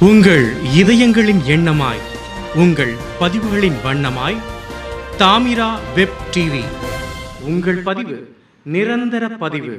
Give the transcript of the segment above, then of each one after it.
உங்கள் இதயங்களின் எண்ணமாய் உங்கள் பதிவுகளின் வண்ணமாய் தாமிரா வெப் டிவி உங்கள் பதிவு நிரந்தர பதிவு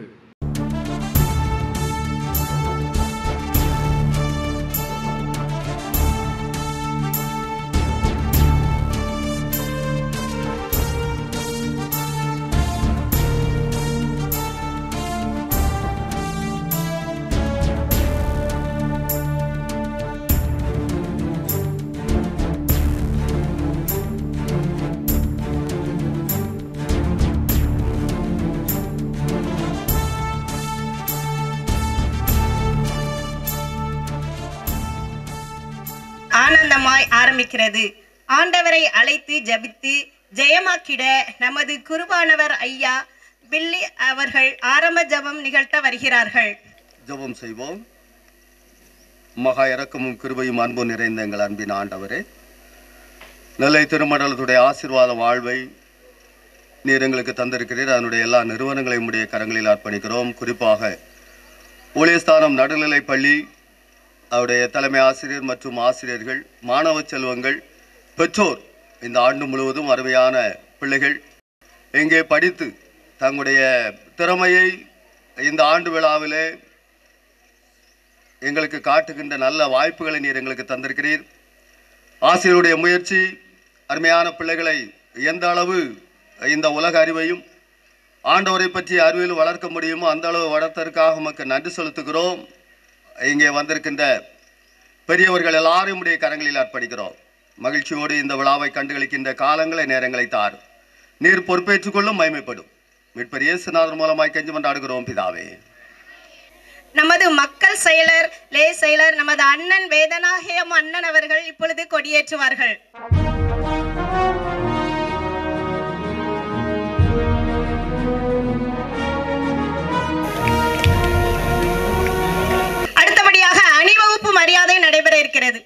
ஆனந்தமாய் ஆரம்பிக்கிறது ஆண்டவரை அழைத்து ஜபித்து ஜெயமாக்கிட நமது குருபானவர் ஐயா பில்லி அவர்கள் ஆரம்ப ஜெபம் நிகழ்த்த வருகிறார்கள் ஜெபம் செய்வோம் மகா இரக்கமும் கிருபையும் அன்பும் நிறைந்த எங்கள் அன்பின் ஆண்டவரே நெல்லை திருமண்டலத்துடைய ஆசீர்வாத வாழ்வை நீர் எங்களுக்கு தந்திருக்கிறீர் அதனுடைய எல்லா நிறுவனங்களையும் உடைய கரங்களில் அர்ப்பணிக்கிறோம் குறிப்பாக ஊழியஸ்தானம் நடுநிலைப் பள்ளி அவருடைய தலைமை ஆசிரியர் மற்றும் ஆசிரியர்கள் மாணவ செல்வங்கள் பெற்றோர் இந்த ஆண்டு முழுவதும் அருமையான பிள்ளைகள் எங்கே படித்து தங்களுடைய திறமையை இந்த ஆண்டு விழாவிலே எங்களுக்கு காட்டுகின்ற நல்ல வாய்ப்புகளை நீர் எங்களுக்கு தந்திருக்கிறீர் ஆசிரியருடைய முயற்சி அருமையான பிள்ளைகளை எந்த அளவு இந்த உலக அறிவையும் ஆண்டவரை பற்றி அறிவில் வளர்க்க முடியுமோ அந்த அளவு வளர்த்ததற்காக உமக்கு நன்றி செலுத்துகிறோம் இங்கே வந்திருக்கின்ற பெரியவர்கள் எல்லாரையும் உடைய கரங்களில் அர்ப்பணிக்கிறோம் மகிழ்ச்சியோடு இந்த விழாவை கண்டுகளிக்கின்ற காலங்களை நேரங்களை தார் நீர் பொறுப்பேற்றுக் கொள்ளும் மகிமைப்படும் மீட்பர் இயேசுநாதர் மூலமாய் கெஞ்சி கொண்டாடுகிறோம் பிதாவே நமது மக்கள் செயலர் லே செயலர் நமது அண்ணன் வேதனாகியம் அண்ணன் அவர்கள் இப்பொழுது கொடியேற்றுவார்கள் அடுத்தபடியாக அணிவகுப்பு மரியாதை நடைபெற இருக்கிறது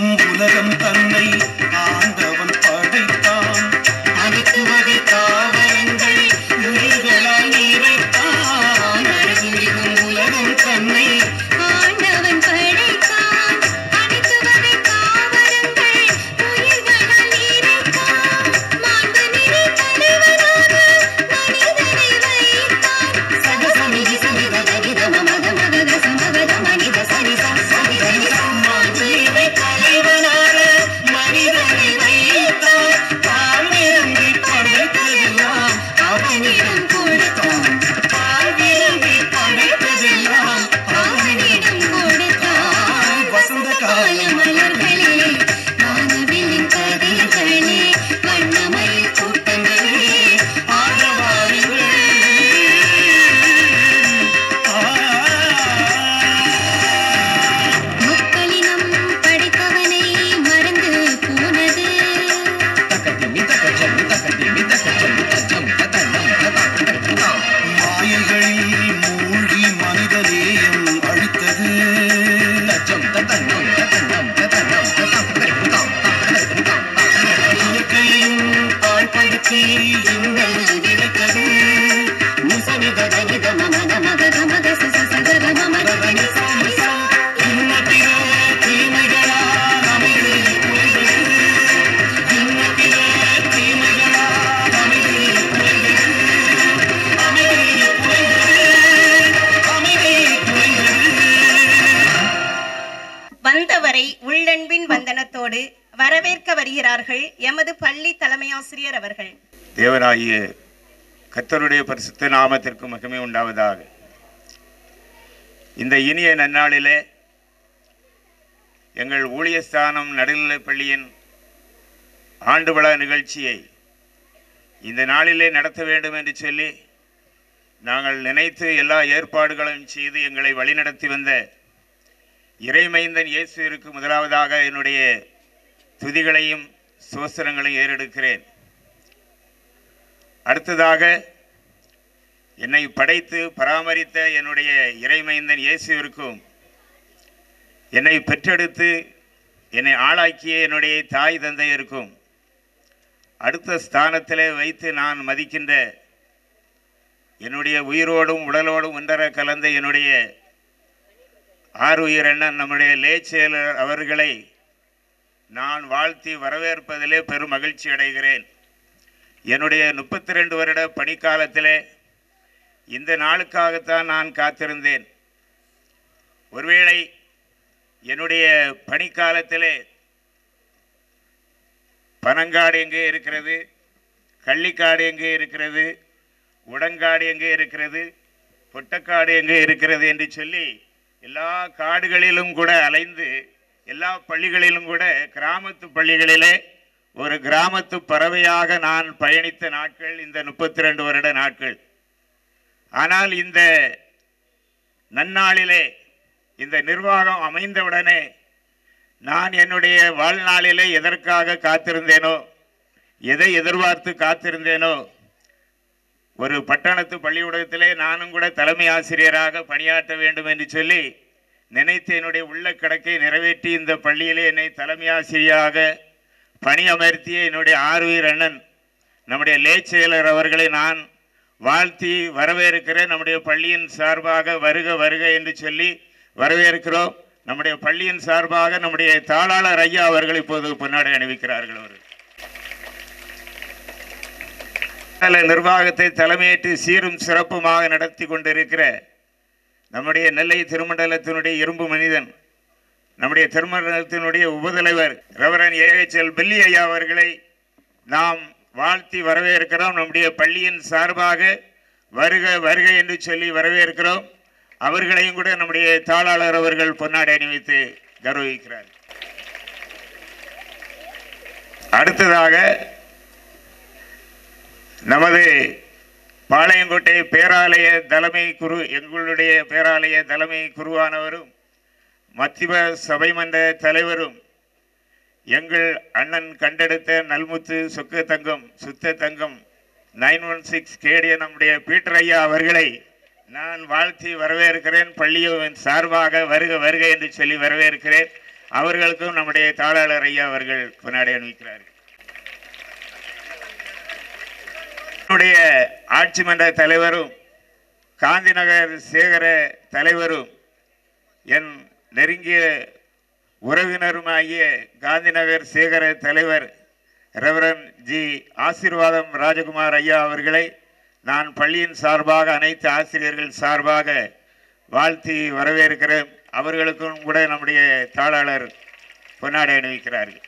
மிகும் உலகம் தன்னை ஆண்டவன் படைத்தான் அனைத்து வகை தாவரங்கள் உயிர்களால் நிறைத்தான் அழகு மிகும் உலகம் தன்னை ஆண்டவன் படைத்தான் அனைத்து வகை தாவரங்கள் உயிர்களால் நிறைத்தான் மாண்பு நிறை தலைவனாக மனிதனை வைத்தான் சகசமிதி சமித கதித மமத மகத சமகத மனித சரிச சரித மாண்புமிகு தலைவனாக மனிதனை வைத்தான் தாழ்விறங்கி படைத்ததெல்லாம் அவனிடம் கொடுத்தான் தாழ்விறங்கி படைத்ததெல்லாம் அவனிடம் கொடுத்தான் வசந்த கால காலம் மலர்களே வானவில்லின் கதிர்களே வண்ணமயில் கூட்டங்களே முக்களினம் படைத்தவனை மறந்து போனது மாயைகளில் மூழ்கி மனிதநேயம் அழித்தது இயற்கையையும் தாழ்படுத்தி இன்னல் விளைத்தது நிசனித கனித மமத மகத மக சச சகர மமத கனி சாமி சா இன்னபிற தீமைகளால் அமைதி குறைகிறது இன்னபிற தீமைகளால் அமைதி குறைகிறது அமைதி குறைகிறது அமைதி குறைகிறது வந்தவரை உள்ளன்பின் வந்தனத்தோடு வரவேற்க வருகிறார்கள் எமது பள்ளி தலைமையாசிரியர் அவர்கள் தேவனாகிய கர்த்தருடைய பரிசுத்த நாமத்திற்கு மகிமை உண்டாவதாக இந்த இனிய நன்னாளிலே எங்கள் ஊழியஸ்தானம் நடுநிலைப் பள்ளியின் ஆண்டு விழா நிகழ்ச்சியை இந்த நாளிலே நடத்த வேண்டும் என்று சொல்லி நாங்கள் நினைத்து எல்லா ஏற்பாடுகளையும் செய்து எங்களை வழிநடத்தி வந்த இறைமைந்தன் இயேசுவிற்கு முதலாவதாக என்னுடைய துதிகளையும் சோஸ்திரங்களையும் ஏறெடுக்கிறேன் அடுத்ததாக என்னை படைத்து பராமரித்த என்னுடைய இறைமைந்தன் இயேசுவிற்கும் என்னை பெற்றெடுத்து என்னை ஆளாக்கிய என்னுடைய தாய் தந்தையருக்கும் அடுத்த ஸ்தானத்திலே வைத்து நான் மதிக்கின்ற என்னுடைய உயிரோடும் உடலோடும் ஒன்றர கலந்த என்னுடைய ஆறுயிர் அண்ணன் நம்முடைய லேச்சேலர் அவர்களை நான் வாழ்த்தி வரவேற்பதிலே பெரும் மகிழ்ச்சி அடைகிறேன் என்னுடைய முப்பத்தி ரெண்டு வருட பணிக்காலத்திலே இந்த நாளுக்காகத்தான் நான் காத்திருந்தேன் ஒருவேளை என்னுடைய பணிக்காலத்திலே பனங்காடு எங்கே இருக்கிறது கள்ளிக்காடு எங்கே இருக்கிறது உடங்காடு எங்கே இருக்கிறது பொட்டக்காடு எங்கே இருக்கிறது என்று சொல்லி எல்லா காடுகளிலும் கூட அலைந்து எல்லா பள்ளிகளிலும் கூட கிராமத்து பள்ளிகளிலே ஒரு கிராமத்து பறவையாக நான் பயணித்த நாட்கள் இந்த முப்பத்தி ரெண்டு வருட நாட்கள் ஆனால் இந்த நன்னாளிலே இந்த நிர்வாகம் அமைந்தவுடனே நான் என்னுடைய வாழ்நாளிலே எதற்காக காத்திருந்தேனோ எதை எதிர்பார்த்து காத்திருந்தேனோ ஒரு பட்டணத்து பள்ளிக்கூடத்திலே நானும் கூட தலைமை ஆசிரியராக பணியாற்ற வேண்டும் என்று சொல்லி நினைத்து என்னுடைய உள்ள கிடக்கை நிறைவேற்றி இந்த பள்ளியிலே என்னை தலைமை ஆசிரியராக பணி அமர்த்திய என்னுடைய ஆறுயிர் அண்ணன் நம்முடைய லேச்செயலர் அவர்களை நான் வாழ்த்தி வரவேற்கிறேன் நம்முடைய பள்ளியின் சார்பாக வருக வருக என்று சொல்லி வரவேற்கிறோம் நம்முடைய பள்ளியின் சார்பாக நம்முடைய தாளாளர் ஐயா அவர்கள் இப்போது பொன்னாடை அணிவிக்கிறார்கள் அவர்கள் நல்ல நிர்வாகத்தை தலைமையேற்று சீரும் சிறப்புமாக நடத்தி கொண்டிருக்கிற நம்முடைய நெல்லை திருமண்டலத்தினுடைய இரும்பு மனிதன் நம்முடைய திருமண்டலத்தினுடைய உபதலைவர் ரெவரன் ஏஹெச்எல் பெல்லி ஐயா அவர்களை நாம் வாழ்த்தி வரவேற்கிறோம் நம்முடைய பள்ளியின் சார்பாக வருக வருக என்று சொல்லி வரவேற்கிறோம் அவர்களையும் கூட நம்முடைய தாளாளர் அவர்கள் பொன்னாடை அணிவித்து கௌரவிக்கிறார் அடுத்ததாக நமது பாளையங்கோட்டை பேராலய தலைமை குரு எங்களுடைய பேராலய தலைமை குருவானவரும் மத்திய சபை மன்ற தலைவரும் எங்கள் அண்ணன் கண்டெடுத்த நல்முத்து சொக்க தங்கம் சுத்த தங்கம் நைன் ஒன் சிக்ஸ் கேடிய நம்முடைய பீட்டர் ஐயா அவர்களை நான் வாழ்த்தி வரவேற்கிறேன் பள்ளியின் சார்பாக வருக வருக என்று சொல்லி வரவேற்கிறேன் அவர்களுக்கும் நம்முடைய தாளாளர் ஐயா அவர்கள் கொண்டாடி அணிவிக்கிறார்கள் என்னுடைய ஆட்சி மன்ற தலைவரும் காந்திநகர் சேகர தலைவரும் என் நெருங்கிய உறவினருமாகிய காந்திநகர் சேகர தலைவர் ரெவரன் ஜி ஆசீர்வாதம் ராஜகுமார் ஐயா அவர்களை நான் பள்ளியின் சார்பாக அனைத்து ஆசிரியர்கள் சார்பாக வாழ்த்தி வரவேற்கிறேன் அவர்களுக்கும் கூட நம்முடைய தாளாளர் பொன்னாடை அணிவிக்கிறார்கள்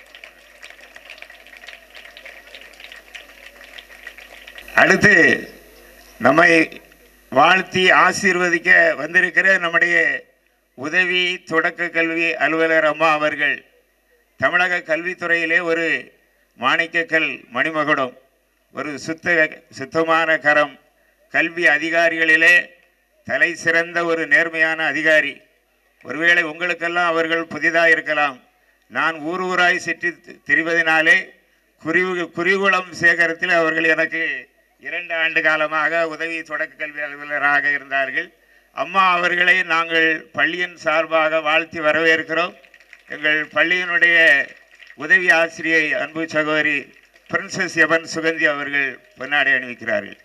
அடுத்து நம்மை வாழ்த்தி ஆசீர்வதிக்க வந்திருக்கிற நம்முடைய உதவி தொடக்க கல்வி அலுவலர் அம்மா அவர்கள் தமிழக கல்வித்துறையிலே ஒரு மாணிக்கக்கல் மணிமகுடம் ஒரு சுத்த சுத்தமான கரம் கல்வி அதிகாரிகளிலே தலை சிறந்த ஒரு நேர்மையான அதிகாரி ஒருவேளை உங்களுக்கெல்லாம் அவர்கள் புதிதாக இருக்கலாம் நான் ஊர் ஊராய் சுற்றி திரிவதனாலே குறிவு குறிகுளம் சேகரத்தில் அவர்கள் எனக்கு இரண்டு ஆண்டு காலமாக உதவி தொடக்க கல்வி அலுவலராக இருந்தார்கள் அம்மா அவர்களை நாங்கள் பள்ளியின் சார்பாக வாழ்த்தி வரவேற்கிறோம் எங்கள் பள்ளியினுடைய உதவி ஆசிரியை அன்பு சகோதரி பிரின்சஸ் எவன் சுகந்தி அவர்கள் பொன்னாடை அணிவிக்கிறார்கள்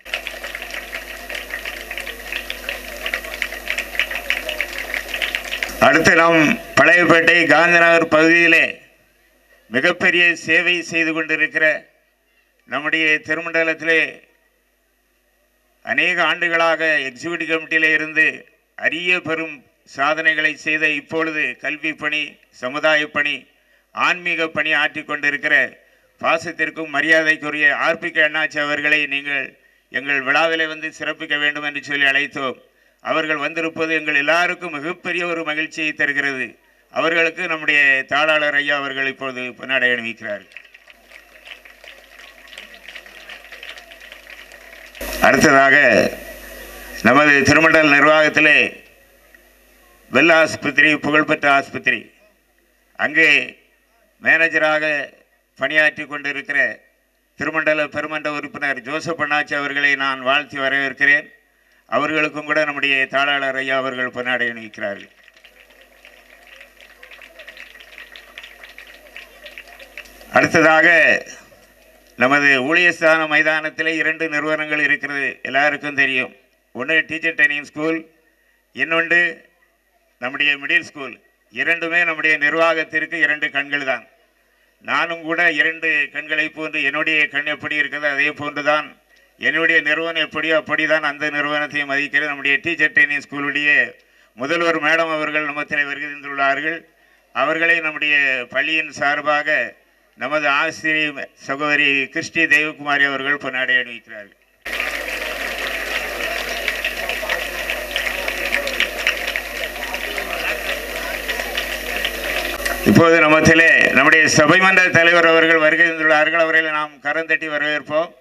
அடுத்து நாம் பழையப்பேட்டை காந்திநகர் பகுதியிலே மிகப்பெரிய சேவை செய்து கொண்டிருக்கிற நம்முடைய திருமண்டலத்திலே அநேக ஆண்டுகளாக எக்ஸிக்யூட்டிவ் கமிட்டியிலே இருந்து அரிய பெரும் சாதனைகளை செய்த இப்பொழுது கல்வி பணி சமுதாய பணி ஆன்மீக பணி ஆற்றிக் கொண்டிருக்கிற பாசத்திற்கும் மரியாதைக்குரிய ஆர்பிக அண்ணாச்சி அவர்களை நீங்கள் எங்கள் விழாவிலே வந்து சிறப்பிக்க வேண்டும் என்று சொல்லி அழைத்தோம் அவர்கள் வந்திருப்பது எங்கள் எல்லாருக்கும் மிகப்பெரிய ஒரு மகிழ்ச்சியை தருகிறது அவர்களுக்கு நம்முடைய தாளாளர் ஐயா அவர்கள் இப்பொழுது பொன்னாடை அணிவிக்கிறார்கள் அடுத்ததாக நமது திருமண்டல் நிர்வாகத்திலே வெள்ள ஆஸ்பத்திரி புகழ்பெற்ற ஆஸ்பத்திரி அங்கே மேனேஜராக பணியாற்றி கொண்டிருக்கிற திருமண்டல பெருமன்ற உறுப்பினர் ஜோசப் அண்ணாச்சி அவர்களை நான் வாழ்த்தி வரவேற்கிறேன் அவர்களுக்கும் கூட நம்முடைய தாளாளர் ஐயா அவர்கள் பொன்னாடை அணிவிக்கிறார்கள் அடுத்ததாக நமது ஊழியஸ்தான மைதானத்திலே இரண்டு நிறுவனங்கள் இருக்கிறது எல்லாருக்கும் தெரியும் ஒன்று டீச்சர் ட்ரைனிங் ஸ்கூல் இன்னொன்று நம்முடைய மிடில் ஸ்கூல் இரண்டுமே நம்முடைய நிர்வாகத்திற்கு இரண்டு கண்கள் தான் நானும் கூட இரண்டு கண்களை போன்று என்னுடைய கண் எப்படி இருக்கிறதோ அதே போன்று தான் என்னுடைய நிறுவனம் எப்படியோ அப்படி தான் அந்த நிறுவனத்தையும் மதிக்கிறது நம்முடைய டீச்சர் ட்ரைனிங் ஸ்கூலுடைய முதல்வர் மேடம் அவர்கள் நம்மத்தில் வருகின்றுள்ளார்கள் அவர்களை நம்முடைய பள்ளியின் சார்பாக நமது ஆசிரியர் சகோதரி கிறிஸ்டி தெய்வகுமாரி அவர்கள் பொன்னாடை அணிவிக்கிறார்கள் இப்போது நம்மத்திலே நம்முடைய சபைமன்ற தலைவர் அவர்கள் வருகின்றுள்ளார்கள் அவர்களை நாம் கரந்தட்டி வரவேற்போம்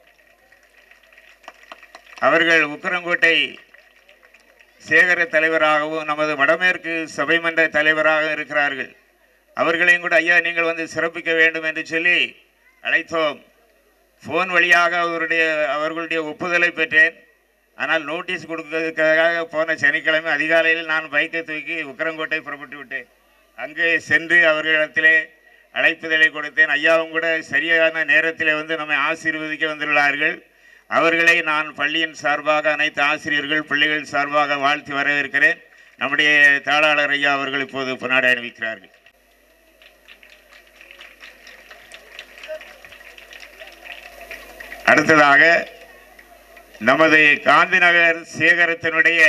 அவர்கள் உக்கரங்கோட்டை சேகர தலைவராகவும் நமது வடமேற்கு சபைமன்ற தலைவராக இருக்கிறார்கள் அவர்களையும் கூட ஐயா நீங்கள் வந்து சிறப்பிக்க வேண்டும் என்று சொல்லி அழைத்தோம் ஃபோன் வழியாக அவருடைய அவர்களுடைய ஒப்புதலை பெற்றேன் ஆனால் நோட்டீஸ் கொடுக்கறதுக்காக போன சனிக்கிழமை அதிகாலையில் நான் பைக்கை தூக்கி உக்கரங்கோட்டை புறப்பட்டு விட்டேன் அங்கே சென்று அவர்களிடத்திலே அழைப்புதலை கொடுத்தேன் ஐயாவும் கூட சரியான நேரத்தில் வந்து நம்மை ஆசீர்வதிக்க வந்துள்ளார்கள் அவர்களை நான் பள்ளியின் சார்பாக அனைத்து ஆசிரியர்கள் பிள்ளைகள் சார்பாக வாழ்த்தி வரவேற்கிறேன் நம்முடைய தாளாளர் ஐயா அவர்கள் இப்போது பொன்னாடை அணிவிக்கிறார்கள் அடுத்ததாக நமது காந்திநகர் சேகரத்தினுடைய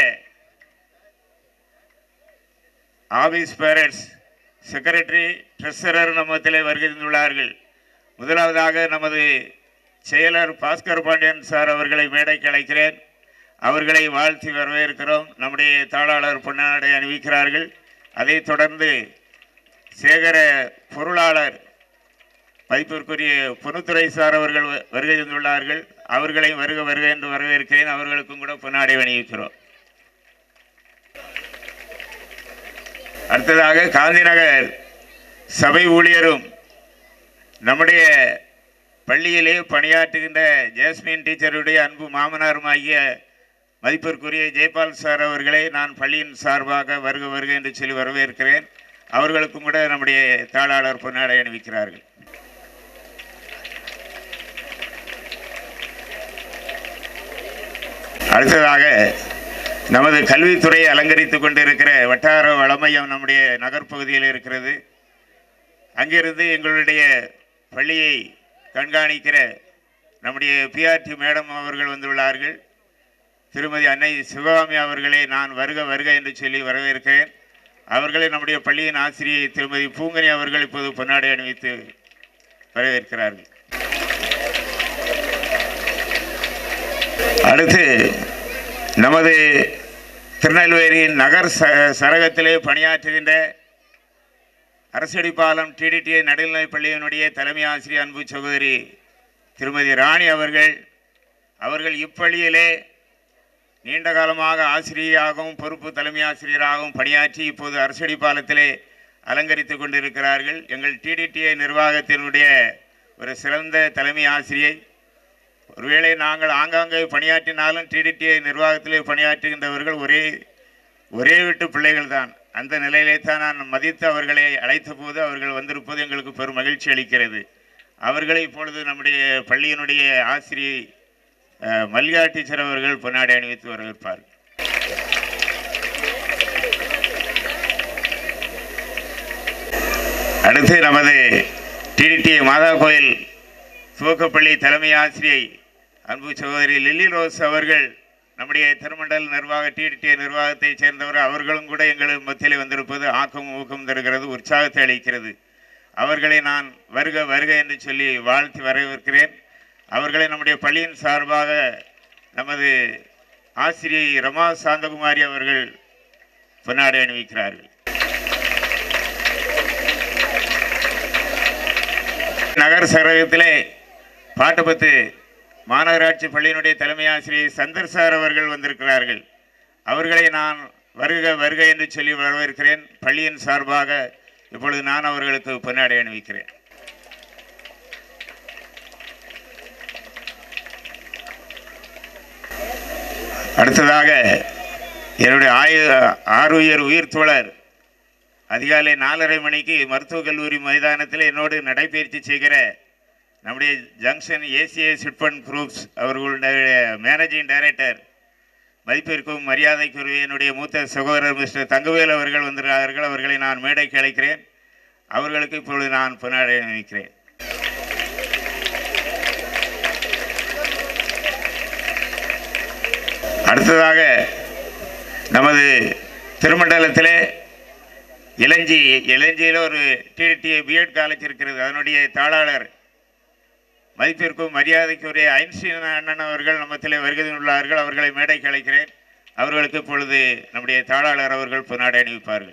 ஆபீஸ் பேரண்ட்ஸ் செக்ரட்டரி ட்ரெஸரர் நம்மத்தில் வருகின்றுள்ளார்கள் முதலாவதாக நமது செயலர் பாஸ்கர் பாண்டியன் சார் அவர்களை மேடைக்கு அழைக்கிறேன் அவர்களை வாழ்த்தி வரவேற்கிறோம் நம்முடைய தாளாளர் பொன்னாடை அணிவிக்கிறார்கள் அதைத் தொடர்ந்து சேகர பொருளாளர் மதிப்பிற்குரிய பொன்னுத்துறை சார் அவர்கள் வ- வருகை தந்துள்ளார்கள் அவர்களை வருக வருக என்று வரவேற்கிறேன் அவர்களுக்கும் கூட பொன்னாடை அணிவிக்கிறோம் அடுத்ததாக காந்திநகர் சபை ஊழியரும் நம்முடைய பள்ளியிலே பணியாற்றுகின்ற ஜாஸ்மின் டீச்சருடைய அன்பு மாமனாருமாகிய மதிப்பிற்குரிய ஜெயபால் சார் அவர்களை நான் பள்ளியின் சார்பாக வருக வருக என்று சொல்லி வரவேற்கிறேன் அவர்களுக்கும் கூட நம்முடைய தாளாளர் பொன்னாடை அணிவிக்கிறார்கள் அடுத்ததாக நமது கல்வித்துறையை அலங்கரித்துக் கொண்டிருக்கிற வட்டார வளமையம் நம்முடைய நகர்ப்பகுதியில் இருக்கிறது அங்கிருந்து எங்களுடைய பள்ளியை கண்காணிக்கிற நம்முடைய பிஆர்டி மேடம் அவர்கள் வந்துள்ளார்கள் திருமதி அன்னை சிவகாமி அவர்களை நான் வருக வருக என்று சொல்லி வரவேற்கிறேன் அவர்களை நம்முடைய பள்ளியின் ஆசிரியை திருமதி பூங்கனி அவர்கள் இப்போது பொன்னாடை அணிவித்து வரவேற்கிறார்கள் அடுத்து நமது திருநெல்வேலி நகர் ச சரகத்திலே பணியாற்றுகின்ற அரசடிப்பாலம் டிடிடிஐ நடுநிலைப் பள்ளியினுடைய தலைமை ஆசிரியர் அன்பு சகோதரி திருமதி ராணி அவர்கள் அவர்கள் இப்பள்ளியிலே நீண்ட காலமாக ஆசிரியராகவும் பொறுப்பு தலைமை ஆசிரியராகவும் பணியாற்றி இப்போது அரசடிப்பாலத்திலே அலங்கரித்து கொண்டிருக்கிறார்கள் எங்கள் டிடிடிஐ நிர்வாகத்தினுடைய ஒரு சிறந்த தலைமை ஆசிரியை ஒருவேளை நாங்கள் ஆங்காங்கே பணியாற்றினாலும் டிடிடிஐ நிர்வாகத்திலே பணியாற்றுகின்றவர்கள் ஒரே ஒரே வீட்டு பிள்ளைகள் தான் அந்த நிலையிலே தான் நான் மதித்து அவர்களை அழைத்த போது அவர்கள் வந்திருப்பது எங்களுக்கு பெரும் மகிழ்ச்சி அளிக்கிறது அவர்களை இப்பொழுது நம்முடைய பள்ளியினுடைய ஆசிரியை அஹ், மல்லிகா டீச்சர் அவர்கள் பொன்னாடை அணிவித்து வரவேற்பார்கள் அடுத்து நமது டிடிடி மாதா கோயில் துவக்கப்பள்ளி தலைமை ஆசிரியை அன்பு சகோதரி லில்லி ரோஸ் அவர்கள் நம்முடைய திருமண்டல் நிர்வாக டிடிடி நிர்வாகத்தைச் சேர்ந்தவர் அவர்களும் கூட எங்கள் மத்தியில் வந்திருப்பது ஆக்கம் ஊக்கம் தருகிறது உற்சாகத்தை அளிக்கிறது அவர்களை நான் வருக வருக என்று சொல்லி வாழ்த்தி வரவேற்கிறேன் அவர்களை நம்முடைய பள்ளியின் சார்பாக நமது ஆசிரியை ரமா சாந்தகுமாரி அவர்கள் பொன்னாடை அணிவிக்கிறார்கள் நகர் சரகத்திலே பாட்டுப்பத்து மாநகராட்சி பள்ளியினுடைய தலைமை ஆசிரியர் சந்தர் சார் அவர்கள் வந்திருக்கிறார்கள் அவர்களை நான் வருக வருக என்று சொல்லி வரவேற்கிறேன் பள்ளியின் சார்பாக இப்பொழுது நான் அவர்களுக்கு பொன்னாடை அணிவிக்கிறேன் அடுத்ததாக என்னுடைய ஆயு ஆறுயிர் உயிர் தோழர் அதிகாலை நாலரை மணிக்கு மருத்துவக் கல்லூரி மைதானத்தில் என்னோடு நடைபயிற்சி செய்கிற நம்முடைய ஜங்ஷன் ஏசிஏ சிட்பண்ட் குரூப்ஸ் அவர்களுடைய மேனேஜிங் டைரக்டர் மதிப்பிற்கும் மரியாதைக்குரிய என்னுடைய மூத்த சகோதரர் மிஸ்டர் தங்கவேல் அவர்கள் வந்திருக்கிறார்கள் அவர்களை நான் மேடைக்கு அழைக்கிறேன் அவர்களுக்கு இப்பொழுது நான் பொன்னாடை அணிவிக்கிறேன் அடுத்ததாக நமது திருமண்டலத்திலே இளஞ்சி இளஞ்சியில் ஒரு டிடிஏ பிஎட் காலேஜ் இருக்கிறது அதனுடைய தாளாளர் மதிப்பிற்கும் மரியாதைக்குரிய ஐன்ஸ்டீன் அண்ணன் அவர்கள் நம்மத்திலே வருகை உள்ளார்கள் அவர்களை மேடைக்கு அழைக்கிறேன் அவர்களுக்கு இப்பொழுது நம்முடைய தாளாளர் அவர்கள் பொன்னாடை அணிவிப்பார்கள்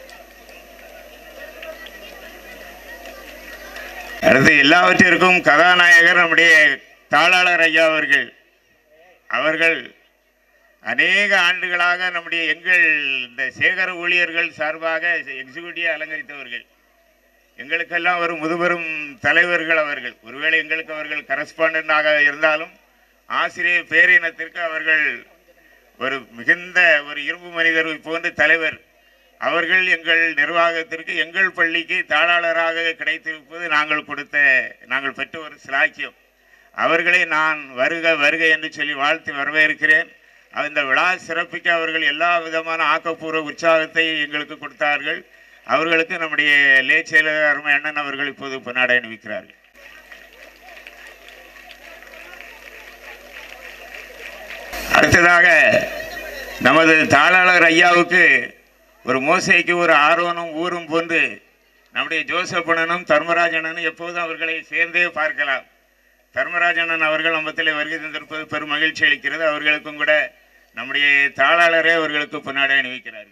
அடுத்து எல்லாவற்றிற்கும் கதாநாயகர் நம்முடைய தாளாளர் ஐயா அவர்கள் அவர்கள் அநேக ஆண்டுகளாக நம்முடைய எங்கள் இந்த சேகர ஊழியர்கள் சார்பாக எக்ஸிக்யூட்டிவ் அலங்கரித்தவர்கள் எங்களுக்கெல்லாம் ஒரு முதுபெரும் தலைவர்கள் அவர்கள் ஒருவேளை எங்களுக்கு அவர்கள் கரஸ்பாண்டாக இருந்தாலும் ஆசிரியர் பேரினத்திற்கு அவர்கள் ஒரு மிகுந்த ஒரு இரும்பு மனிதர் போன்ற தலைவர் அவர்கள் எங்கள் நிர்வாகத்திற்கு எங்கள் பள்ளிக்கு தாளாளராக கிடைத்திருப்பது நாங்கள் கொடுத்த நாங்கள் பெற்ற ஒரு சிலாக்கியம் அவர்களை நான் வருக வருக என்று சொல்லி வாழ்த்து வரவேற்கிறேன் அந்த விழா சிறப்பிக்க அவர்கள் எல்லா விதமான ஆக்கப்பூர்வ உற்சாகத்தை எங்களுக்கு கொடுத்தார்கள் அவர்களுக்கு நம்முடைய லே செயலர் அருமை அண்ணன் அவர்கள் இப்போது பொன்னாடை அணிவிக்கிறார்கள் அடுத்ததாக நமது தாளாளர் ஐயாவுக்கு ஒரு மோசைக்கு ஒரு ஆர்வனும் ஊரும் போன்று நம்முடைய ஜோசப்பண்ணனும் தர்மராஜனனும் எப்போதும் அவர்களை சேர்ந்தே பார்க்கலாம் தர்மராஜனன் அவர்கள் நம்மத்தில் வருகை தந்திருப்பது பெரும் மகிழ்ச்சி அளிக்கிறது அவர்களுக்கும் கூட நம்முடைய தாளாளரே அவர்களுக்கு பொன்னாடை அணிவிக்கிறார்கள்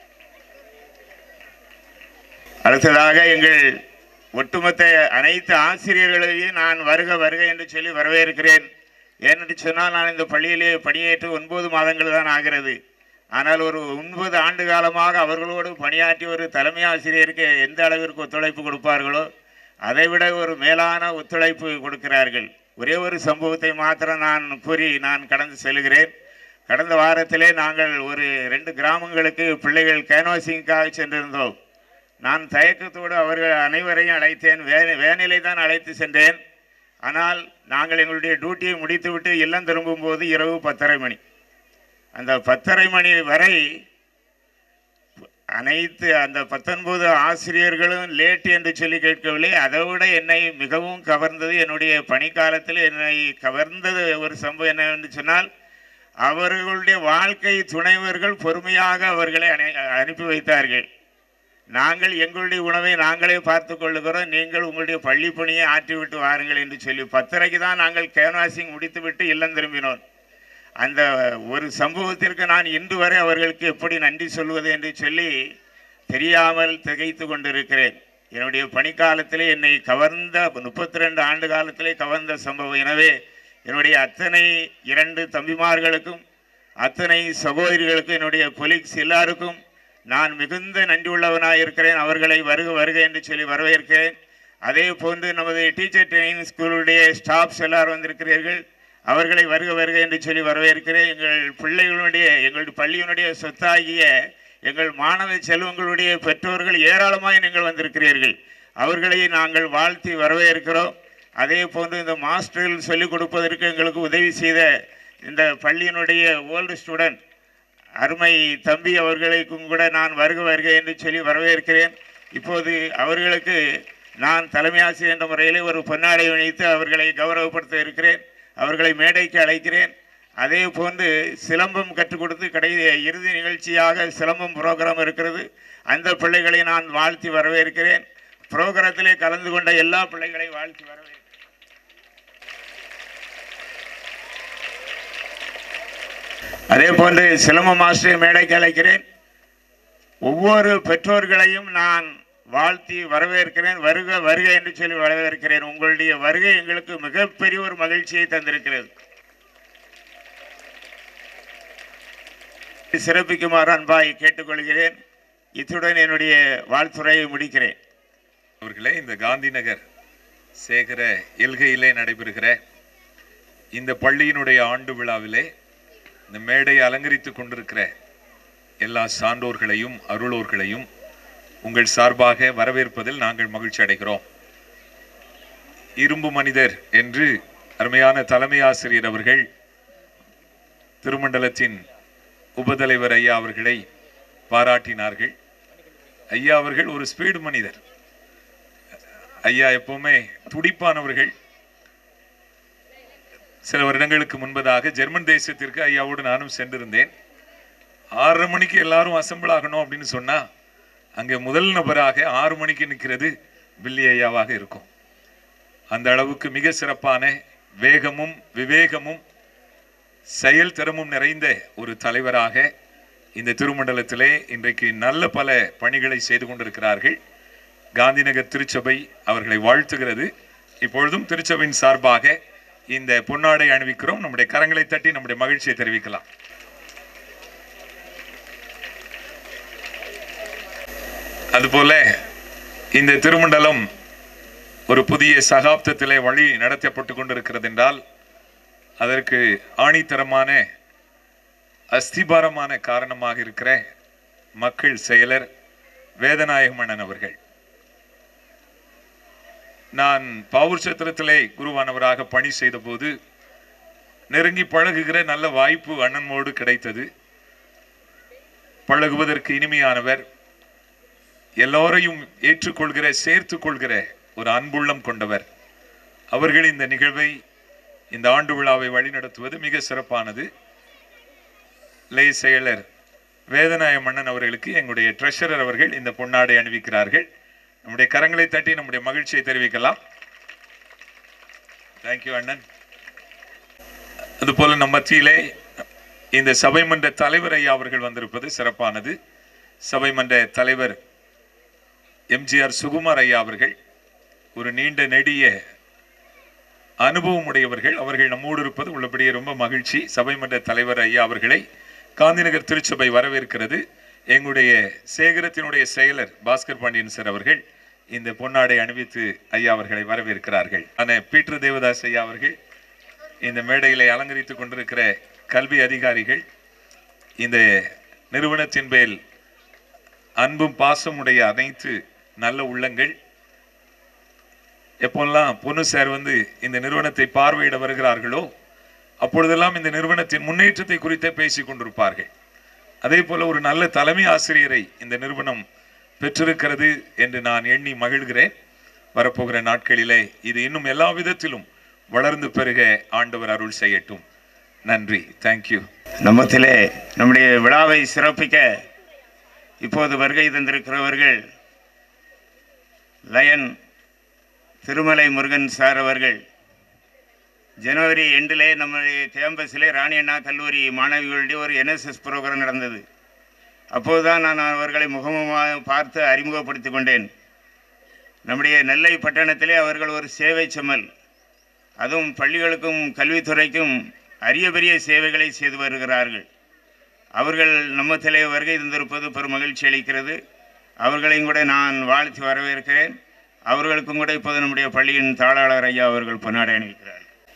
அடுத்ததாக எங்கள் ஒட்டுமொத்த அனைத்து ஆசிரியர்களையும் நான் வருக வருக என்று சொல்லி வரவேற்கிறேன் ஏனென்று சொன்னால் நான் இந்த பள்ளியிலே பணியேற்று ஒன்பது மாதங்கள் தான் ஆகிறது ஆனால் ஒரு ஒன்பது ஆண்டு காலமாக அவர்களோடு பணியாற்றி ஒரு தலைமை ஆசிரியருக்கு எந்த அளவிற்கு ஒத்துழைப்பு கொடுப்பார்களோ அதைவிட ஒரு மேலான ஒத்துழைப்பு கொடுக்கிறார்கள் ஒரே ஒரு சம்பவத்தை மாத்திரம் நான் கூறி நான் கடந்து செல்கிறேன் கடந்த வாரத்திலே நாங்கள் ஒரு ரெண்டு கிராமங்களுக்கு பிள்ளைகள் கேன்வாசிங்காக சென்றிருந்தோம் நான் தயக்கத்தோடு அவர்கள் அனைவரையும் அழைத்தேன் வே வேனிலை தான் அழைத்து சென்றேன் ஆனால் நாங்கள் எங்களுடைய டியூட்டியை முடித்துவிட்டு இல்லம் திரும்பும்போது இரவு பத்தரை மணி அந்த பத்தரை மணி வரை அனைத்து அந்த பத்தொன்பது ஆசிரியர்களும் லேட் என்று சொல்லி கேட்கவில்லை அதை விட என்னை மிகவும் கவர்ந்தது என்னுடைய பணிக்காலத்தில் என்னை கவர்ந்தது ஒரு சம்பவம் என்னவென்று சொன்னால் அவர்களுடைய வாழ்க்கை துணைவர்கள் பொறுமையாக அவர்களை அனை- அனுப்பி வைத்தார்கள் நாங்கள் எங்களுடைய உணவை நாங்களே பார்த்து கொள்ளுகிறோம் நீங்கள் உங்களுடைய பள்ளி பணியை ஆற்றிவிட்டு வாருங்கள் என்று சொல்லி பத்தரைக்கு தான் நாங்கள் கேன்வாசிங் முடித்துவிட்டு இல்லம் திரும்பினோம் அந்த ஒரு சம்பவத்திற்கு நான் இன்று வரை அவர்களுக்கு எப்படி நன்றி சொல்வது என்று சொல்லி தெரியாமல் திகைத்து கொண்டிருக்கிறேன் என்னுடைய பணிக்காலத்திலே என்னை கவர்ந்த முப்பத்தி ரெண்டு ஆண்டு காலத்திலே கவர்ந்த சம்பவம் எனவே என்னுடைய அத்தனை இரண்டு தம்பிமார்களுக்கும் அத்தனை சகோதரிகளுக்கும் என்னுடைய கொலீக்ஸ் எல்லாருக்கும் நான் மிகுந்த நன்றி உள்ளவனாக இருக்கிறேன் அவர்களை வருக வருக என்று சொல்லி வரவேற்கிறேன் அதே போன்று நமது டீச்சர் ட்ரைனிங் ஸ்கூலுடைய ஸ்டாஃப்ஸ் எல்லாரும் வந்திருக்கிறீர்கள் அவர்களை வருக வருக என்று சொல்லி வரவேற்கிறேன் எங்கள் பிள்ளைகளுடைய எங்கள் பள்ளியினுடைய சொத்தாகிய எங்கள் மாணவ செல்வங்களுடைய பெற்றோர்கள் ஏராளமாக நீங்கள் வந்திருக்கிறீர்கள் அவர்களை நாங்கள் வாழ்த்தி வரவேற்கிறோம் அதே போன்று இந்த மாஸ்டர்கள் சொல்லிக் கொடுப்பதற்கு எங்களுக்கு உதவி செய்த இந்த பள்ளியினுடைய ஓல்டு ஸ்டூடெண்ட் அருமை தம்பி அவர்களுக்கும் கூட நான் வருக வருக என்று சொல்லி வரவேற்கிறேன் இப்போது அவர்களுக்கு நான் தலைமை ஆசிரியர் என்ற முறையில் ஒரு பொன்னாடை அணிவித்து அவர்களை கௌரவப்படுத்த இருக்கிறேன் அவர்களை மேடைக்கு அழைக்கிறேன் அதே போன்று சிலம்பம் கற்றுக் கொடுத்து கடை இறுதி நிகழ்ச்சியாக சிலம்பம் புரோகிராம் இருக்கிறது அந்த பிள்ளைகளை நான் வாழ்த்தி வரவேற்கிறேன் புரோகிராத்திலே கலந்து கொண்ட எல்லா பிள்ளைகளை வாழ்த்தி வரவேற்கிறேன் அதே போன்று சிலம்ப மாஸ்டரை மேடைக்கு அழைக்கிறேன் ஒவ்வொரு பெற்றோர்களையும் நான் வாழ்த்தி வரவேற்கிறேன் வருக வருக என்று சொல்லி வரவேற்கிறேன் உங்களுடைய வருகை எங்களுக்கு மிகப்பெரிய ஒரு மகிழ்ச்சியை தந்திருக்கிறது சிறப்பிக்குமாறு அன்பாய் கேட்டுக்கொள்கிறேன் இத்துடன் என்னுடைய வாழ்த்துறையை முடிக்கிறேன் அவர்களே இந்த காந்தி நகர் சேகர எல்கையிலே நடைபெறுகிற இந்த பள்ளியினுடைய ஆண்டு விழாவிலே இந்த மேடையை அலங்கரித்துக் கொண்டிருக்கிற எல்லா சான்றோர்களையும் அருளோர்களையும் உங்கள் சார்பாக வரவேற்பதில் நாங்கள் மகிழ்ச்சி அடைகிறோம் இரும்பு மனிதர் என்று அருமையான தலைமை ஆசிரியர் அவர்கள் திருமண்டலத்தின் உபதலைவர் ஐயா அவர்களை பாராட்டினார்கள் ஐயா அவர்கள் ஒரு ஸ்பீடு மனிதர் ஐயா எப்பவுமே துடிப்பானவர்கள் சில வருடங்களுக்கு முன்பதாக ஜெர்மன் தேசத்திற்கு ஐயாவோடு நானும் சென்றிருந்தேன் ஆறரை மணிக்கு எல்லாரும் அசம்பிள் ஆகணும் அப்படின்னு சொன்னா அங்கே முதல் நபராக ஆறு மணிக்கு நிற்கிறது பில்லி ஐயாவாக இருக்கும் அந்த அளவுக்கு மிக சிறப்பான வேகமும் விவேகமும் செயல் திறமும் நிறைந்த ஒரு தலைவராக இந்த திருமண்டலத்திலே இன்றைக்கு நல்ல பல பணிகளை செய்து கொண்டிருக்கிறார்கள் காந்திநகர் திருச்சபை அவர்களை வாழ்த்துகிறது இப்பொழுதும் திருச்சபையின் சார்பாக இந்த பொன்னாடை அணிவிக்கிறோம் நம்முடைய கரங்களை தட்டி நம்முடைய மகிழ்ச்சியை தெரிவிக்கலாம் அதுபோல இந்த திருமண்டலம் ஒரு புதிய சகாப்தத்திலே வழி நடத்தப்பட்டு கொண்டிருக்கிறது என்றால் அதற்கு ஆணித்தரமான அஸ்திபாரமான காரணமாக இருக்கிற மக்கள் செயலர் வேதநாயகமணன் அவர்கள் நான் பாவூர் சத்திரத்திலே குருவானவராக பணி செய்த போது நெருங்கி பழகுகிற நல்ல வாய்ப்பு அண்ணனோடு கிடைத்தது பழகுவதற்கு இனிமையானவர் எல்லோரையும் ஏற்றுக்கொள்கிற சேர்த்துக் கொள்கிற ஒரு அன்புள்ளம் கொண்டவர் அவர்கள் இந்த நிகழ்வை இந்த ஆண்டு விழாவை வழிநடத்துவது மிக சிறப்பானது லே செயலர் வேதநாய மன்னன் அவர்களுக்கு எங்களுடைய ட்ரெஷரர் அவர்கள் இந்த பொன்னாடை அணிவிக்கிறார்கள் நம்முடைய கரங்களை தட்டி நம்முடைய மகிழ்ச்சியை தெரிவிக்கலாம் தேங்க்யூ அண்ணன் அதுபோல நம் மத்தியிலே இந்த சபை மன்ற தலைவர் ஐயா அவர்கள் வந்திருப்பது சிறப்பானது சபை மன்ற தலைவர் எம்ஜிஆர் சுகுமார் ஐயா அவர்கள் ஒரு நீண்ட நெடிய அனுபவம் உடையவர்கள் அவர்கள் நம்மோடு இருப்பது உள்ளபடியே ரொம்ப மகிழ்ச்சி சபை மன்ற தலைவர் ஐயா அவர்களை காந்திநகர் திருச்சபை வரவேற்கிறது எங்களுடைய சேகரத்தினுடைய செயலர் பாஸ்கர் பாண்டியன் சார் அவர்கள் இந்த பொன்னாடை அணிவித்து ஐயா அவர்களை வரவேற்கிறார்கள் ஆன பீட்டர் தேவதாஸ் ஐயா அவர்கள் இந்த மேடைகளை அலங்கரித்துக் கொண்டிருக்கிற கல்வி அதிகாரிகள் இந்த நிறுவனத்தின் மேல் அன்பும் பாசமுடைய அனைத்து நல்ல உள்ளங்கள் எப்போல்லாம் பொன்னு சார் வந்து இந்த நிறுவனத்தை பார்வையிட வருகிறார்களோ அப்பொழுதெல்லாம் இந்த நிறுவனத்தின் முன்னேற்றத்தை குறித்தே பேசிக் கொண்டிருப்பார்கள் அதே போல ஒரு நல்ல தலைமை ஆசிரியரை இந்த நிறுவனம் பெற்றிருக்கிறது என்று நான் எண்ணி மகிழ்கிறேன் வரப்போகிற நாட்களிலே இது இன்னும் எல்லா விதத்திலும் வளர்ந்து பெருக ஆண்டவர் அருள் செய்யட்டும் நன்றி தேங்க்யூ நம்மத்திலே நம்முடைய விழாவை சிறப்பிக்க இப்போது வருகை தந்திருக்கிறவர்கள் லயன் திருமலை முருகன் சார் அவர்கள் ஜனவரி எண்டிலே நம்முடைய கேம்பஸிலே ராணி அண்ணா கல்லூரி மாணவிகளுடைய ஒரு என்எஸ்எஸ் ப்ரோக்ராம் நடந்தது அப்போதுதான் நான் அவர்களை முகமுகமாக பார்த்து அறிமுகப்படுத்திக் கொண்டேன் நம்முடைய நெல்லை பட்டணத்திலே அவர்கள் ஒரு சேவை செம்மல் அதுவும் பள்ளிகளுக்கும் கல்வித்துறைக்கும் அரிய பெரிய சேவைகளை செய்து வருகிறார்கள் அவர்கள் நம்மத்திலே வருகை தந்திருப்பது பெரும் மகிழ்ச்சி அளிக்கிறது அவர்களையும் கூட நான் வாழ்த்து வரவேற்கிறேன் அவர்களுக்கும் கூட இப்போது நம்முடைய பள்ளியின் தாளாளர் ஐயா அவர்கள் பொன்னாடை அணிவிக்கிறார்கள்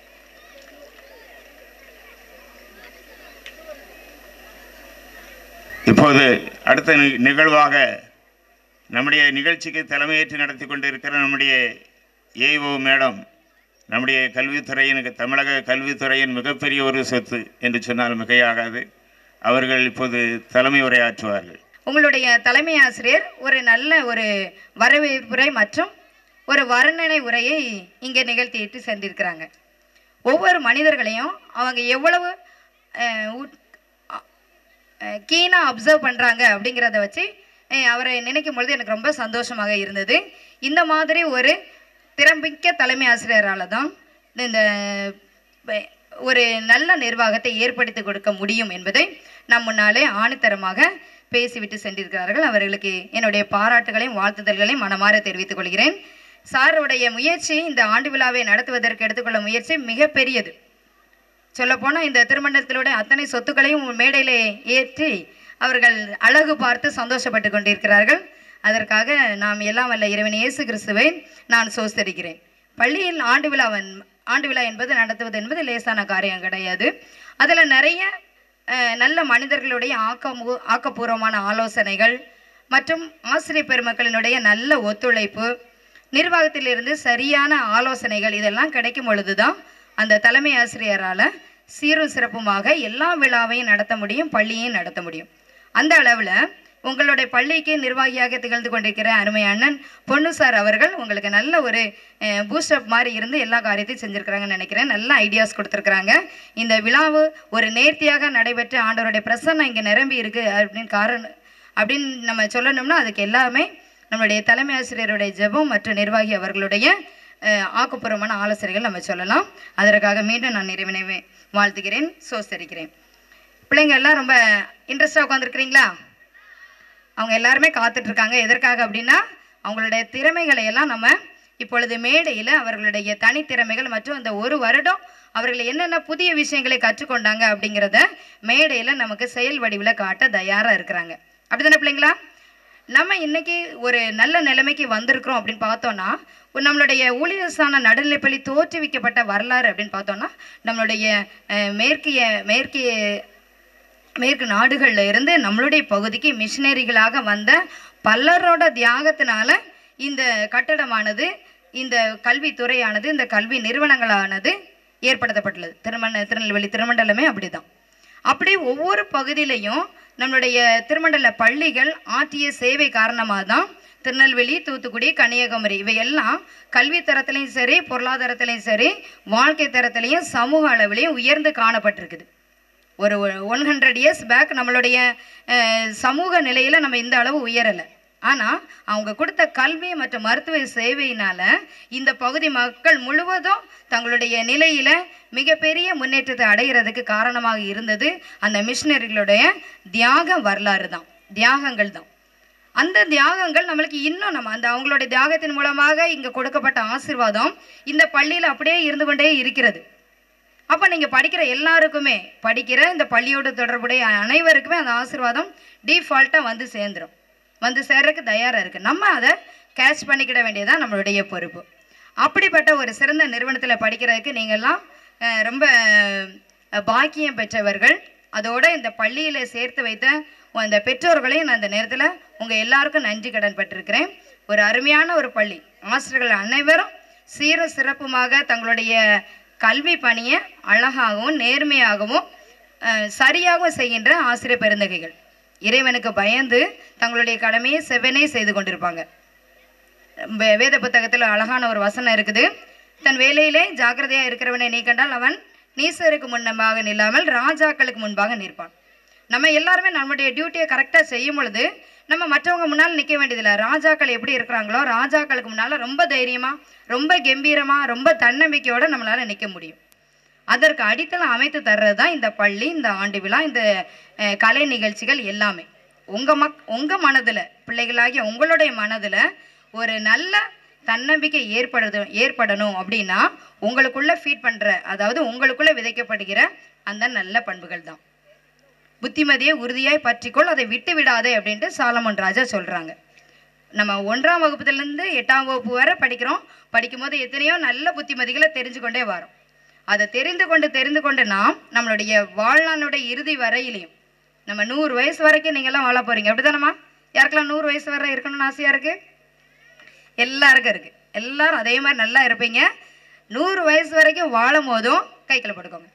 இப்போது அடுத்த நி- நிகழ்வாக நம்முடைய நிகழ்ச்சிக்கு தலைமையேற்று நடத்தி கொண்டிருக்கிற நம்முடைய ஏஓ மேடம் நம்முடைய கல்வித்துறையின் தமிழக கல்வித்துறையின் மிகப்பெரிய ஒரு சொத்து என்று சொன்னால் மிகையாகாது அவர்கள் இப்போது தலைமை உரையாற்றுவார்கள் உங்களுடைய தலைமை ஆசிரியர் ஒரு நல்ல ஒரு வரவேற்புரை மற்றும் ஒரு வர்ணனை உரையை இங்கே நிகழ்த்திட்டு சென்றிருக்கிறாங்க ஒவ்வொரு மனிதர்களையும் அவங்க எவ்வளவு கீனாக அப்சர்வ் பண்ணுறாங்க அப்படிங்கிறத வச்சு அஹ், அவரை நினைக்கும் பொழுது எனக்கு ரொம்ப சந்தோஷமாக இருந்தது இந்த மாதிரி ஒரு திறம்பிக்க தலைமை ஆசிரியரால் தான் இந்த ப- ஒரு நல்ல நிர்வாகத்தை ஏற்படுத்தி கொடுக்க முடியும் என்பதை நம் முன்னாலே ஆணித்தரமாக பேசிவிட்டு சென்றிருக்கிறார்கள் அவர்களுக்கு என்னுடைய பாராட்டுகளையும் வாழ்த்துதல்களையும் மனமாற தெரிவித்துக் கொள்கிறேன் சாருடைய முயற்சி இந்த ஆண்டு விழாவை நடத்துவதற்கு எடுத்துக்கொள்ள முயற்சி மிகப்பெரியது சொல்லப்போனால் இந்த திருமணத்திலோட அத்தனை சொத்துக்களையும் மேடையிலே ஏற்றி அவர்கள் அழகு பார்த்து சந்தோஷப்பட்டு கொண்டிருக்கிறார்கள் அதற்காக நாம் எல்லாம் வல்ல இறைவன் இயேசு கிறிஸ்துவை நான் சோஸ்தரிக்கிறேன் பள்ளியில் ஆண்டு விழாவன் ஆண்டு விழா என்பது நடத்துவது என்பது லேசான காரியம் கிடையாது அதில் நிறைய அஹ், நல்ல மனிதர்களுடைய ஆக்கமு ஆக்கப்பூர்வமான ஆலோசனைகள் மற்றும் ஆசிரியர் பெருமக்களினுடைய நல்ல ஒத்துழைப்பு நிர்வாகத்திலிருந்து சரியான ஆலோசனைகள் இதெல்லாம் கிடைக்கும் பொழுதுதான் அந்த தலைமை ஆசிரியரால் சீரும் சிறப்புமாக எல்லா விழாவையும் நடத்த முடியும் பள்ளியையும் நடத்த முடியும் அந்த அளவில் உங்களுடைய பள்ளிக்கு நிர்வாகியாக திகழ்ந்து கொண்டிருக்கிற அருமை அண்ணன் பொன்னு சார் அவர்கள் உங்களுக்கு நல்ல ஒரு பூஸ்டப் மாதிரி இருந்து எல்லா காரியத்தையும் செஞ்சுருக்கிறாங்கன்னு நினைக்கிறேன் நல்ல ஐடியாஸ் கொடுத்துருக்குறாங்க இந்த விழாவு ஒரு நேர்த்தியாக நடைபெற்று ஆண்டவருடைய பிரசன்னம் இங்கே நிரம்பி இருக்கு அப்படின்னு காரணம் அப்படின்னு நம்ம சொல்லணும்னா அதுக்கு எல்லாமே நம்மளுடைய தலைமை ஆசிரியருடைய ஜெபம் மற்றும் நிர்வாகி அவர்களுடைய அஹ், ஆக்கப்பூர்வமான ஆலோசனைகள் நம்ம சொல்லலாம் அதற்காக மீண்டும் நான் நிறைவினை வாழ்த்துகிறேன் சோசரிக்கிறேன் பிள்ளைங்க எல்லாம் ரொம்ப இன்ட்ரெஸ்டாக உட்காந்துருக்கிறீங்களா அவங்க எல்லாருமே காத்துட்டு இருக்காங்க எதற்காக அப்படின்னா அவங்களுடைய திறமைகளை எல்லாம் நம்ம இப்பொழுது மேடையில் அவர்களுடைய தனித்திறமைகள் மற்றும் அந்த ஒரு வருடம் அவர்கள் என்னென்ன புதிய விஷயங்களை கற்றுக்கொண்டாங்க அப்படிங்கிறத மேடையில் நமக்கு செயல் வடிவில் காட்ட தயாராக இருக்கிறாங்க அப்படிதானே பிள்ளைங்களா நம்ம இன்னைக்கு ஒரு நல்ல நிலைமைக்கு வந்திருக்கிறோம் அப்படின்னு பார்த்தோம்னா ஒரு நம்மளுடைய ஊழியர்சான நடுநிலைப்பள்ளி தோற்றுவிக்கப்பட்ட வரலாறு அப்படின்னு பார்த்தோம்னா நம்மளுடைய அஹ், மேற்கிய மேற்கிய மேற்கு நாடுகள்ல இருந்து நம்மளுடைய பகுதிக்கு மிஷினரிகளாக வந்த பலரோட தியாகத்தினால இந்த கட்டடமானது இந்த கல்வித்துறையானது இந்த கல்வி நிறுவனங்களானது ஏற்படுத்தப்பட்டுள்ளது திருமண திருநெல்வேலி திருமண்டலமே அப்படிதான் அப்படி ஒவ்வொரு பகுதியிலையும் நம்மளுடைய திருமண்டல பள்ளிகள் ஆற்றிய சேவை காரணமாக தான் திருநெல்வேலி தூத்துக்குடி கன்னியாகுமரி இவையெல்லாம் கல்வி தரத்திலையும் சரி பொருளாதாரத்திலையும் சரி வாழ்க்கை தரத்திலையும் சமூக அளவிலையும் உயர்ந்து காணப்பட்டிருக்குது ஒரு ஒன் ஹண்ட்ரட் இயர்ஸ் பேக் நம்மளுடைய அஹ், சமூக நிலையில் நம்ம இந்த அளவு உயரலை ஆனால் அவங்க கொடுத்த கல்வி மற்றும் மருத்துவ சேவையினால இந்த பகுதி மக்கள் முழுவதும் தங்களுடைய நிலையில மிகப்பெரிய முன்னேற்றத்தை அடைகிறதுக்கு காரணமாக இருந்தது அந்த மிஷினரிகளுடைய தியாக வரலாறு தான் தியாகங்கள் தான் அந்த தியாகங்கள் நம்மளுக்கு இன்னும் நம்ம அந்த அவங்களுடைய தியாகத்தின் மூலமாக இங்கே கொடுக்கப்பட்ட ஆசீர்வாதம் இந்த பள்ளியில் அப்படியே இருந்து கொண்டே இருக்கிறது அப்போ நீங்கள் படிக்கிற எல்லாருக்குமே படிக்கிற இந்த பள்ளியோடு தொடர்புடைய அனைவருக்குமே அந்த ஆசீர்வாதம் டிஃபால்ட்டாக வந்து சேர்ந்துரும் வந்து சேர்றதுக்கு தயாராக இருக்குது நம்ம அதை கேட்ச் பண்ணிக்கிட வேண்டியதான் நம்மளுடைய பொறுப்பு அப்படிப்பட்ட ஒரு சிறந்த நிறுவனத்தில் படிக்கிறதுக்கு நீங்கள்லாம் அஹ், ரொம்ப அஹ், பாக்கியம் பெற்றவர்கள் அதோட இந்த பள்ளியில் சேர்த்து வைத்த அந்த பெற்றோர்களையும் நான் இந்த நேரத்தில் உங்கள் எல்லாருக்கும் நன்றி கடன் பட்டிருக்கிறேன் ஒரு அருமையான ஒரு பள்ளி ஆசிரியர்கள் அனைவரும் சீர சிறப்புமாக தங்களுடைய கல்வி பணியை அழகாகவும் நேர்மையாகவும் அஹ், சரியாகவும் செய்கின்ற ஆசிரியர் பெருந்தகைகள் இறைவனுக்கு பயந்து தங்களுடைய கடமையை செவ்வனே செய்து கொண்டிருப்பாங்க வே- வேத புத்தகத்தில் அழகான ஒரு வசனம் இருக்குது தன் வேலையிலே ஜாக்கிரதையா இருக்கிறவனை நீ கண்டால் அவன் நீசருக்கு முன்னமாக நில்லாமல் ராஜாக்களுக்கு முன்பாக நிற்பான் நம்ம எல்லாருமே நம்மளுடைய டியூட்டியை கரெக்டாக செய்யும் பொழுது நம்ம மற்றவங்க முன்னால் நிற்க வேண்டியதில்லை ராஜாக்கள் எப்படி இருக்கிறாங்களோ ராஜாக்களுக்கு முன்னால் ரொம்ப தைரியமா ரொம்ப கம்பீரமா ரொம்ப தன்னம்பிக்கையோட நம்மளால நிற்க முடியும் அதற்கு அடித்தளம் அமைத்து தர்றது தான் இந்த பள்ளி இந்த ஆண்டு விழா இந்த அஹ், கலை நிகழ்ச்சிகள் எல்லாமே உங்க மக் உங்க மனதுல பிள்ளைகளாகிய உங்களுடைய மனதுல ஒரு நல்ல தன்னம்பிக்கை ஏற்படுது ஏற்படணும் அப்படின்னா உங்களுக்குள்ள ஃபீட் பண்ற அதாவது உங்களுக்குள்ள விதைக்கப்படுகிற அந்த நல்ல பண்புகள் தான் புத்திமதியை உறுதியாய் பற்றிக்கொள் அதை விட்டு விடாதே அப்படின்ட்டு சாலமன் ராஜா சொல்றாங்க நம்ம ஒன்றாம் வகுப்புலேருந்து எட்டாம் வகுப்பு வரை படிக்கிறோம் படிக்கும்போது எத்தனையோ நல்ல புத்திமதிகளை தெரிஞ்சு கொண்டே வரோம் அதை தெரிந்து கொண்டு தெரிந்து கொண்டு நாம் நம்மளுடைய வாழ்நாளுடைய இறுதி வரையிலையும் நம்ம நூறு வயசு வரைக்கும் நீங்கள்லாம் வாழ போறீங்க அப்படிதானம்மா யாருக்கெல்லாம் நூறு வயசு வரை இருக்கணும்னு ஆசையா இருக்கு எல்லாருக்கும் இருக்கு எல்லாரும் அதே மாதிரி நல்லா இருப்பீங்க நூறு வயசு வரைக்கும் வாழும் போதும் கைக்கில் போட்டுக்கோங்க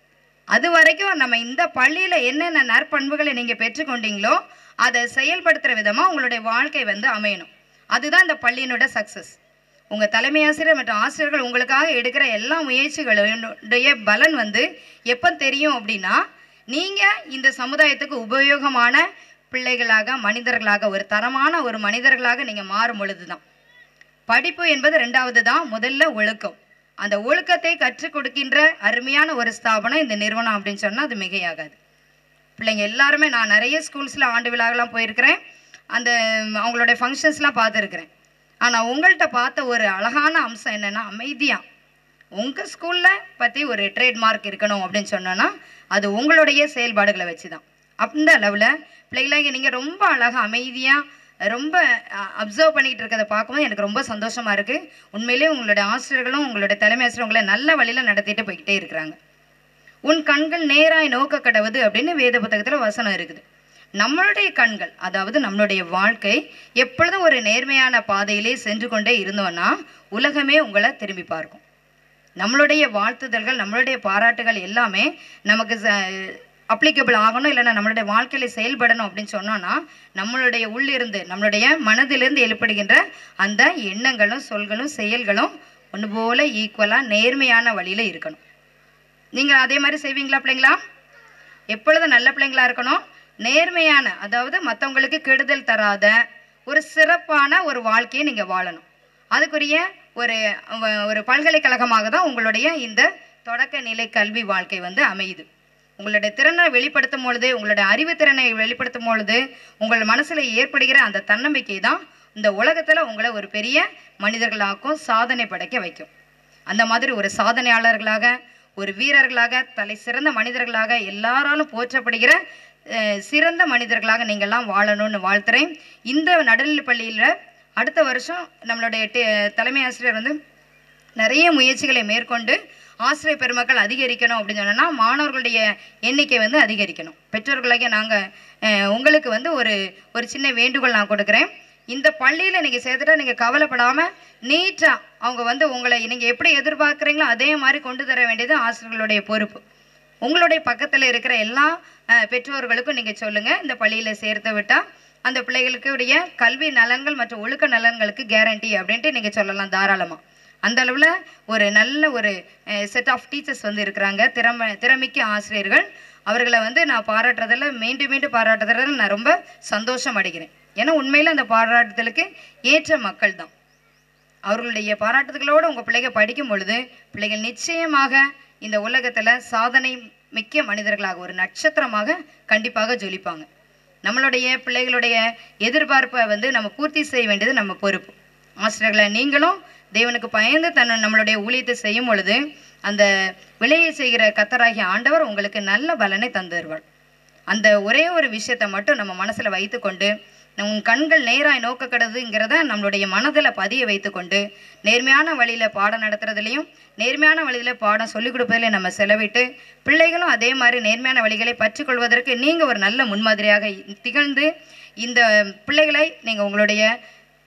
அது வரைக்கும் நம்ம இந்த பள்ளியில என்னென்ன நற்பண்புகளை நீங்க பெற்றுக்கொண்டீங்களோ அதை செயல்படுத்துற விதமா உங்களுடைய வாழ்க்கை வந்து அமையணும் அதுதான் இந்த பள்ளியினோட சக்சஸ் உங்க தலைமை ஆசிரியர் மற்றும் ஆசிரியர்கள் உங்களுக்காக எடுக்கிற எல்லா முயற்சிகளுடைய பலன் வந்து எப்போ தெரியும் அப்படின்னா நீங்க இந்த சமுதாயத்துக்கு உபயோகமான பிள்ளைகளாக மனிதர்களாக ஒரு தரமான ஒரு மனிதர்களாக நீங்க மாறும் பொழுதுதான் படிப்பு என்பது ரெண்டாவது தான் முதல்ல ஒழுக்கம் அந்த ஒழுக்கத்தை கற்றுக் கொடுக்கின்ற அருமையான ஒரு ஸ்தாபனம் இந்த நிறுவனம் அப்படின்னு சொன்னா அது மிகையாகாது பிள்ளைங்க எல்லாருமே நான் நிறைய ஸ்கூல்ஸில் ஆண்டு விழாக்கெல்லாம் போயிருக்கிறேன் அந்த ம், அவங்களுடைய ஃபங்க்ஷன்ஸ்லாம் பார்த்துருக்குறேன் ஆனால் உங்கள்கிட்ட பார்த்த ஒரு அழகான அம்சம் என்னன்னா அமைதியா உங்கள் ஸ்கூலில் பற்றி ஒரு ட்ரேட்மார்க் இருக்கணும் அப்படின்னு சொன்னோன்னா அது உங்களுடைய செயல்பாடுகளை வச்சு தான் அந்த அளவில் பிள்ளைகளாங்க நீங்கள் ரொம்ப அழகாக அமைதியாக ரொம்ப அப்சர்வ் பண்ணிட்டு இருக்கிறத பார்க்கும்போது எனக்கு ரொம்ப சந்தோஷமா இருக்கு உண்மையிலேயே உங்களுடைய ஆசிரியர்களும் உங்களுடைய தலைமை ஆசிரியர் உங்களை நல்ல வழியில் நடத்திட்டு போய்கிட்டே இருக்கிறாங்க உன் கண்கள் நேராய் நோக்க கடவுது அப்படின்னு வேத புத்தகத்துல வசனம் இருக்குது நம்மளுடைய கண்கள் அதாவது நம்மளுடைய வாழ்க்கை எப்பொழுதும் ஒரு நேர்மையான பாதையிலே சென்று கொண்டே இருந்தோம்னா உலகமே உங்களை திரும்பி பார்க்கும் நம்மளுடைய வாழ்த்துதல்கள் நம்மளுடைய பாராட்டுகள் எல்லாமே நமக்கு அப்ளிகபிள் ஆகணும் இல்லைன்னா நம்மளுடைய வாழ்க்கையில செயல்படணும் அப்படின்னு சொன்னோம்னா நம்மளுடைய உள்ளிருந்து நம்மளுடைய மனதிலிருந்து எழுப்படுகின்ற அந்த எண்ணங்களும் சொல்களும் செயல்களும் ஒன்று போல ஈக்குவலாக நேர்மையான வழியில இருக்கணும் நீங்க அதே மாதிரி செய்வீங்களா பிள்ளைங்களா எப்பொழுதும் நல்ல பிள்ளைங்களா இருக்கணும் நேர்மையான அதாவது மற்றவங்களுக்கு கெடுதல் தராத ஒரு சிறப்பான ஒரு வாழ்க்கையை நீங்க வாழணும் அதுக்குரிய ஒரு வ- ஒரு பல்கலைக்கழகமாக தான் உங்களுடைய இந்த தொடக்க நிலை கல்வி வாழ்க்கை வந்து அமையுது உங்களுடைய திறனை வெளிப்படுத்தும் பொழுது உங்களுடைய அறிவு திறனை வெளிப்படுத்தும் பொழுது உங்கள் மனசுல ஏற்படுகிற அந்த தன்னம்பிக்கை தான் இந்த உலகத்துல உங்களை ஒரு பெரிய மனிதர்களாக்கும் சாதனை படைக்க வைக்கும் அந்த மாதிரி ஒரு சாதனையாளர்களாக ஒரு வீரர்களாக தலை சிறந்த மனிதர்களாக எல்லாராலும் போற்றப்படுகிற அஹ், சிறந்த மனிதர்களாக நீங்கள்லாம் வாழணும்னு வாழ்த்துறேன் இந்த நடுநிலைப் பள்ளியில் அடுத்த வருஷம் நம்மளுடைய டே- தலைமை ஆசிரியர் வந்து நிறைய முயற்சிகளை மேற்கொண்டு ஆசிரியர் பெருமக்கள் அதிகரிக்கணும் அப்படின்னு சொன்னோன்னா மாணவர்களுடைய எண்ணிக்கை வந்து அதிகரிக்கணும் பெற்றோர்களாகிய நாங்கள் உங்களுக்கு வந்து ஒரு ஒரு சின்ன வேண்டுகோள் நான் கொடுக்குறேன் இந்த பள்ளியில் நீங்கள் சேர்த்துட்டா நீங்கள் கவலைப்படாமல் நீட்டாக அவங்க வந்து உங்களை நீங்கள் எப்படி எதிர்பார்க்குறீங்களோ அதே மாதிரி கொண்டு தர வேண்டியது ஆசிரியர்களுடைய பொறுப்பு உங்களுடைய பக்கத்தில் இருக்கிற எல்லா அஹ், பெற்றோர்களுக்கும் நீங்கள் சொல்லுங்கள் இந்த பள்ளியில் சேர்த்து விட்டால் அந்த பிள்ளைகளுக்கு உடைய கல்வி நலன்கள் மற்றும் ஒழுக்க நலன்களுக்கு கேரண்டி அப்படின்ட்டு நீங்கள் சொல்லலாம் தாராளமாக அந்த அளவில் ஒரு நல்ல ஒரு செட் ஆஃப் டீச்சர்ஸ் வந்து இருக்கிறாங்க திறமை திறமிக்க ஆசிரியர்கள் அவர்களை வந்து நான் பாராட்டுறதில் மீண்டும் மீண்டும் பாராட்டுறதில் நான் ரொம்ப சந்தோஷம் அடைகிறேன் ஏன்னா உண்மையில் அந்த பாராட்டுதலுக்கு ஏற்ற மக்கள் தான் அவர்களுடைய பாராட்டுதல்களோடு உங்கள் பிள்ளைங்க படிக்கும் பொழுது பிள்ளைகள் நிச்சயமாக இந்த உலகத்தில் சாதனை மிக்க மனிதர்களாக ஒரு நட்சத்திரமாக கண்டிப்பாக ஜொலிப்பாங்க நம்மளுடைய பிள்ளைகளுடைய எதிர்பார்ப்பை வந்து நம்ம பூர்த்தி செய்ய வேண்டியது நம்ம பொறுப்பு ஆசிரியர்களை நீங்களும் தேவனுக்கு பயந்து தன் நம்மளுடைய ஊழியத்தை செய்யும் பொழுது அந்த விலையை செய்கிற கத்தராகிய ஆண்டவர் உங்களுக்கு நல்ல பலனை தந்துருவார் அந்த ஒரே ஒரு விஷயத்தை மட்டும் நம்ம மனசுல வைத்துக்கொண்டு உன் கண்கள் நேராய் நோக்க கிடதுங்கிறத நம்மளுடைய மனதில் பதிய வைத்துக்கொண்டு நேர்மையான வழியில பாடம் நடத்துறதுலையும் நேர்மையான வழியில பாடம் சொல்லிக் கொடுப்பதிலையும் நம்ம செலவிட்டு பிள்ளைகளும் அதே மாதிரி நேர்மையான வழிகளை பற்றிக்கொள்வதற்கு நீங்க ஒரு நல்ல முன்மாதிரியாக திகழ்ந்து இந்த பிள்ளைகளை நீங்க உங்களுடைய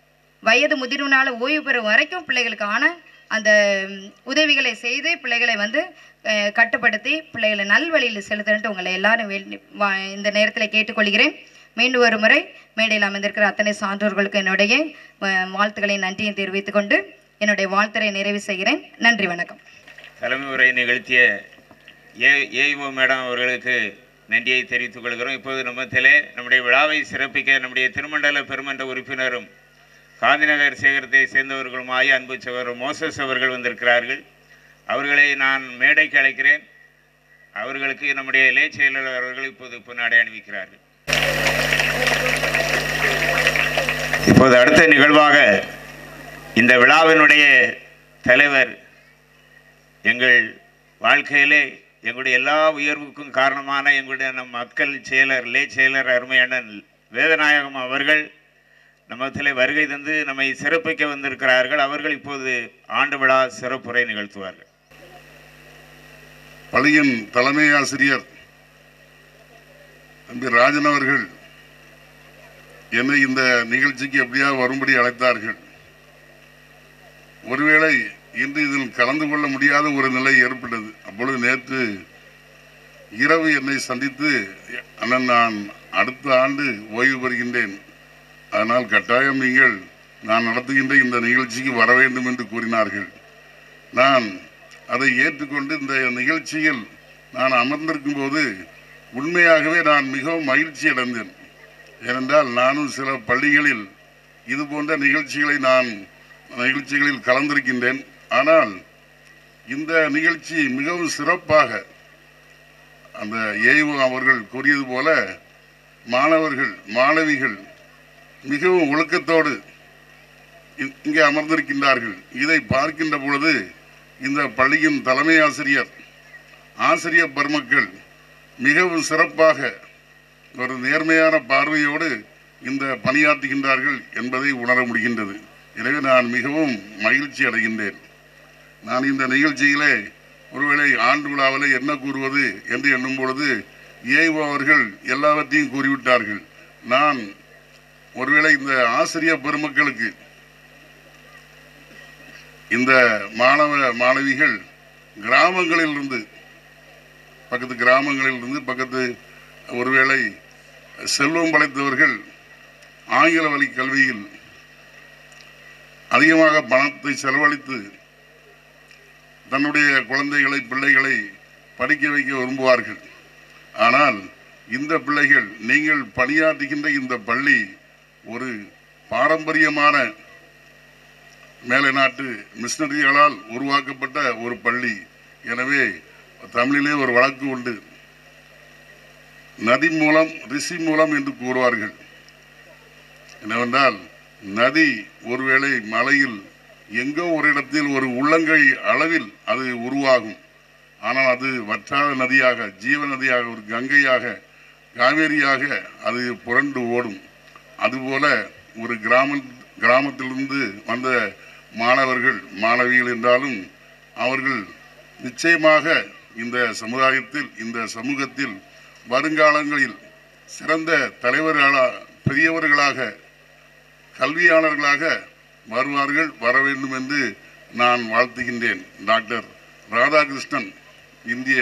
வயது முதிர்வுனால ஓய்வு பெறும் வரைக்கும் பிள்ளைகளுக்கான அந்த ம், உதவிகளை செய்து பிள்ளைகளை வந்து அஹ், கட்டுப்படுத்தி பிள்ளைகளை நல்வழியில் செலுத்தன்ட்டு உங்களை எல்லாரும் வேண்டி வா- இந்த நேரத்தில் கேட்டுக்கொள்கிறேன் மீண்டும் ஒரு முறை மேடையில் அமர்ந்திருக்கிற அத்தனை சான்றோர்களுக்கு என்னுடைய அஹ், வாழ்த்துக்களை நன்றியை தெரிவித்துக் கொண்டு என்னுடைய வாழ்த்துரை நிறைவு செய்கிறேன் நன்றி வணக்கம் தலைமை உரை நிகழ்த்திய ஏ ஏஇஓ மேடம் அவர்களுக்கு நன்றியை தெரிவித்துக் கொள்கிறோம் இப்போது நம்மத்திலே நம்முடைய விழாவை சிறப்பிக்க நம்முடைய திருமண்டல பெருமன்ற உறுப்பினரும் காந்திநகர் சேகரத்தை சேர்ந்தவர்களுமாய் அன்பு சகோதரர் மோசஸ் அவர்கள் வந்திருக்கிறார்கள் அவர்களை நான் மேடைக்கு அழைக்கிறேன் அவர்களுக்கு நம்முடைய இளைய செயலாளர் அவர்கள் இப்போது பொன்னாடை அணிவிக்கிறார்கள் இப்போது அடுத்த நிகழ்வாக இந்த விழாவினுடைய தலைவர் எங்கள் வாழ்க்கையிலே எங்களுடைய எல்லா உயர்வுக்கும் காரணமான எங்களுடைய நம் மக்கள் செயலர் லே செயலர் அருமையண்ணன் வேதநாயகம் அவர்கள் நம்மத்திலே வருகை தந்து நம்மை சிறப்பிக்க வந்திருக்கிறார்கள் அவர்கள் இப்போது ஆண்டு விழா சிறப்புரை நிகழ்த்துவார்கள் பள்ளியின் தலைமை ஆசிரியர் தம்பி ராஜன் அவர்கள் என்னை இந்த நிகழ்ச்சிக்கு எப்படியாவது வரும்படி அழைத்தார்கள் ஒருவேளை இன்று இதில் கலந்து கொள்ள முடியாத ஒரு நிலை ஏற்பட்டது அப்பொழுது நேற்று இரவு என்னை சந்தித்து அண்ணன் நான் அடுத்த ஆண்டு ஓய்வு பெறுகின்றேன் அதனால் கட்டாயம் நீங்கள் நான் நடத்துகின்ற இந்த நிகழ்ச்சிக்கு வர வேண்டும் என்று கூறினார்கள் நான் அதை ஏற்றுக்கொண்டு இந்த நிகழ்ச்சியில் நான் அமர்ந்திருக்கும் போது உண்மையாகவே நான் மிகவும் மகிழ்ச்சி அடைந்தேன் ஏனென்றால் நானும் சில பள்ளிகளில் இது போன்ற நிகழ்ச்சிகளை நான் நிகழ்ச்சிகளில் கலந்திருக்கின்றேன் ஆனால் இந்த நிகழ்ச்சி மிகவும் சிறப்பாக அந்த ஏய்வு அவர்கள் கூறியது போல மாணவர்கள் மாணவிகள் மிகவும் ஒழுக்கத்தோடு இ- இங்கே அமர்ந்திருக்கின்றார்கள் இதை பார்க்கின்ற பொழுது இந்த பள்ளியின் தலைமை ஆசிரியர் ஆசிரியர் பெருமக்கள் மிகவும் சிறப்பாக ஒரு நேர்மையான பார்வையோடு இந்த பணியாற்றுகின்றார்கள் என்பதை உணர முடிகின்றது எனவே நான் மிகவும் மகிழ்ச்சி அடைகின்றேன் நான் இந்த நிகழ்ச்சியிலே ஒருவேளை ஆண்டு விழாவிலே என்ன கூறுவது என்று எண்ணும் பொழுது ஏய்வு அவர்கள் எல்லாவற்றையும் கூறிவிட்டார்கள் நான் ஒருவேளை இந்த ஆசிரியர் பெருமக்களுக்கு இந்த மாணவ மாணவிகள் கிராமங்களில் இருந்து பக்கத்து கிராமங்களில் இருந்து பக்கத்து ஒருவேளை செல்வம் படைத்தவர்கள் ஆங்கில வழி கல்வியில் அதிகமாக பணத்தை செலவழித்து தன்னுடைய குழந்தைகளை பிள்ளைகளை படிக்க வைக்க விரும்புவார்கள் ஆனால் இந்த பிள்ளைகள் நீங்கள் பணியாற்றுகின்ற இந்த பள்ளி ஒரு பாரம்பரியமான மேலை நாட்டு மிஷினரிகளால் உருவாக்கப்பட்ட ஒரு பள்ளி எனவே தமிழிலே ஒரு வழக்கு உண்டு நதி மூலம் ரிஷி மூலம் என்று கூறுவார்கள் என்னவென்றால் நதி ஒருவேளை மலையில் எங்கோ ஒரு இடத்தில் ஒரு உள்ளங்கை அளவில் அது உருவாகும் ஆனால் அது வற்றாத நதியாக ஜீவ நதியாக ஒரு கங்கையாக காவேரியாக அது புரண்டு ஓடும் அதுபோல ஒரு கிராம கிராமத்திலிருந்து வந்த மாணவர்கள் மாணவிகள் என்றாலும் அவர்கள் நிச்சயமாக இந்த சமுதாயத்தில் இந்த சமூகத்தில் வருங்காலங்களில் சிறந்த தலைவர்களாக பெரியவர்களாக கல்வியாளர்களாக வருவார்கள் வர வேண்டும் என்று நான் வாழ்த்துகின்றேன் டாக்டர் ராதாகிருஷ்ணன் இந்திய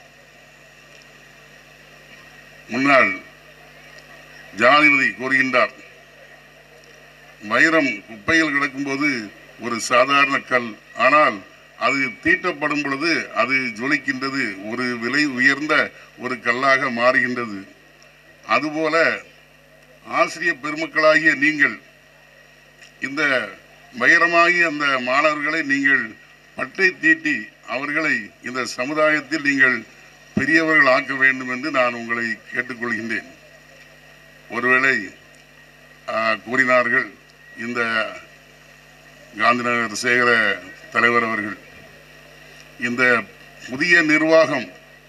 முன்னாள் ஜனாதிபதி கூறுகின்றார் வைரம் குப்பையில் கிடக்கும்போது ஒரு சாதாரண கல் ஆனால் அது தீட்டப்படும் பொழுது அது ஜொலிக்கின்றது ஒரு விலை உயர்ந்த ஒரு கல்லாக மாறுகின்றது அதுபோல ஆசிரியர் பெருமக்களாகிய நீங்கள் இந்த வைரமாகிய அந்த மாணவர்களை நீங்கள் பட்டை தீட்டி அவர்களை இந்த சமுதாயத்தில் நீங்கள் பெரியவர்கள் ஆக்க வேண்டும் என்று நான் உங்களை கேட்டுக்கொள்கின்றேன் ஒருவேளை ஆ, கூறினார்கள் இந்த காந்திநகர் சேகர தலைவர் அவர்கள் இந்த புதிய நிர்வாகம்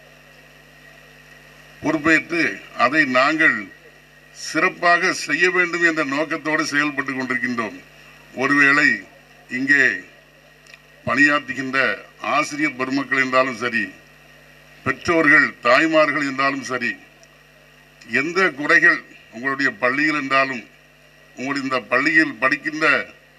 பொறுப்பேற்று அதை நாங்கள் சிறப்பாக செய்ய வேண்டும் என்ற நோக்கத்தோடு செயல்பட்டு கொண்டிருக்கின்றோம் ஒருவேளை இங்கே பணியாற்றுகின்ற ஆசிரியர் பெருமக்கள் என்றாலும் சரி பெற்றோர்கள் தாய்மார்கள் என்றாலும் சரி எந்த குறைகள் உங்களுடைய பள்ளியில் என்றாலும் உங்களுடைய இந்த பள்ளியில் படிக்கின்ற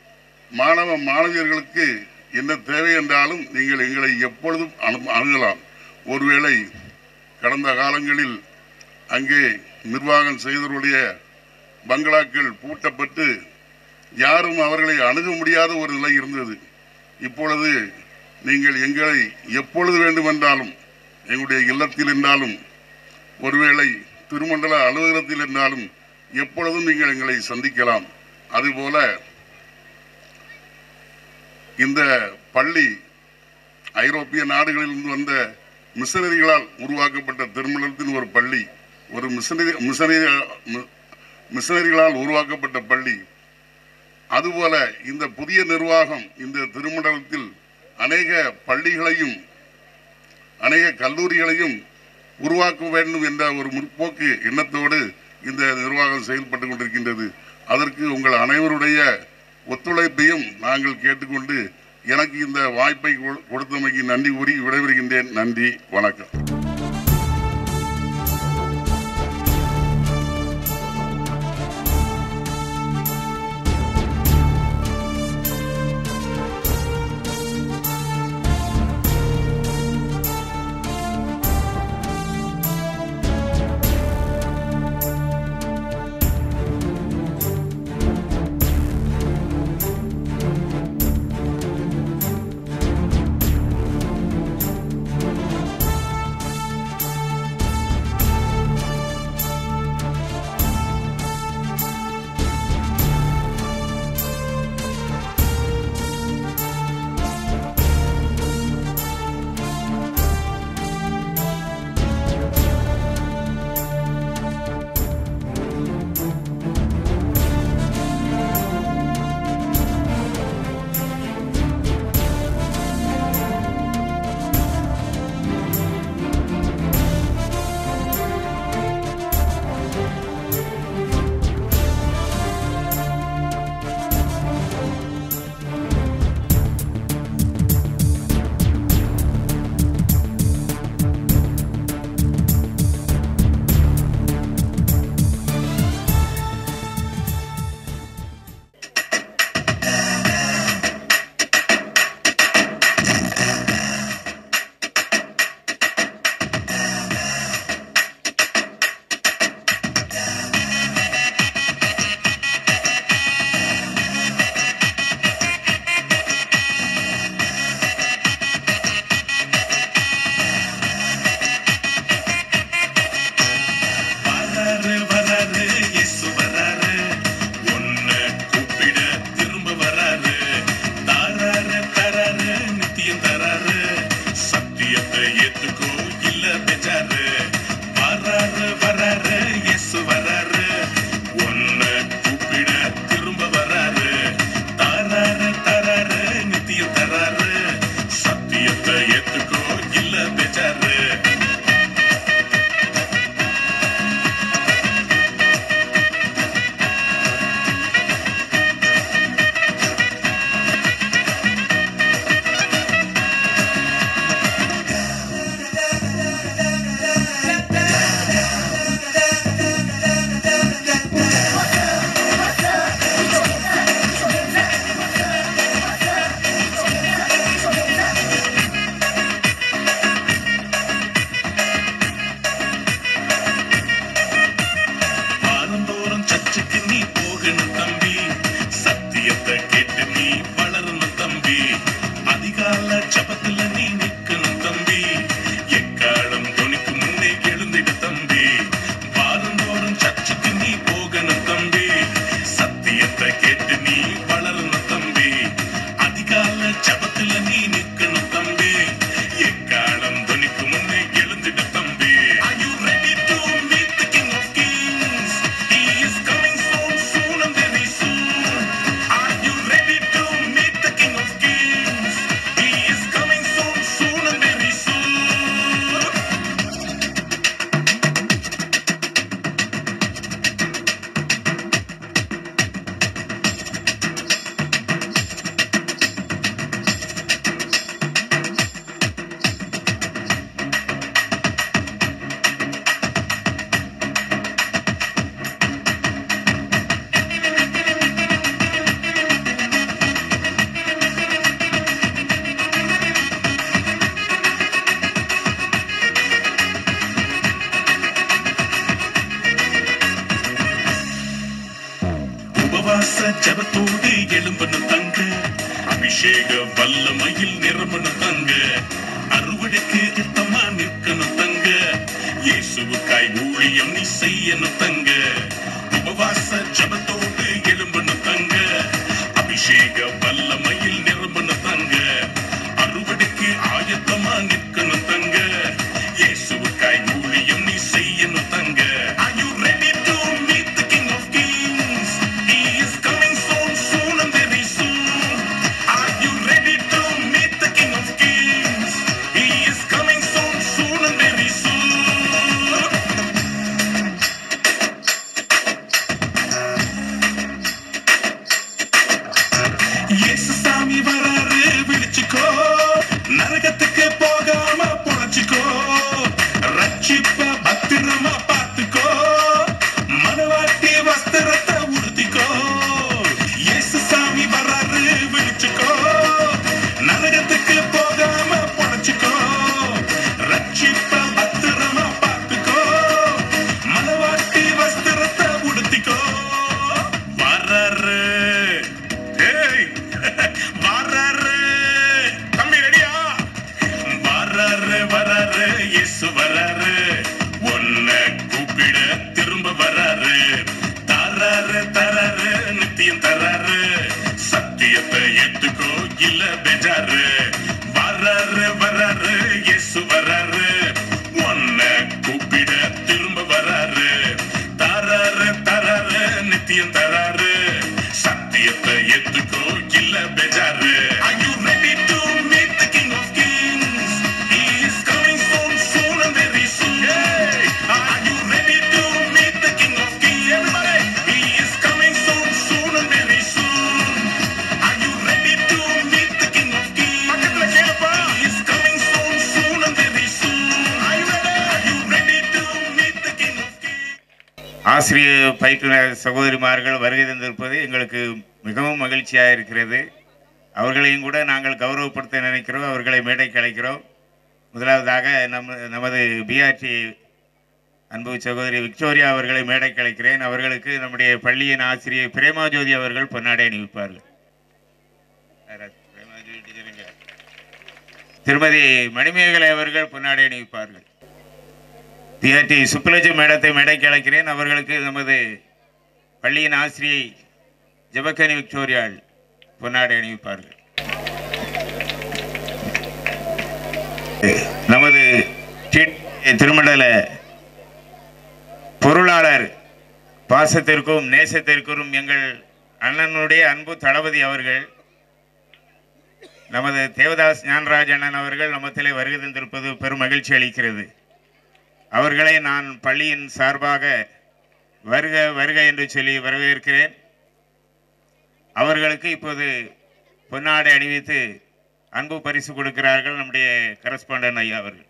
மாணவ மாணவியர்களுக்கு என்ன தேவை என்றாலும் நீங்கள் எங்களை எப்பொழுதும் அனு- அணுகலாம் ஒருவேளை கடந்த காலங்களில் அங்கே நிர்வாகம் செய்தவருடைய பங்களாக்கள் பூட்டப்பட்டு யாரும் அவர்களை அணுக முடியாத ஒரு நிலை இருந்தது இப்பொழுது நீங்கள் எங்களை எப்பொழுது வேண்டுமென்றாலும் எங்களுடைய இல்லத்தில் என்றாலும் ஒருவேளை திருமண்டல அலுவலகத்தில் என்றாலும் எப்பொழுதும் நீங்கள் எங்களை சந்திக்கலாம் அதுபோல இந்த பள்ளி ஐரோப்பிய நாடுகளிலிருந்து வந்த மிஷனரிகளால் உருவாக்கப்பட்ட திருமணத்தின் ஒரு பள்ளி ஒரு மிஷனரி மிஷனரி மி- மிஷனரிகளால் உருவாக்கப்பட்ட பள்ளி அதுபோல இந்த புதிய நிர்வாகம் இந்த திருமண்டலத்தில் அநேக பள்ளிகளையும் அநேக கல்லூரிகளையும் உருவாக்க வேண்டும் என்ற ஒரு முற்போக்கு எண்ணத்தோடு இந்த நிர்வாகம் செயல்பட்டு கொண்டிருக்கின்றது அதற்கு உங்கள் அனைவருடைய ஒத்துழைப்பையும் நாங்கள் கேட்டுக்கொண்டு எனக்கு இந்த வாய்ப்பை கொ- கொடுத்தமைக்கு நன்றி கூறி விடைபெறுகின்றேன் நன்றி வணக்கம் வராரு வராரு இயேசு வராரு உன்னை கூப்பிட திரும்ப வராரு தாராரு தராரு நித்தியம் தராரு சத்தியத்தை ஏத்துக்கோ இல்ல பெஜாரு வராரு வராரு இயேசு வராரு உன்னை கூப்பிட திரும்ப வராரு தாராரு தராரு நித்தியம் தராரு சத்தியத்தை ஏத்துக்கோ இல்ல பெஜாரு வாரந்தோறும் சர்ச்சுக்கு நீ போகணும் தம்பி சத்தியத்தை கேட்டு நீ வளரணும் தம்பி அதிகால ஜபத்துல நீ நிக்கணும் தம்பி எக்காலம் துணிக்கு முன்னே எழுந்திடு தம்பி வாரந்தோறும் சர்ச்சுக்கு நீ போகணும் தம்பி சத்தியத்தை கேட்டு நீ வளரணும் தம்பி அதிகால ஜபத்துல நீ நிக்கணும் தம்பி எக்காலம் துணிக்கு முன்னே எழுந்திடு தம்பி Are you ready to meet the King of Kings? He is coming soon, soon and very soon. Are you ready to meet the King of Kings? He is coming soon, soon ஜபத்தோடு எழும்பணும் தங்க அபிஷேக வல்லமையில் நிரம்பணும் தங்க அறுவடைக்கு திட்டமா நிற்கணும் தங்க இயேசுவுக்காய் ஊழியம் நீ செய்யணும் தங்க உபவாச ஜபத்தோடு எழும்பணும் தங்க அபிஷேக வல்லமையில் நிரம்பணும் தங்க அறுவடைக்கு ஆயத்தமா நிற்கணும் தங்க இயேசுவுக்காய் ஊழியம் நீ செய்யணும் தங்க Are you ready to meet the King of Kings? He is coming soon, soon and very soon. Are you ready to meet the King of Kings? He is coming soon, soon and very soon. இயேசு சாமி வராரு விழிச்சுக்கோ நரகத்துக்கு போகாம பொழைச்சுக்கோ ரட்சிப்ப பத்திரமா பார்த்துக்கோ மனவாட்டி வஸ்திரத்தை உடுத்திக்கோ இயேசு சாமி வராரு விழிச்சுக்கோ நரகத்துக்கு போகாம பொழைச்சுக்கோ ரட்சிப்ப பத்திரமா பார்த்துக்கோ மனவாட்டி வஸ்திரத்தை உடுத்திக்கோ வராரு ஏய் வராரு தம்பி ரெடியா வராரு வராரு இயேசு வராரு உன்னை கூப்பிட திரும்ப வராரு தராரு தராரு நித்தியம் தராரு சத்தியத்தை ஏத்துக்கோ இல்ல பெஜாரு வராரு வராரு இயேசு வராரு உன்னை கூப்பிட திரும்ப வராரு தராரு தராரு நித்தியம் தராரு சத்தியத்தை ஏத்துக்கோ இல்ல பெஜாரு Are you ready to meet the King of Kings? He is coming soon, soon and very soon. Hey! Are you ready to meet the King of Kings? Everybody! He is coming soon, soon and very soon. Are you ready to meet the King of Kings? பக்கத்துல கேளுப்பா. He is coming soon, soon and very soon. Are you ready? Are you ready to meet the King of Kings? ஆசிரியர் பயிற்றுனர் சகோதரிமார்கள் வருகை தந்திருப்பது எங்களுக்கு மிகவும் மகிழ்ச்சியாக இருக்கிறது அவர்களையும் கூட நாங்கள் கௌரவப்படுத்த நினைக்கிறோம் அவர்களை மேடைக்கு அழைக்கிறோம் முதலாவதாக நம்ம நமது பிஆர்டி அன்பு சகோதரி விக்டோரியா அவர்களை மேடைக்கு அழைக்கிறேன் அவர்களுக்கு நம்முடைய பள்ளியின் ஆசிரியர் பிரேமாஜோதி அவர்கள் பொன்னாடை அணிவிப்பார்கள் யாராவது? பிரேமாஜோதி teacher எங்க? திருமதி மணிமேகலை அவர்கள் பொன்னாடை அணிவிப்பார்கள் பிஆர்டி சுப்புலட்சுமி மேடத்தை மேடைக்கு அழைக்கிறேன் அவர்களுக்கு நமது பள்ளியின் ஆசிரியை ஜெபக்கனி விக்டோரியாள் பொன்னாடை அணிவிப்பார்கள் நமது டி- திருமண்டல பொருளாளர் பாசத்திற்கும் நேசத்திற்கும் எங்கள் அண்ணனுடைய அன்பு தளபதி அவர்கள் நமது தேவதாஸ் ஞானராஜ் அண்ணன் அவர்கள் நம்மத்திலே வருகை தந்திருப்பது பெரும் மகிழ்ச்சி அளிக்கிறது அவர்களை நான் பள்ளியின் சார்பாக வருக வருக என்று சொல்லி வரவேற்கிறேன் அவர்களுக்கு இப்போது பொன்னாடை அணிவித்து அன்பு பரிசு கொடுக்கிறார்கள் நம்முடைய கரஸ்பாண்டன் ஐயா அவர்கள்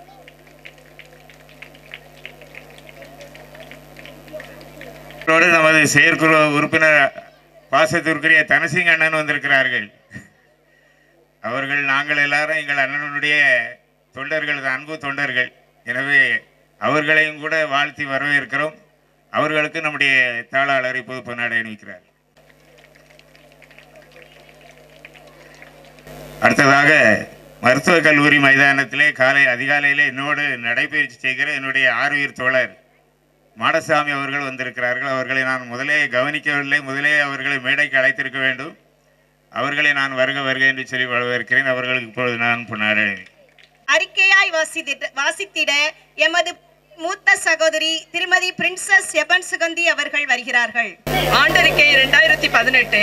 இதோடு நமது செயற்குழு உறுப்பினர் பாசத்திற்குரிய தனசிங் அண்ணன் வந்திருக்கிறார்கள் அவர்கள் நாங்கள் எல்லாரும் எங்கள் அண்ணனுடைய தொண்டர்கள் அன்பு தொண்டர்கள் எனவே அவர்களையும் கூட வாழ்த்தி வரவேற்கிறோம் அவர்களுக்கு நம்முடைய தாளாளர் இப்போது பொன்னாடை அணிவிக்கிறார் அடுத்ததாக மருத்துவக் கல்லூரி மைதானத்திலே காலை அதிகாலையிலே என்னோடு நடைபயிற்சி செய்கிற என்னுடைய ஆறுயிர் தோழர் மாடசாமி அவர்கள் வந்திருக்கிறார்கள் அவர்களை நான் முதலே கவனிக்கவில்லை முதலே அவர்களை மேடைக்கு அழைத்திருக்க வேண்டும் அவர்களை நான் வருக வருக என்று சொல்லி வரவேற்கிறேன் அவர்களுக்கு இப்பொழுது நான் பொன்னாடை அறிக்கையாய் வாசித்திட வாசித்திட எமது மூத்த சகோதரி திருமதி பிரின்சஸ் எபன் சுகந்தி அவர்கள் வருகிறார்கள் ஆண்டறிக்கை இரண்டாயிரத்தி பதினெட்டு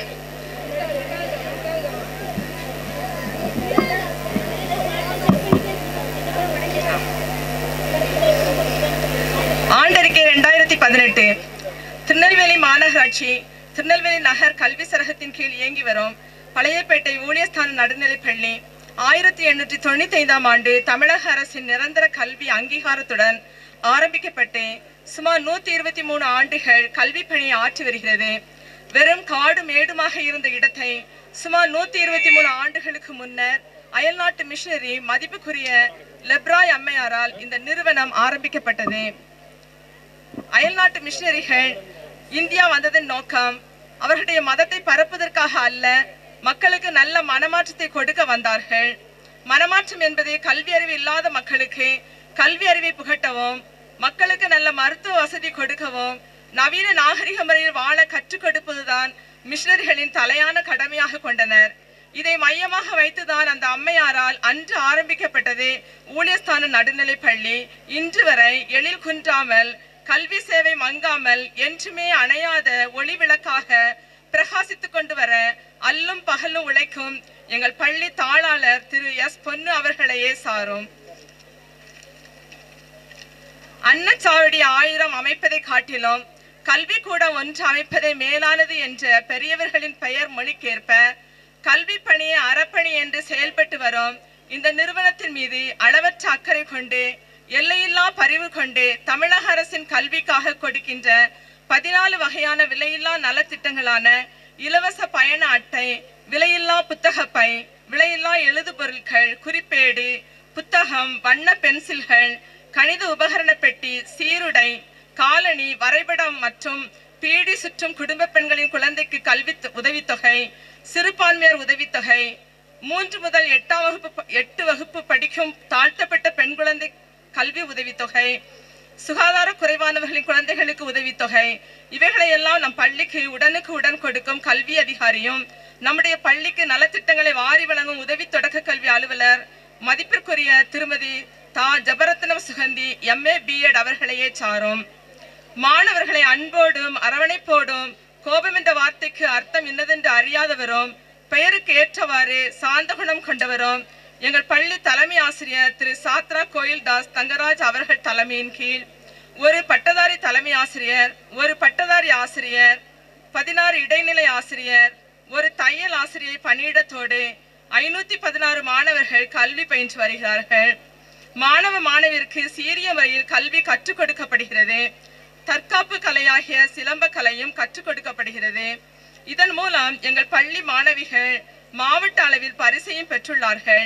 ஆண்டறிக்கை இரண்டாயிரத்தி பதினெட்டு திருநெல்வேலி மாநகராட்சி திருநெல்வேலி நகர் கல்வி சரகத்தின் கீழ் இயங்கி வரும் பழையப்பேட்டை ஊழியஸ்தான நடுநிலைப்பள்ளி ஆயிரத்தி எண்ணூற்றி தொண்ணூத்தி ஐந்தாம் ஆண்டு தமிழக அரசின் நிரந்தர கல்வி அங்கீகாரத்துடன் ஆரம்பிக்கப்பட்டு சுமார் நூத்தி இருபத்தி மூணு ஆண்டுகள் கல்வி பணியை ஆற்றி வருகிறது வெறும் காடு மேடுமாக இருந்த இடத்தை சுமார் நூத்தி இருபத்தி மூணு ஆண்டுகளுக்கு முன்னர் அயல்நாட்டு மிஷனரி மதிப்புக்குரிய லெப்ராய் அம்மையாரால் இந்த நிறுவனம் ஆரம்பிக்கப்பட்டது அயல்நாட்டு மிஷனரிகள் இந்தியா வந்ததன் நோக்கம் அவர்களுடைய மதத்தை பரப்புவதற்காக அல்ல மக்களுக்கு நல்ல மனமாற்றத்தை கொடுக்க வந்தார்கள் மனமாற்றம் என்பது கல்வி அறிவு இல்லாத மக்களுக்கு கல்வி அறிவை புகட்டவும் மக்களுக்கு நல்ல மருத்துவ வசதி கொடுக்கவும் நவீன நாகரிக முறையில் வாழ கற்றுக் கொடுப்பதுதான் மிஷனரிகளின் தலையான கடமையாக கொண்டனர் இதை மையமாக வைத்துதான் அந்த அம்மையாரால் அன்று ஆரம்பிக்கப்பட்டது ஊழியஸ்தான நடுநிலைப் பள்ளி இன்று வரை எழில் குன்றாமல் கல்வி சேவை மங்காமல் என்றுமே அணையாத ஒளி விளக்காக பிரகாசித்துக் கொண்டு வர அல்லும் பகலும் உழைக்கும் எங்கள் பள்ளி தாளாளர் திரு எஸ் பொன்னு அவர்களையே சாரும் அன்னச்சாவடி ஆயிரம் அமைப்பதை காட்டிலும் கல்விக்கூடம் ஒன்று அமைப்பதே மேலானது என்ற பெரியவர்களின் பெயர் மொழிக்கேற்ப கல்வி பணியை அறப்பணி என்று செயல்பட்டு வரும் இந்த நிறுவனத்தின் மீது அளவற்ற அக்கறை கொண்டு எல்லையில்லா பரிவு கொண்டு தமிழக அரசின் கல்விக்காக கொடுக்கின்ற பதினாலு வகையான விலையில்லா நலத்திட்டங்களான இலவச பயண அட்டை விலையில்லா புத்தகப்பை விலையில்லா எழுது பொருட்கள் குறிப்பேடு புத்தகம் வண்ண பென்சில்கள் கணித உபகரண பெட்டி சீருடை காலணி வரைபடம் மற்றும் பீடி சுற்றும் குடும்ப பெண்களின் குழந்தைக்கு கல்வி த- உதவித்தொகை சிறுபான்மையர் உதவித்தொகை மூன்று முதல் எட்டாம் வகுப்பு ப- எட்டு வகுப்பு படிக்கும் தாழ்த்தப்பட்ட பெண் குழந்தை கல்வி உதவித்தொகை சுகாதார குறைவானவர்களின் குழந்தைகளுக்கு உதவித்தொகை இவைகளை எல்லாம் நம் பள்ளிக்கு உடனுக்கு உடன் கொடுக்கும் கல்வி அதிகாரியும் நம்முடைய பள்ளிக்கு நலத்திட்டங்களை வாரி வழங்கும் உதவி தொடக்க கல்வி அலுவலர் மதிப்பிற்குரிய திருமதி தா ஜபரத்னம் சுகந்தி எம்ஏ பிஎட் அவர்களையே சாரும் மாணவர்களை அன்போடும் அரவணைப்போடும் கோபம் என்ற வார்த்தைக்கு அர்த்தம் இன்னதென்று அறியாதவரும் பெயருக்கு ஏற்றவாறு சாந்த குணம் கொண்டவரும் எங்கள் பள்ளி தலைமை ஆசிரியர் திரு சாத்ரா கோயில்தாஸ் தங்கராஜ் அவர்கள் தலைமையின் கீழ் ஒரு பட்டதாரி தலைமை ஆசிரியர் ஒரு பட்டதாரி ஆசிரியர் பதினாறு இடைநிலை ஆசிரியர் ஒரு தையல் ஆசிரியை பணியிடத்தோடு ஐநூத்தி பதினாறு மாணவர்கள் கல்வி பயின்று வருகிறார்கள் மாணவ மாணவியருக்கு சீரிய முறையில் கல்வி கற்றுக் கொடுக்கப்படுகிறது தற்காப்பு கலையாகிய சிலம்ப கலையும் கற்றுக் கொடுக்கப்படுகிறது இதன் மூலம் எங்கள் பள்ளி மாணவிகள் மாவட்ட அளவில் பரிசையும் பெற்றுள்ளார்கள்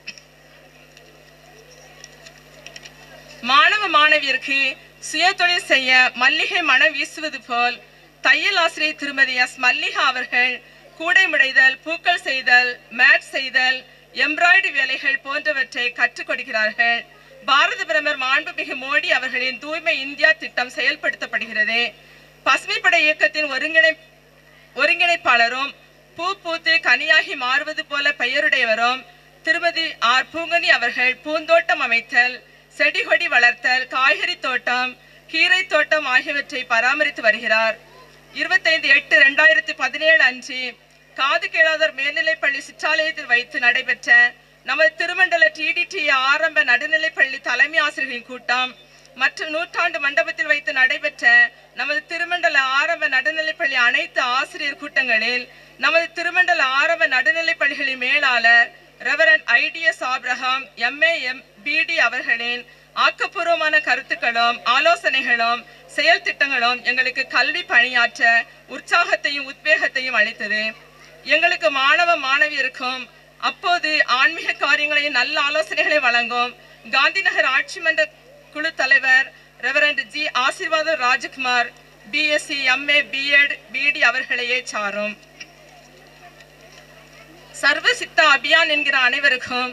மாணவ மாணவியருக்கு சுயதொழில் செய்ய மல்லிகை மனம் வீசுவது போல் தையல் ஆசிரியர் திருமதி எஸ் மல்லிகா அவர்கள் கூடை முடைதல் பூக்கள் செய்தல் மேட் செய்தல் எம்ப்ராய்டரி வேலைகள் போன்றவற்றை கற்றுக் கொடுக்கிறார்கள் பாரத பிரதமர் மாண்புமிகு மோடி அவர்களின் தூய்மை இந்தியா திட்டம் செயல்படுத்தப்படுகிறது பசுமைப்படை இயக்கத்தின் ஒருங்கிணை ஒருங்கிணைப்பாளரும் பூ பூத்து கனியாகி மாறுவது போல பெயருடையவரும் திருமதி ஆர் பூங்கனி அவர்கள் பூந்தோட்டம் அமைத்தல் செடி கொடி வளர்த்தல் காய்கறி தோட்டம் கீரை தோட்டம் ஆகியவற்றை பராமரித்து வருகிறார் இருபத்தைந்து எட்டு ரெண்டாயிரத்தி பதினேழு அன்று காது கேளாதோர் மேல்நிலைப்பள்ளி சிற்றாலயத்தில் வைத்து நடைபெற்ற நமது திருமண்டல டிடிடி ஆரம்ப நடுநிலைப்பள்ளி தலைமை ஆசிரியர்களின் கூட்டம் மற்றும் நூற்றாண்டு மண்டபத்தில் வைத்து நடைபெற்ற நமது திருமண்டல ஆரம்ப நடுநிலைப்பள்ளி அனைத்து ஆசிரியர் கூட்டங்களில் நமது திருமண்டல ஆரம்ப நடுநிலைப்பள்ளிகளின் மேலாளர் reverend I D S Abraham M A M P D அவர்களின் ஆக்கப்பூர்வமான கருத்துக்களும் ஆலோசனைகளும் செயல் திட்டங்களும் எங்களுக்கு கல்வி பணியாற்ற உற்சாகத்தையும் உத்வேகத்தையும் அளித்தது எங்களுக்கு மாணவ மாணவியருக்கும் அப்போது ஆன்மீக காரியங்களையும் நல்ல ஆலோசனைகளை வழங்கும் காந்திநகர் ஆட்சி மன்ற குழு தலைவர் ரெவரண்ட் ஜி ஆசீர்வாதம் ராஜகுமார் பிஎஸ்சி எம்ஏ பிஎட் பிடி அவர்களையே சாரும் சர்வ சித்தா அபியான் என்கிற அனைவருக்கும்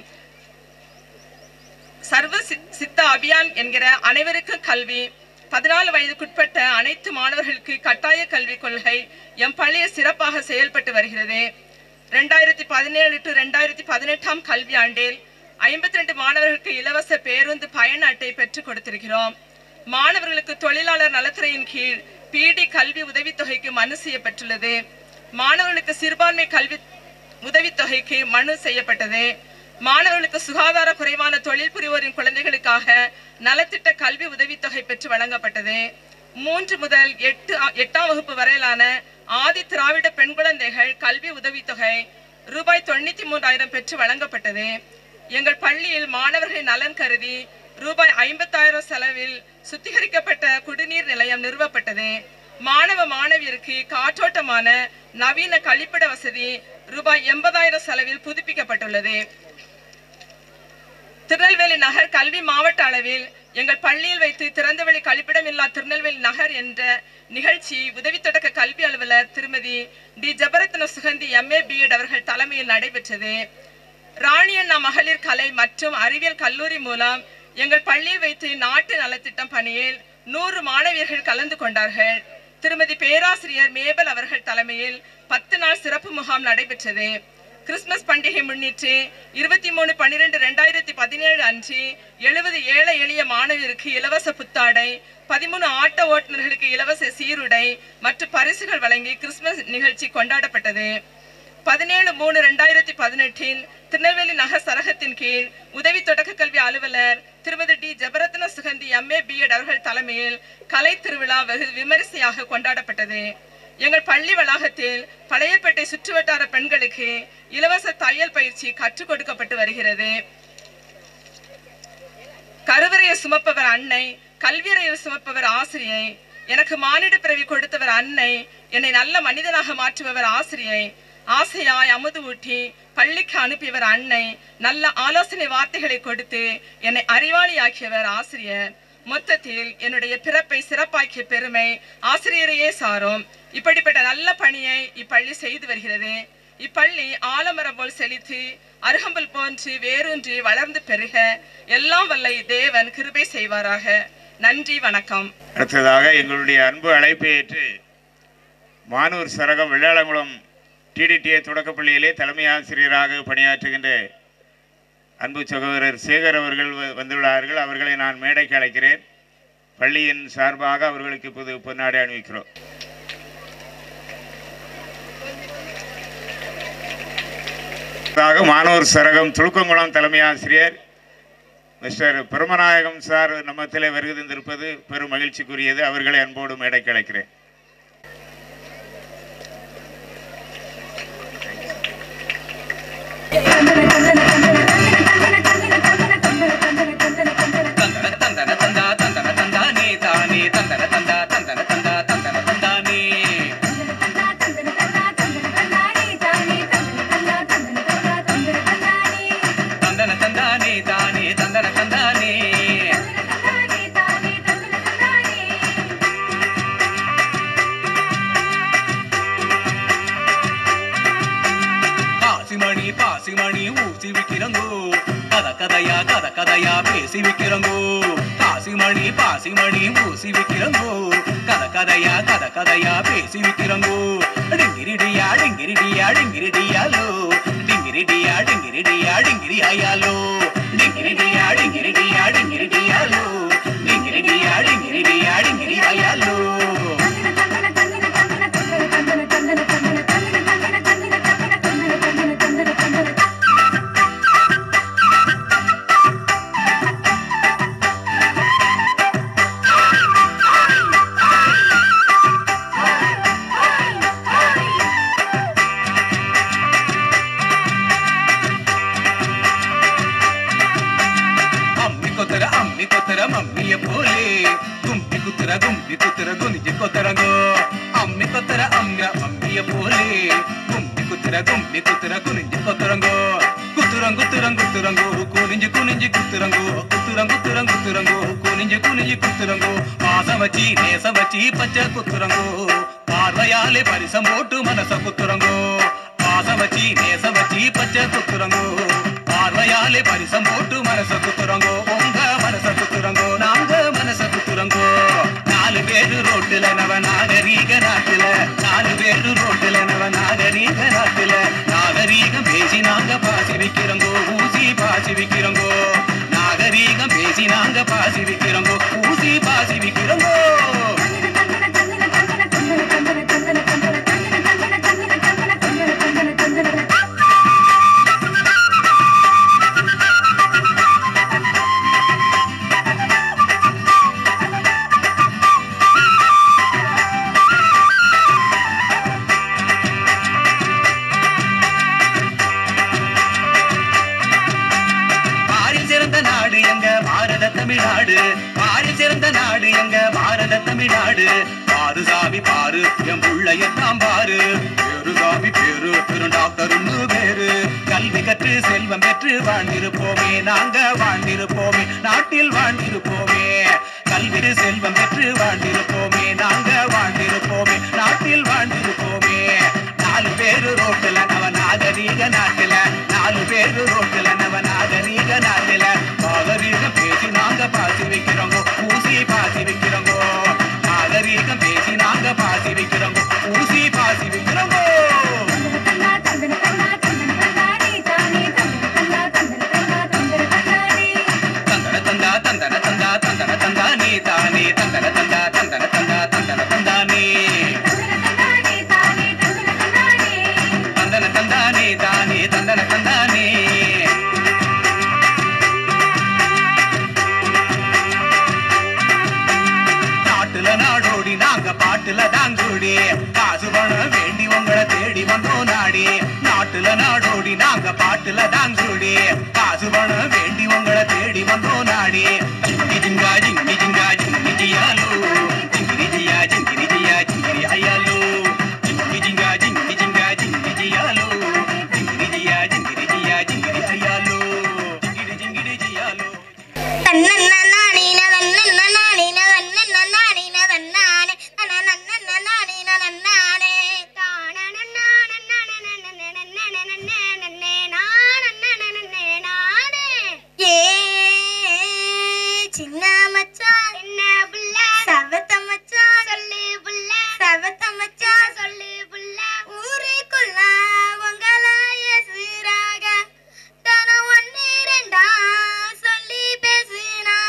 சர்வ சித்- சித்தா அபியான் என்கிற அனைவருக்கும் கல்வி பதினாலு வயதுக்குட்பட்ட அனைத்து மாணவர்களுக்கு கட்டாய கல்விக் கொள்கை எம் பள்ளியில் சிறப்பாக செயல்பட்டு வருகிறது ரெண்டாயிரத்தி பதினேழு டு ரெண்டாயிரத்தி பதினெட்டாம் கல்வி ஆண்டில் ஐம்பத்தி ரெண்டு மாணவர்களுக்கு இலவச பேருந்து பயண அட்டை பெற்றுக் கொடுத்திருக்கிறோம் மாணவர்களுக்கு தொழிலாளர் நலத்துறையின் கீழ் பிடி கல்வி உதவித்தொகைக்கு மனு செய்யப்பட்டுள்ளது மாணவர்களுக்கு சிறுபான்மை கல்வி உதவித்தொகைக்கு மனு செய்யப்பட்டது மாணவர்களுக்கு சுகாதார குறைவான தொழில் புரிவோரின் குழந்தைகளுக்காக நலத்திட்ட கல்வி உதவித்தொகை பெற்று வழங்கப்பட்டது மூன்று முதல் எட்டு எட்டாம் வகுப்பு வரையிலான ஆதி திராவிட பெண் குழந்தைகள் கல்வி உதவித்தொகை ரூபாய் தொண்ணூத்தி மூன்றாயிரம் பெற்று வழங்கப்பட்டது எங்கள் பள்ளியில் மாணவர்களின் நலன் கருதி ரூபாய் ஐம்பத்தாயிரம் செலவில் சுத்திகரிக்கப்பட்ட குடிநீர் நிலையம் நிறுவப்பட்டது மாணவ மாணவியருக்கு காற்றோட்டமான நவீன கழிப்பிட வசதி ரூபாய் எண்பதாயிரம் செலவில் புதுப்பிக்கப்பட்டுள்ளது திருநெல்வேலி நகர் கல்வி மாவட்ட அளவில் எங்கள் பள்ளியில் வைத்து திறந்தவெளி கழிப்பிடமில்லா திருநெல்வேலி நகர் என்ற நிகழ்ச்சி உதவி தொடக்க கல்வி அலுவலர் திருமதி T Jabaratna Suganthi M A B Ed அவர்கள் தலைமையில் நடைபெற்றது ராணியண்ணா மகளிர் கலை மற்றும் அறிவியல் கல்லூரி மூலம் எங்கள் பள்ளியில் வைத்து நாட்டு நலத்திட்டம் பணியில் நூறு மாணவியர்கள் கலந்து கொண்டார்கள் திருமதி பேராசிரியர் மேபல் அவர்கள் தலைமையில் பத்து நாள் சிறப்பு முகாம் நடைபெற்றது கிறிஸ்துமஸ் பண்டிகை முன்னிட்டு இருபத்தி மூணு பன்னிரெண்டு ரெண்டாயிரத்தி பதினேழு அன்று எழுபது ஏழை எளிய மாணவியருக்கு இலவச புத்தாடை பதிமூணு ஆட்டோ ஓட்டுநர்களுக்கு இலவச சீருடை மற்றும் பரிசுகள் வழங்கி கிறிஸ்துமஸ் நிகழ்ச்சி கொண்டாடப்பட்டது பதினேழு மூணு ரெண்டாயிரத்தி பதினெட்டில் திருநெல்வேலி நகர் சரகத்தின் கீழ் உதவி தொடக்க கல்வி அலுவலர் திருமதி T Jabaratna Suganthi M A B Ed அவர்கள் தலைமையில் கலை திருவிழா வெகு விமரிசையாக கொண்டாடப்பட்டது எங்கள் பள்ளி வளாகத்தில் பழையப்பேட்டை சுற்றுவட்டார பெண்களுக்கு இலவச தையல் பயிற்சி கற்றுக் கொடுக்கப்பட்டு வருகிறது கருவறையை சுமப்பவர் அன்னை கல்வியறையில் சுமப்பவர் ஆசிரியை எனக்கு மானிட பிறவி கொடுத்தவர் அன்னை என்னை நல்ல மனிதனாக மாற்றுபவர் ஆசிரியை ஆசையாய் அமுது ஊட்டி பள்ளிக்கு அனுப்பியவர் அன்னை நல்ல ஆலோசனை வார்த்தைகளை கொடுத்து என்னை அறிவாளியாக்கியவர் ஆசிரியர் மொத்தத்தில் என்னுடைய பிறப்பை சிறப்பாக்கிய பெருமை ஆசிரியரையே சாரும் இப்படிப்பட்ட நல்ல பணியை இப்பள்ளி செய்து வருகிறது இப்பள்ளி ஆலமரம் போல் செழித்து அருகம்புல் போன்று வேரூன்றி வளர்ந்து பெருக எல்லாம் வல்ல தேவன் கிருபை செய்வாராக நன்றி வணக்கம் அடுத்ததாக எங்களுடைய அன்பு அழைப்பை ஏற்று மானூர் சரகம் வெள்ளாளங்குளம் டிடிடிஏ தொடக்கப்பள்ளியிலே தலைமை ஆசிரியராக பணியாற்றுகின்ற அன்பு சகோதரர் சேகர் அவர்கள் வ- வந்துள்ளார்கள் அவர்களை நான் மேடைக்கு அழைக்கிறேன் பள்ளியின் சார்பாக அவர்களுக்கு இப்போது பொன்னாடை அணிவிக்கிறோம் அடுத்ததாக மானூர் சரகம் துளுக்கங்குளம் தலைமை ஆசிரியர் மிஸ்டர் பெருமநாயகம் சார் நம்மத்திலே வருகை தந்திருப்பது பெரும் மகிழ்ச்சிக்குரியது அவர்களை அன்போடு மேடைக்கு அழைக்கிறேன் பாசிமணி பாசிமணி ஊசி விக்கிறங்கோ கத கதையா கத கதையா பேசி விக்கிறங்கோ பாசிமணி பாசிமணி ஊசி விக்கிறங்கோ கத கதையா கத கதையா பேசி விக்கிறங்கோ டிங்கிரிடியா டிங்கிரிடியா டிங்கிரிடியாலோ டிங்கிரிடியா டிங்கிரிடியா டிங்கிரி ஐயாலோ டிங்கிரிடியா டிங்கிரிடியா டிங்கிரிடியாலோ டிங்கிரிடியா டிங்கிரிடியா டிங்கிரி ஐயாலோ அம்மி கொத்தர அம்மி கொத்தர மம்மிய போலே கும்பி குத்துற கும்பி குத்துற குனிஞ்சு கொத்தரங்கோ அம்மி கொத்தர அம்மிய மம்மிய போலே கும்பி குத்துற கும்பி குத்துற குனிஞ்சு கொத்தரங்கோ குத்துறங் குத்துறங் குத்துறங்கோ குனிஞ்சு குனிஞ்சு குத்துறங்கோ குத்துறங் குத்துறங் குத்துறங்கோ குனிஞ்சு குனிஞ்சு குத்துறங்கோ பாசம் வச்சி நேசம் வச்சி பச்சை குத்துறங்கோ பார்வையாலே பரிசம் போட்டு மனச குத்துறங்கோ பாசம் வச்சி நேசம் வச்சி பச்சை குத்துறங்கோ பார்வையாலே பரிசம் போட்டு மனச குத்துறங்கோ உங்க மனச குத்துறங்கோ நாங்க மனச குத்துறங்கோ நாலு பேரு ரோட்டுல நவ நாகரீக நாட்டுல நாலு பேரு ரோட்டுல நவ நாகரீக நாட்டுல நாகரீகம் பேசி நாங்க பாசி விக்கிறோங்கோ ஊசி பாசி விக்கிறோங்கோ நாகரீகம் பேசி நாங்க பாசி விக்கிறோங்கோ ஊசி பாசி விக்கிறோங்கோ பாரில் சிறந்த நாடு எங்க பாரத தமிழ்நாடு பாரில் சிறந்த நாடு எங்க பாரத தமிழ்நாடு பாரு சாமி பாரு என் புள்ளையெல்லாம் பாரு பேரு சாமி பேரு பெரும் டாக்டர்னு பேரு கல்வி கல்வி கற்று செல்வம் பெற்று வாழ்ந்திருப்போமே நாங்க வாழ்ந்திருப்போமே நாட்டில் வாழ்ந்திருப்போமே கல்வி செல்வம் பெற்று வாழ்ந்திருப்போமே நாங்க வாழ்ந்திருப்போமே நாட்டில் வாழ்ந்திருப்போமே நாலு பேரு ரோட்டுல நவ நாகரீக நாட்டுல நாலு பேரு ரோட்டுல நவ நாகரீக நாட்டுல நாகரீகம் பேசி நாங்க பாசி வைக்கிறோங்க ஊசி பாசி வைக்கிறோங்க நாகரீகம் பேசி நாங்க பாசி வைக்கிறோங்க ஊசி பாசி வைக்கிறோங்க தந்தன தந்தா தந்தன தந்தா தந்தன தந்தா நீ தானே தந்தன தந்தா தந்தன தந்தா தந்தன தந்தா நீ தந்தன தந்தா நீ தானே தந்தன தந்தா நீ நாட்டுல நாடோடி நாங்க பாட்டுல தாங்கூடி காசு பணம் வேண்டி உங்களை தேடி வந்தோம் நாடி நாட்டுல நாடோடி நாங்க பாட்டுல தாங்கூடி காசு பணம் வேண்டி உங்களை தேடி வந்தோம் நாடி ஜிங்கி ஜிங்கா ஜிங்கி ஜிங்கா ஜிங்கி ஜியாலு ஜிங்கிரி ஜியா ஜிங்கிரி ஜியா ஜிங்கிரி அயாலு ஜிங்கி ஜிங்கா ஜிங்கி ஜிங்கா ஜிங்கி ஜியாலு ஜிங்கிரி ஜியா ஜிங்கிரி ஜியா ஜிங்கிரி அயாலு ஜிங்கிரி ஜிங்கிரி ஜியாலு சின்ன மச்சான் என்ன புள்ள சவத்த மச்சான் சொல்லு புள்ள சவத்த மச்சான் சொல்லு புள்ள ஊருக்குள்ள உங்கள எசுராக தன ஒன்னு ரெண்டா சொல்லி பேசுனா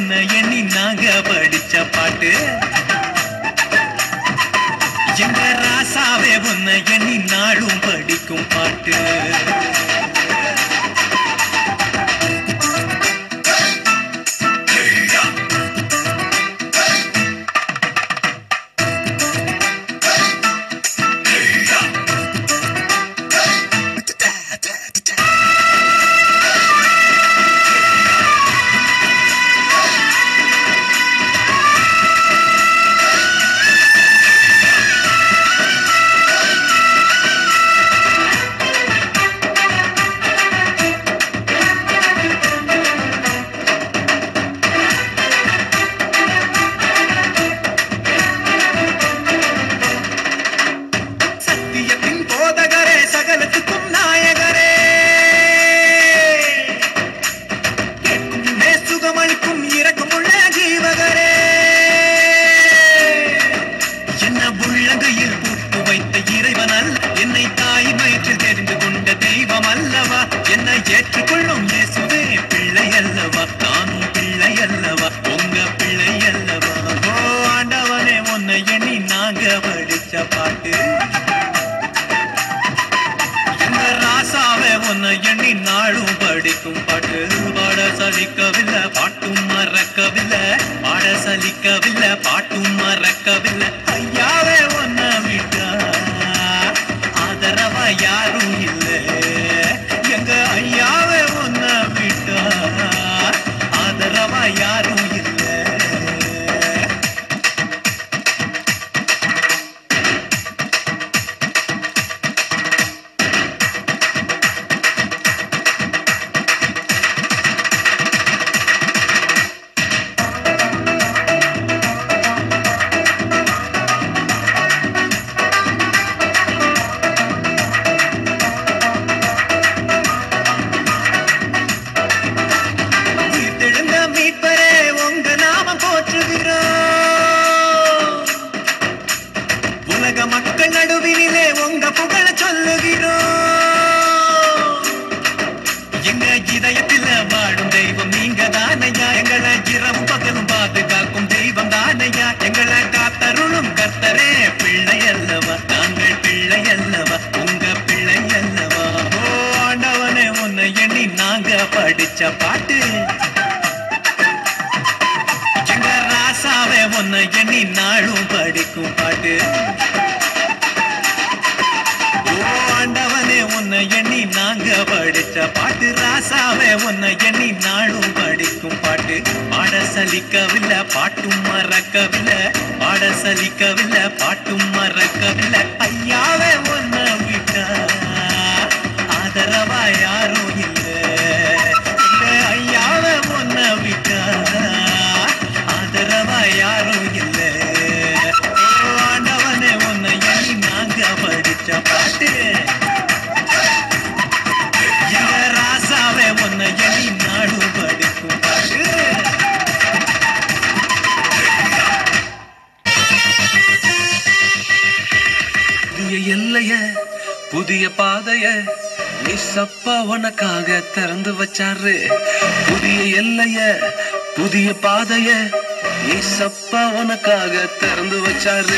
உன்னை எண்ணி நாங்க படிச்ச பாட்டு எங்க ராசாவே உன்னை எண்ணி நாளும் படிக்கும் பாட்டு சத்தியத்தின் போதகரே சகலத்துக்கும் நாயகரே கேட்கும் முன்னே சுகமளிக்கும் இரக்கமுள்ள ஜீவகரே என்ன உள்ளங்கையில் பூட்டு வைத்த இறைவன் அல்ல என்னை தாய் வயிற்றில் தெரிந்து கொண்ட தெய்வம் அல்லவா என்னை ஏற்றுக்கொள்ளும் இயேசுவே பிள்ளை அல்லவா நானும் பிள்ளை அல்லவா உங்க பிள்ளை அல்லவா ஓ ஆண்டவனே உன்னை எண்ணி நாங்க படிச்ச பாட்டு எங்க ராசாவே உன்னை எண்ணி நாளும் படிக்கும் பாட்டு பாட சலிக்கவில்லை பாட்டும் மறக்கவில்லை பாட சலிக்கவில்லை பாட்டும் மறக்கவில்லை ஐயாவே உன்னை விட்டா ஆதரவா யாரும் இல்லை எங்க ஐயாவே உன்னை விட்டா ஆதரவா யாரும் இல்லை உயிர்த்தெழுந்த மீட்பரே உங்க நாமம் போற்றுகிறோம் உலக மக்கள் நடுவினிலே உங்க புகழ சொல்லுகிறோம் எங்க இதயத்தில் வாழும் தெய்வம் நீங்க தானையா எங்களை இரவும் பகலும் பாதுகாக்கும் தெய்வம் தானையா எங்களை காத்தருளும் கர்த்தரே பிள்ளை அல்லவா நாங்கள் பிள்ளை அல்லவா உங்க பிள்ளை அல்லவா ஓ ஆண்டவனே உன்னை எண்ணி நாங்க படிச்ச பாட்டு எங்க ராசாவே உன்னை எண்ணி நாளும் படிக்கும் பாட்டு ஓ ஆண்டவனே உன்னை எண்ணி நாங்க படிச்ச பாட்டு ராசாவே உன்னை எண்ணி நாளும் படிக்கும் பாட்டு பாட சலிக்கவில்லை பாட்டும் மறக்கவில்லை பாட சலிக்கவில்லை பாட்டும் மறக்கவில்லை ஐயாவே உன்னை விட்டா ஆதரவா யாரும் இல்லை எங்க ஐயாவே உன்னை விட்டா ஆதரவா யாரும் இல்லை ஓ ஆண்டவனே உன்னை எண்ணி நாங்க படிச்ச பாட்டு எங்க ராசாவே உன்னை எண்ணி நாடும் படிக்கும் பாட்டு புதிய எல்லைய புதிய பாதைய இசப்பா உனக்காக திறந்து வச்சாரு புதிய எல்லைய புதிய பாதைய இசப்பா உனக்காக திறந்து வச்சாரு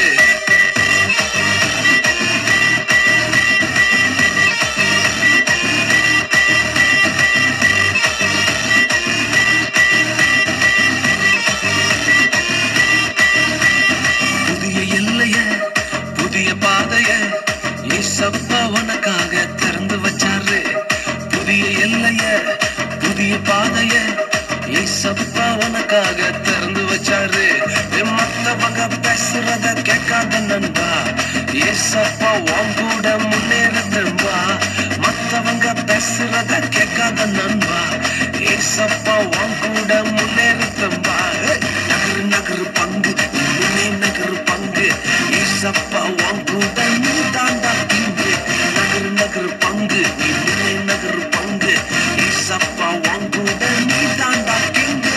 புதிய எல்லைய புதிய பாதைய ஏசப்பா உனக்காக திறந்து வச்சாரு புதிய எல்லைய புதிய பாதைய ஏசப்பா உனக்காக திறந்து வச்சாரு என் மத்தவங்க பேசுறத கேட்காத நண்பா ஏசப்பா உன் கூட முன்னேற திரும்பா மத்தவங்க பேசுறத கேட்காத நண்பா ஏசப்பா உன் கூட முன்னேற திரும்பா நகரு நகரு பங்கு முன்னே நகரு பங்கு ஏசப்பா உன் கூட நீ தாண்டா கிங்கு நகரு நகரு பங்கு நீ முன்னே நகரு பங்கு ஏசப்பா உன் கூட நீ தாண்டா கிங்கு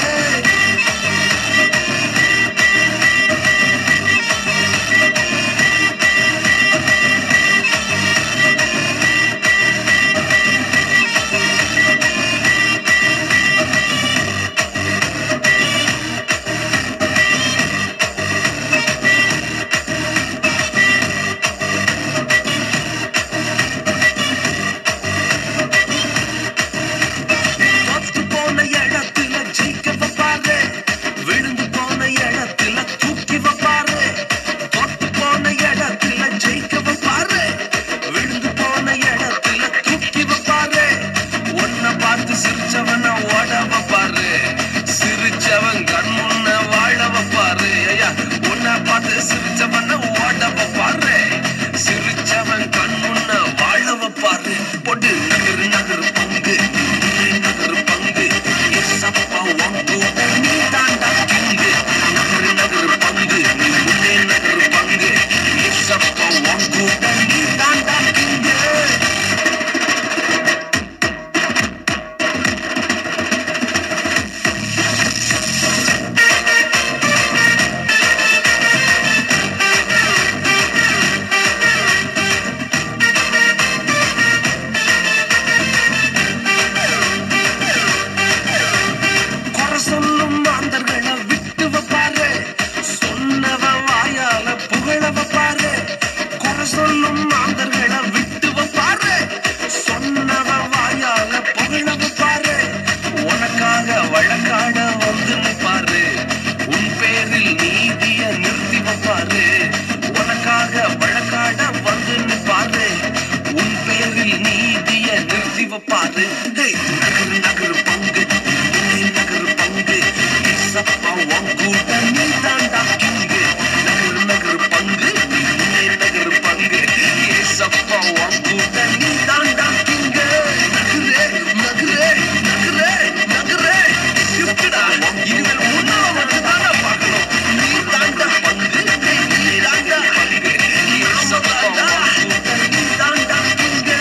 உன் கூட நீ தாண்டா கிங்கு நகரு நகரு பங்கு நீ முன்னே நகரு பங்கு ஏசப்பா உன் கூட நீ தாண்டா கிங்கு நகரே நகரே நகரே நகரே ஷிஃப்டா இனிமேல் முன்னால மட்டும் தாண்டா பார்க்கணும் நீ தாண்டா பங்கு நீ தாண்டா பங்கு ஏசப்பா உன் கூட நீ தாண்டா கிங்கு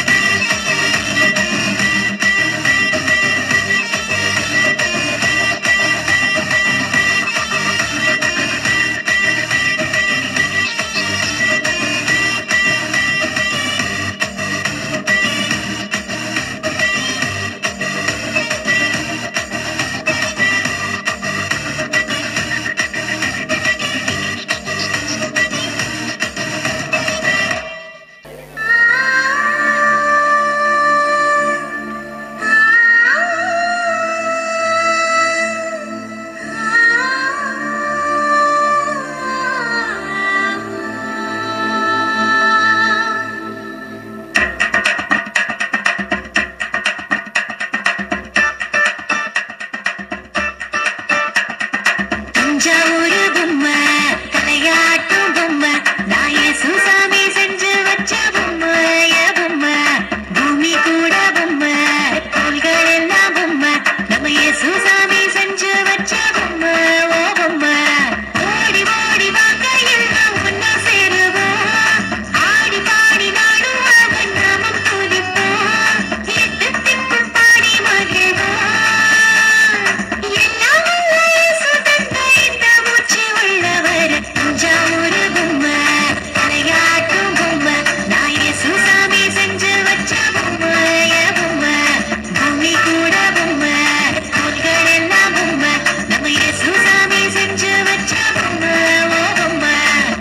தஞ்சாவூர் பொம்மை தலையாட்டும் பொம்மை நான் சுசாமி செஞ்சு வச்ச பொம்மை என் பொம்மை பூமி கூட பொம்மை கோள்கள் எல்லாம் பொம்மை நம்ம சுசாமி செஞ்சு வச்ச பொம்மை ஓ பொம்மை ஓடி ஓடி வாங்க எல்லாம் ஒன்னா சேருவோம் ஆடி பாடி நாடும் அவன் நாமம் துதிப்போம் எட்டு திக்கும் பாடி மகிழ்வோம் எல்லாம் வல்ல இயேசு தந்த இந்த மூச்சு உள்ளவர் தஞ்சாவூர் பொம்மை தலையாட்டும் பொம்மை நான் இயேசு சாமி செஞ்சு வச்ச பொம்மை என் பொம்மை பூமி கூட பொம்மை கோள்கள் எல்லாம் பொம்மை நம்ம இயேசு சாமி செஞ்சு வச்ச பொம்மை ஓ பொம்மை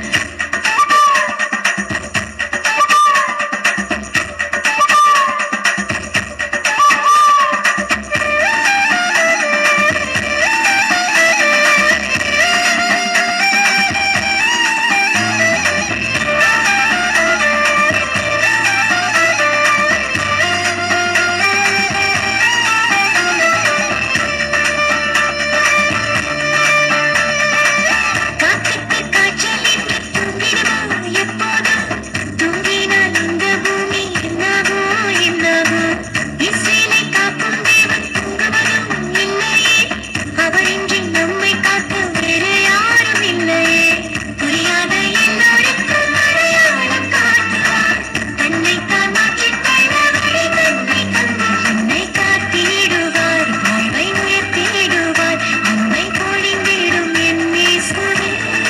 காற்றுக்கு காய்ச்சலில் தூங்கிடுவோம் எப்போதும் தூங்கினால் இந்த பூமி என்னாகோ என்னாகோ இசையிலை காக்கும் தேவன் தூங்குவதும் இல்லையே அவரின்றி நம்மை காக்க வேறு யாரும் இல்லையே புரியாத எல்லோருக்கும் அடையாளம் காட்டுவார் தன்னைத்தான் மாற்றிக்கொள்ள வழி தன்னை தந்து என்னை காத்திடுவார் வாழ்வை உயர்த்திடுவார் அம்மை பொழிந்திடும் என் இயேசுவே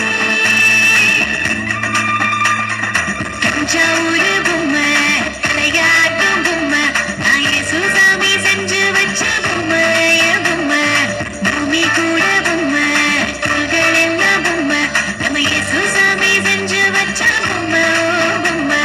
தஞ்சாவூர் பொம்மை தலையாட்டும் பொம்மை நான் இயேசு சாமி செஞ்சு வச்ச பொம்மை என் பொம்மை பூமி கூட பொம்மை கோள்கள் எல்லாம் பொம்மை நம்ம இயேசு சாமி செஞ்சு வச்ச பொம்மை ஓ பொம்மை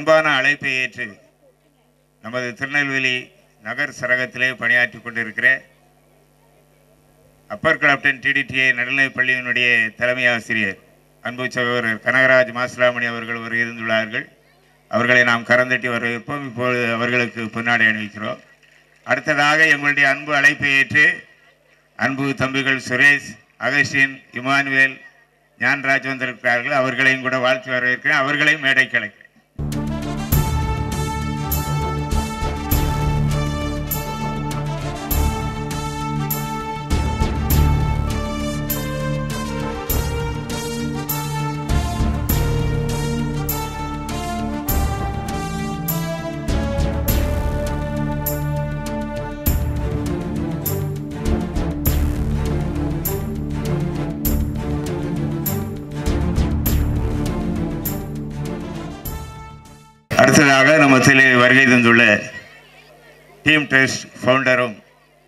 அன்பான அழைப்பை ஏற்று நமது திருநெல்வேலி நகர் சரகத்திலே பணியாற்றி கொண்டிருக்கிற அப்பர் கிளாப்டன் டிடிடிஏ நடுநிலைப் பள்ளியினுடைய தலைமை ஆசிரியர் அன்பு சகோதரர் கனகராஜ் மாசிலாமணி அவர்கள் வருகின்றுள்ளார்கள் அவர்களை நாம் கரந்தட்டி வரவேற்போம் இப்பொழுது அவர்களுக்கு பொன்னாடை அணிவிக்கிறோம் அடுத்ததாக எங்களுடைய அன்பு அழைப்பை ஏற்று அன்பு தம்பிகள் சுரேஷ் அகஸ்டின் இமானுவேல் ஞான்ராஜ் வந்திருக்கிறார்கள் அவர்களையும் கூட வாழ்த்து வரவேற்கிறேன் அவர்களையும் மேடைக்கு அழைக்கிறேன் அடுத்ததாக நம்ம திரு வருகை தந்துள்ள டீம் டெஸ்ட் ஃபவுண்டரும்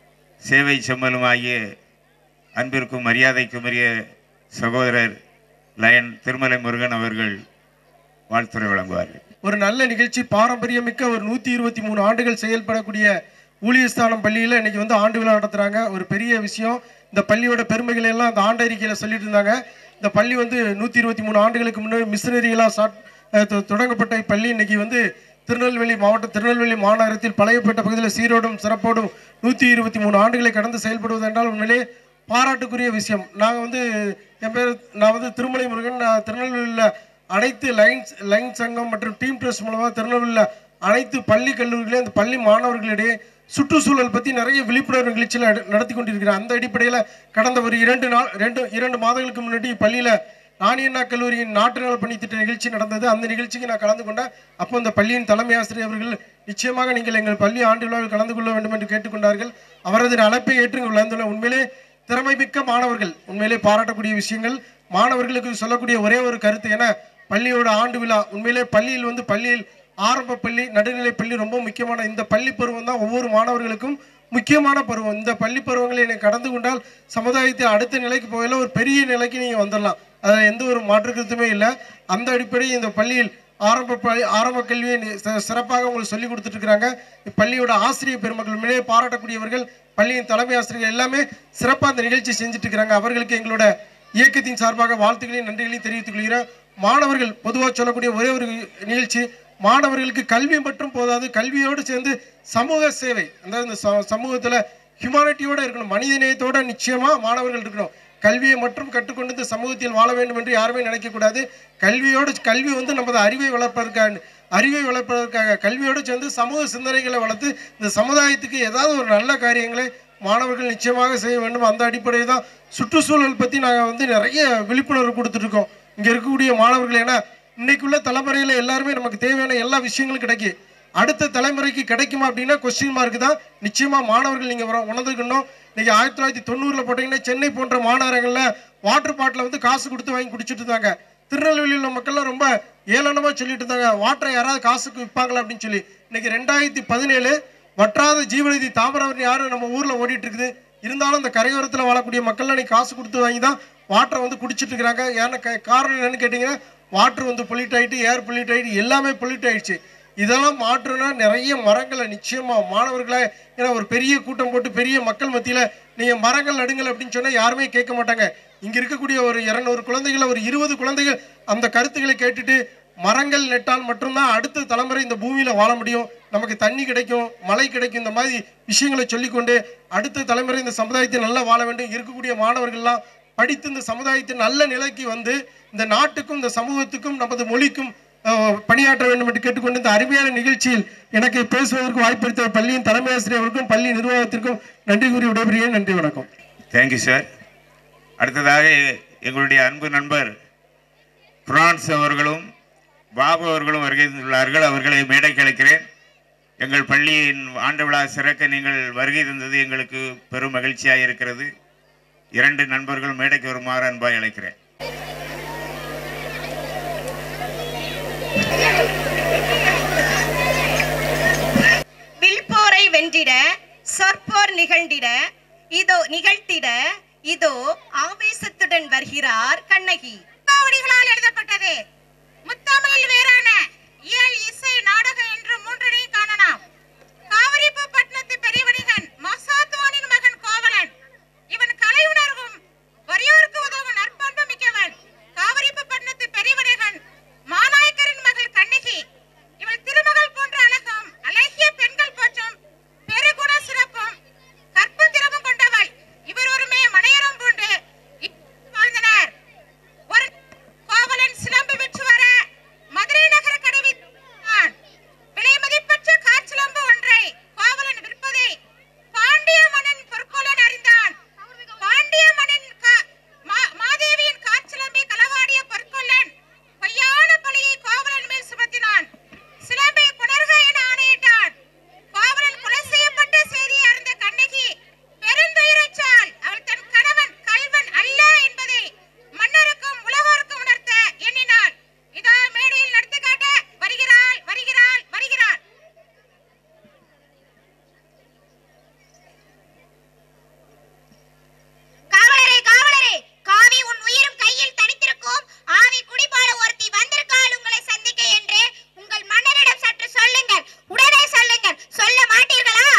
சேவை செம்மலுமாகிய அன்பிற்கும் மரியாதைக்கும் உரிய சகோதரர் லயன் திருமலை முருகன் அவர்கள் வாழ்த்துறை வழங்குவார்கள் ஒரு நல்ல நிகழ்ச்சி பாரம்பரியமிக்க ஒரு நூற்றி இருபத்தி மூணு ஆண்டுகள் செயல்படக்கூடிய ஊழியஸ்தானம் பள்ளியில் இன்னைக்கு வந்து ஆண்டு விழா நடத்துகிறாங்க ஒரு பெரிய விஷயம் இந்த பள்ளியோட பெருமைகளை எல்லாம் அந்த ஆண்டறிக்கையில் சொல்லிட்டு இருந்தாங்க இந்த பள்ளி வந்து நூற்றி இருபத்தி மூணு ஆண்டுகளுக்கு முன்னாடி மிஷினரிகளாக ஸ்டார்ட் அஹ், தொ- தொடங்கப்பட்ட இப்பள்ளி இன்னைக்கு வந்து திருநெல்வேலி மாவட்டம் திருநெல்வேலி மாநகரத்தில் பழையப்பட்ட பகுதியில் சீரோடும் சிறப்போடும் நூற்றி இருபத்தி மூணு ஆண்டுகளை கடந்து செயல்படுவது என்றால் உண்மையிலே பாராட்டுக்குரிய விஷயம் நாங்கள் வந்து என் பேர் நான் வந்து திருமலை முருகன் நான் திருநெல்வேலியில் அனைத்து லைன்ஸ் லைன் சங்கம் மற்றும் டீம் ட்ரெஸ் மூலமாக திருநெல்வேலியில் அனைத்து பள்ளி கல்லூரிகளையும் அந்த பள்ளி மாணவர்களிடையே சுற்றுச்சூழல் பற்றி நிறைய விழிப்புணர்வு நிகழ்ச்சியில் நட- நடத்தி கொண்டிருக்கிறேன் அந்த அடிப்படையில் கடந்த ஒரு இரண்டு நாள் ரெண்டு இரண்டு மாதங்களுக்கு முன்னாடி பள்ளியில் ராணியண்ணா கல்லூரியின் நாட்டு நல பணி திட்ட நிகழ்ச்சி நடந்தது அந்த நிகழ்ச்சிக்கு நான் கலந்து கொண்டேன் அப்போ அந்த பள்ளியின் தலைமை ஆசிரியர் அவர்கள் நிச்சயமாக நீங்கள் எங்கள் பள்ளி ஆண்டு விழாவில் கலந்து கொள்ள வேண்டும் என்று கேட்டுக்கொண்டார்கள் அவரது அழைப்பை ஏற்று இங்கு விளைந்துள்ள உண்மையிலே திறமைமிக்க மாணவர்கள் உண்மையிலே பாராட்டக்கூடிய விஷயங்கள் மாணவர்களுக்கு சொல்லக்கூடிய ஒரே ஒரு கருத்து என பள்ளியோட ஆண்டு விழா உண்மையிலே பள்ளியில் வந்து பள்ளியில் ஆரம்ப பள்ளி நடுநிலை பள்ளி ரொம்ப முக்கியமான இந்த பள்ளி பருவம் தான் ஒவ்வொரு மாணவர்களுக்கும் முக்கியமான பருவம் இந்த பள்ளி பருவங்களை நீங்கள் கடந்து கொண்டால் சமுதாயத்தை அடுத்த நிலைக்கு போகல ஒரு பெரிய நிலைக்கு நீங்கள் வந்துடலாம் அதில் எந்த ஒரு மாற்று கருத்துமே இல்லை அந்த அடிப்படையில் இந்த பள்ளியில் ஆரம்ப பள்ளி ஆரம்ப கல்வியை நி- சி- சிறப்பாக உங்களுக்கு சொல்லி கொடுத்துட்டு இருக்கிறாங்க இப்பள்ளியோட ஆசிரியர் பெருமக்கள் மேலே பாராட்டக்கூடியவர்கள் பள்ளியின் தலைமை ஆசிரியர்கள் எல்லாமே சிறப்பாக அந்த நிகழ்ச்சி செஞ்சுட்டு இருக்கிறாங்க அவர்களுக்கு எங்களோட இயக்கத்தின் சார்பாக வாழ்த்துக்களையும் நன்றிகளையும் தெரிவித்துக் கொள்கிறேன் மாணவர்கள் பொதுவாக சொல்லக்கூடிய ஒரே ஒரு நிகழ்ச்சி மாணவர்களுக்கு கல்வி மட்டும் போதாது கல்வியோடு சேர்ந்து சமூக சேவை அதாவது இந்த ச- சமூகத்துல ஹியூமானிட்டியோட இருக்கணும் மனித நேயத்தோட நிச்சயமா மாணவர்கள் இருக்கணும் கல்வியை மட்டும் கற்றுக்கொண்டு இந்த சமூகத்தில் வாழ வேண்டும் என்று யாருமே நினைக்கக்கூடாது கல்வியோடு கல்வி வந்து நமது அறிவை வளர்ப்பதற்காக அறிவை வளர்ப்பதற்காக கல்வியோடு சேர்ந்து சமூக சிந்தனைகளை வளர்த்து இந்த சமுதாயத்துக்கு ஏதாவது ஒரு நல்ல காரியங்களை மாணவர்கள் நிச்சயமாக செய்ய வேண்டும் அந்த அடிப்படையில் தான் சுற்றுச்சூழல் பற்றி நாங்கள் வந்து நிறைய விழிப்புணர்வு கொடுத்துட்ருக்கோம் இங்கே இருக்கக்கூடிய மாணவர்கள் ஏன்னா இன்னைக்குள்ள தலைமுறையில் எல்லாருமே நமக்கு தேவையான எல்லா விஷயங்களும் கிடைக்கும் அடுத்த தலைமுறைக்கு கிடைக்குமா அப்படின்னா கொஸ்டின் மார்க் தான் நிச்சயமா மாணவர்கள் நீங்க வர உணர்ந்துக்கணும் இன்னைக்கு ஆயிரத்தி தொள்ளாயிரத்தி தொண்ணூறுல போட்டீங்கன்னா சென்னை போன்ற மாநகரங்கள்ல வாட்டர் பாட்டில வந்து காசு கொடுத்து வாங்கி குடிச்சிட்டு இருந்தாங்க திருநெல்வேலியில் உள்ள மக்கள்லாம் ரொம்ப ஏளனமா சொல்லிட்டு இருந்தாங்க வாட்டரை யாராவது காசுக்கு விற்பாங்களா அப்படின்னு சொல்லி இன்னைக்கு ரெண்டாயிரத்தி பதினேழு வற்றாத ஜீவநிதி தாமிரபரணி யாரும் நம்ம ஊர்ல ஓடிட்டு இருக்குது இருந்தாலும் இந்த கரையோரத்தில் வாழக்கூடிய மக்கள்லாம் இன்னைக்கு காசு கொடுத்து வாங்கி தான் வாட்டரை வந்து குடிச்சிட்டு இருக்கிறாங்க ஏன்னா க- காரணம் என்னன்னு கேட்டிங்கன்னா வாட்டர் வந்து பொல்யூட் ஆயிட்டு ஏர் பொல்யூட் ஆயிட்டு எல்லாமே பொல்யூட் ஆயிடுச்சு இதெல்லாம் மாற்றுனா நிறைய மரங்களை நிச்சயமா மாணவர்களை ஏன்னா ஒரு பெரிய கூட்டம் போட்டு பெரிய மக்கள் மத்தியில நீங்க மரங்கள் நடுங்கள் அப்படின்னு சொன்னா யாருமே கேட்க மாட்டாங்க இங்க இருக்கக்கூடிய ஒரு இருநூறு குழந்தைகள் ஒரு இருபது குழந்தைகள் அந்த கருத்துக்களை கேட்டுட்டு மரங்கள் நெட்டால் மட்டும்தான் அடுத்த தலைமுறை இந்த பூமியில வாழ முடியும் நமக்கு தண்ணி கிடைக்கும் மழை கிடைக்கும் இந்த மாதிரி விஷயங்களை சொல்லிக்கொண்டு அடுத்த தலைமுறை இந்த சமுதாயத்தை நல்லா வாழ வேண்டும் இருக்கக்கூடிய மாணவர்கள்லாம் படித்து இந்த சமுதாயத்தின் நல்ல நிலைக்கு வந்து இந்த நாட்டுக்கும் இந்த சமூகத்துக்கும் நமது மொழிக்கும் அஹ், பணியாற்ற வேண்டும் என்று கேட்டுக்கொண்டு இந்த அருமையான நிகழ்ச்சியில் எனக்கு பேசுவதற்கு வாய்ப்பளித்த பள்ளியின் தலைமை ஆசிரியர் அவருக்கும் பள்ளி நிர்வாகத்திற்கும் நன்றி கூறி விடைபெறுகிறேன் நன்றி வணக்கம் தேங்க்யூ சார் அடுத்ததாக எங்களுடைய அன்பு நண்பர் பிரான்ஸ் அவர்களும் பாபு அவர்களும் வருகை தந்துள்ளார்கள் அவர்களை மேடைக்கு அழைக்கிறேன் எங்கள் பள்ளியின் ஆண்டு விழா சிறக்க நீங்கள் வருகை தந்தது எங்களுக்கு பெரும் மகிழ்ச்சியாக இருக்கிறது இரண்டு நண்பர்கள் மேடைக்கு வருமாறு அன்பாய் அழைக்கிறேன் வில்போரை வென்றிட சொற்போர் நிகழ்ந்திட இதோ நிகழ்த்திட இதோ ஆவேசத்துடன் வருகிறார் கண்ணகி முத்தாவடிகளால் எழுதப்பட்டது முத்தமிழில் வேறான இயல் இசை நாடகம் என்று மூன்றினையும் காணலாம் காவிரிப்பு பட்டணத்து பெரியவணிகன் மசாத்துவானின் மகன் கோவலன் இவன் கலை உணர்வும் வறியோருக்கு உதவும் நற்பண்பு மிக்கவன் காவிரிப்பு பட்டணத்து பெரியவணிகன் மாநாயக்கரின் மகள் கண்ணகி இவள் திருமகள் போன்ற அழகும் அழகிய பெண்கள் போற்றும் பெருகுண சிறப்பும் கற்பு திறமும் கொண்டவள் இவர் ஒருமே மனையரம் பூண்டு வாழ்ந்தனர் ஒரு கோவலன் சிலம்பு விற்று வர மதுரை நகர கடவி விலை மதிப்பற்ற காற்சிலம்பு ஒன்றை கோவலன் விற்பதை பாண்டிய மன்னன் பொற்கோலன் அறிந்தான் பாண்டிய மன்னன் கா- மா- மாதேவியின் காற்சிலம்பை களவாடிய பொற்கொல்லன் பொய்யான பழியை கோவலன் மேல் சுமத்தினான் சிலம்பை புணர்க என ஆணையிட்டான் கோவலன் கொலை செய்யப்பட்ட செய்தியை அறிந்த கண்ணகி பெருந்துயிரச்சால் அவள் தன் கணவன் கல்வன் அல்ல என்பதை மன்னருக்கும் உலகோருக்கும் உணர்த்த எண்ணினாள் இதோ மேடையில் நடத்தி காட்ட வருகிறாள் வருகிறாள் வருகிறாள் காவலரே காவலரே காவி உன் உயிரும் கையில் தனித்திருக்கும் ஆவி குடிபாட ஒருத்தி வந்திருக்காள் உங்களை சந்திக்க என்று உங்கள் மன்னரிடம் சற்று சொல்லுங்கள் உடனே சொல்லுங்கள் சொல்ல மாட்டீர்களா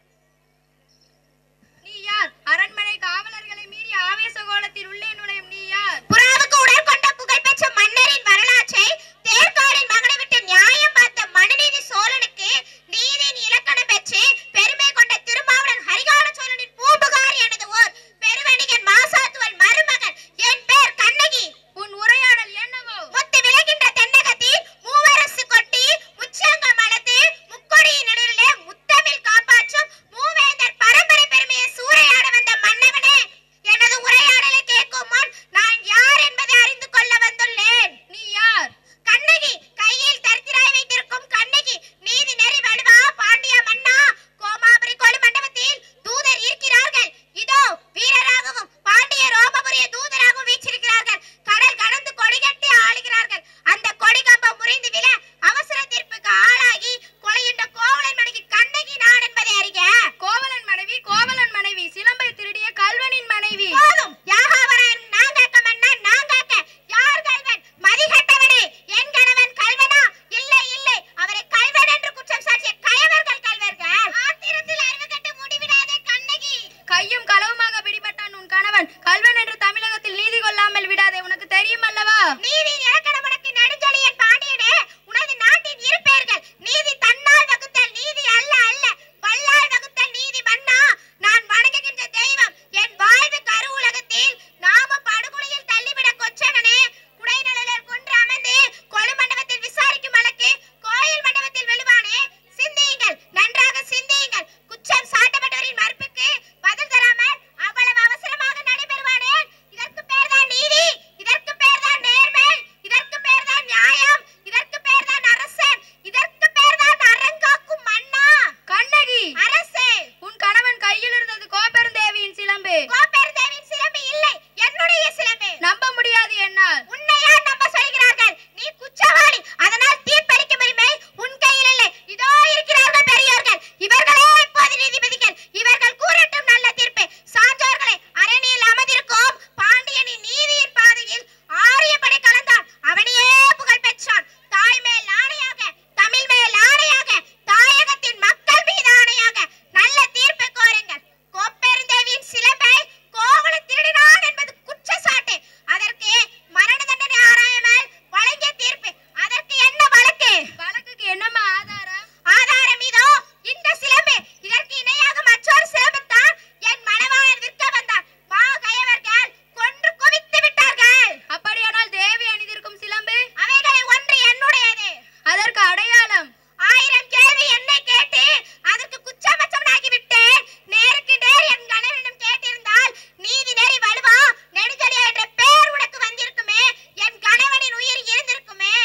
நீ யார் அரண்மனை காவலர்களை மீறி ஆவேச கோலத்தில் உள்ளே நுழையும் நீ யார் புறாவுக்கு உடற்கொண்ட புகழ்பெற்ற மன்னரின் வரலாற்றை தேர்காலின் மகனை விட்டு நியாயம் பார்த்த மனுநீதி சோழனுக்கு நீதியின் இலக்கணம் பெற்று பெருமை கொண்ட திருமாவளவன் ஹரிகால சோழனின் பூம்புகார் எனது ஊர் பெருவணிகன் மாசாத்துவல் மருமகன் என் பேர் கண்ணகி உன் உரையாடல் என்னவோ முத்து விளைகின்ற தென்னகத்தில் மூவரசு கொட்டி முச்சங்கம் வளர்த்து முக்கொடியின் நிழலிலே முத்தமிழ் காப்பாற்றும் மூவேந்தர் பரம்பரை பெருமையை சூறையாட வந்த மன்னவனே எனது உரையாடலை கேட்கும் முன் நான் யார் என்பதை அறிந்து கொள்ள வந்துள்ளேன் நீ யார் கண்ணகி கையில் தரித்திராய் வைத்திருக்கும் கண்ணகி நீதி நெறி வலுவா பாண்டிய மன்னா கோமாபுரி கொலு மண்டபத்தில் தூதர் இருக்கிறார்கள் இதோ வீரராகவும் பாண்டிய ரோமபுரிய தூதராகவும் வீச்சிருக்கிறார்கள் கடல் கடந்து கொடிகட்டி ஆளுகிறார்கள் அந்த கொடி கம்பம் முறிந்து விழ அவசர தீர்ப்புக்கு ஆளாகி கொலையுண்ட கோவலன் மனைவி கண்ணகி நான் என்பதை அறிக கோவலன் மனைவி கோவலன் மனைவி சிலம்பை திருடிய கல்வனின் மனைவி போதும் யாகாவராயன் நான் காக்க மன்னா நான் காக்க யார் கல்வன் மதிகட்டவனே என் கணவன் கல்வனா இல்லை இல்லை அவரை கல்வன் என்று குற்றம் சாட்டிய கயவர்கள் கல்வர்கள் ஆத்திரத்தில் அறிவு கட்டு முடிவிடாதே கண்ணகி கையும் களவுமாக பிடிபட்டான் உன் கணவன் கல்வன் என்று தமிழகத்தில் நீதி கொள்ளாமல் விடாதே உனக்கு தெரியும் அல்லவா நீதி இலக்கணம் உனக்கு நெடுஞ்செழியன் பாண்டியனே உனது நாட்டின் இரு பெயர்கள் நீதி தன்னால் வகுத்தல் நீதி அல்ல அல்ல வல்லால் வகுத்தல் நீதி மன்னா நான் வணங்குகின்ற தெய்வம் என் வாழ்வு கரு உலகத்தில் நாம படுகொலையில் தள்ளிவிட கொச்சனனே குடைநலர் கொன்று அமர்ந்து கொலு மண்டபத்தில் விசாரிக்கும் வழக்கு கோயில் மண்டபத்தில் வெளுவானே சிந்தியுங்கள் நன்றாக சிந்தியுங்கள் குற்றம் சாட்டப்பட்டவரின் மறுப்புக்கு பதில் தராமல் அவ்வளவு அவசரமாக நடைபெறுவானேன் இதற்கு பேர்தான் நீதி இதற்கு பேர்தான் நேர்மை இதற்கு பேர்தான் நியாயம் இதற்கு பேர்தான் அரசன் இதற்கு பேர்தான் அறங்காக்கும் மன்னா கண்ணகி அரசே உன் கணவன் கையில் இருந்தது கோபெருந்தேவியின் சிலம்பு கோப்பெருந்தேவின் சிலம்பு இல்லை என்னுடைய சிலம்பு நம்ப முடியாது என்னால் உன்னை யார் நம்ப சொல்கிறார்கள் நீ குற்றவாளி அதனால் தீர்ப்பளிக்கும் உரிமை உன் கையில் இல்லை இதோ இருக்கிறார்கள் பெரியோர்கள் இவர்களே இப்போது நீதிபதிகள் இவர்கள் கூறட்டும் நல்ல தீர்ப்பு சான்றோர்களே அரணியில் அமர்ந்திருக்கும் பாண்டியனின் நீதியின் பாதையில் ஆரியப்படை கலந்தான் அவனையே புகழ் பெற்றான் தாய் மேல் ஆணையாக தமிழ் மேல் ஆணையாக தாயகத்தின் மக்கள் மீது ஆணையாக நல்ல தீர்ப்பு கோருங்கள் கோப்பெருந்தேவியின் சிலம்பை கோவல திருடினான் என்பது குற்றச்சாட்டு அதற்கு மரண தண்டனை ஆராயாமல் வழங்கிய தீர்ப்பு அதற்கு என்ன வழக்கு வழக்குக்கு என்னம்மா ஆதாரம் ஆதாரம் இதோ இந்த சிலம்பு இதற்கு இணையாக மற்றொரு சிலம்பு தான் என் மணவாளன் விற்க வந்தார் மா கயவர்கள் கொன்று குவித்து விட்டார்கள் அப்படியானால் தேவி அணிந்திருக்கும் சிலம்பு அவைகளை ஒன்று என்னுடையது அதற்கு அடையாளம் ஆயிரம் கேள்வி என்னை கேட்டு அதற்கு குச்சமச்சமனாகி விட்டேன் நேருக்கு நேர் என் கணவனிடம் கேட்டிருந்தால் நீதி நெறி வலுவா நெடுஞ்செழியா என்ற பேர் உனக்கு வந்திருக்குமே என் கணவனின் உயிர் இருந்திருக்குமே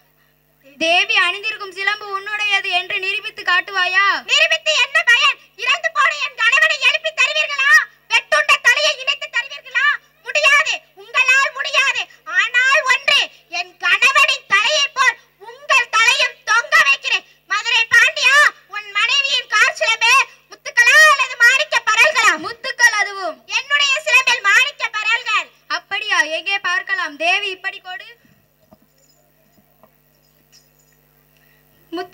தேவி அணிந்திருக்கும் சிலம்பு உன்னுடையது என்று நிரூபித்து காட்டுவாயா நிரூபித்து என்ன பயன் இறந்து போன என் கணவனை எழுப்பி தருவீர்களா வெட்டுண்ட தலையை இணைத்து தருவீர்களா முடியாது உங்களால் முடியாது ஆனால் ஒன்று என் கணவனின் தலையை போல் உங்கள் தலையும் தொங்க வைக்கிறேன் மதுரை பாண்டியா உன் மனைவியின் கார் சிலம்பே முத்துக்களா அல்லது மாணிக்க பரல்களா முத்துக்கள் அதுவும் என்னுடைய சிலம்பில் மாணிக்க பரல்கள் அப்படியா எங்கே பார்க்கலாம் தேவி இப்படி கொடு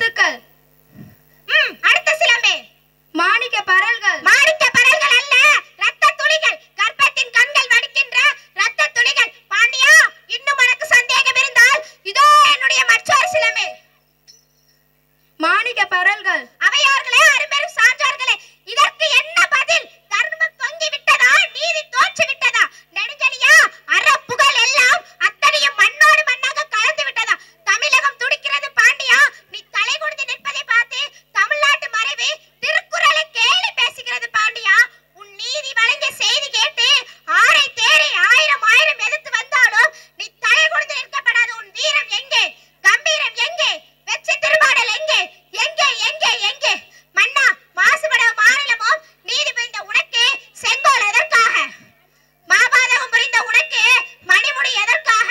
முத்துக்கள் ம் அடுத்த சிலம்பே மாணிக்க பரல்கள் மாணிக்க பரல்கள் அல்ல ரத்த துளிகள் கர்ப்பத்தின் கண்கள் வடிக்கின்ற ரத்த துளிகள் பாண்டியா இன்னும் உனக்கு சந்தேகம் இருந்தால் இதோ என்னுடைய மற்றொரு சிலம்பே மாணிக்க பரல்கள் அவையார்களே அரும்பெரும் சான்றோர்களே இதற்கு என்ன பதில் தர்மம் தொங்கி விட்டதா நீதி தோற்று விட்டதா நெடுஞ்செழியா அறப்புகழ் எல்லாம் அத்தனையும் மண்ணோடு மண்ணாக கலந்து விட்டதா தமிழகம் துடிக்கிறது பாண்டியா நீ தலை குனிந்து நிற்பதை பார்த்து தமிழ்நாட்டு மறைவு திருக்குறளை கேலி பேசுகிறது பாண்டியா உன் நீதி வழங்கிய செய்தி கேட்டு ஆரை தேரை ஆயிரம் ஆயிரம் எதிர்த்து வந்தாலும் நீ தலை குனிந்து நிற்கப்படாத உன் வீரம் எங்கே கம்பீரம் எங்கே வெற்றி திருமாடல் எங்கே எங்கே எங்கே எங்கே மன்னா மாசுபட மாநிலமும் நீதி புரிந்த உனக்கு செங்கோல் எதற்காக மாபாதகம் புரிந்த உனக்கு மணிமுடி எதற்காக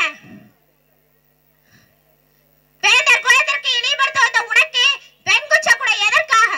வேந்தர் குலத்திற்கு இழிபடுத்த வந்த உனக்கு வெண்குச்ச கூட எதற்காக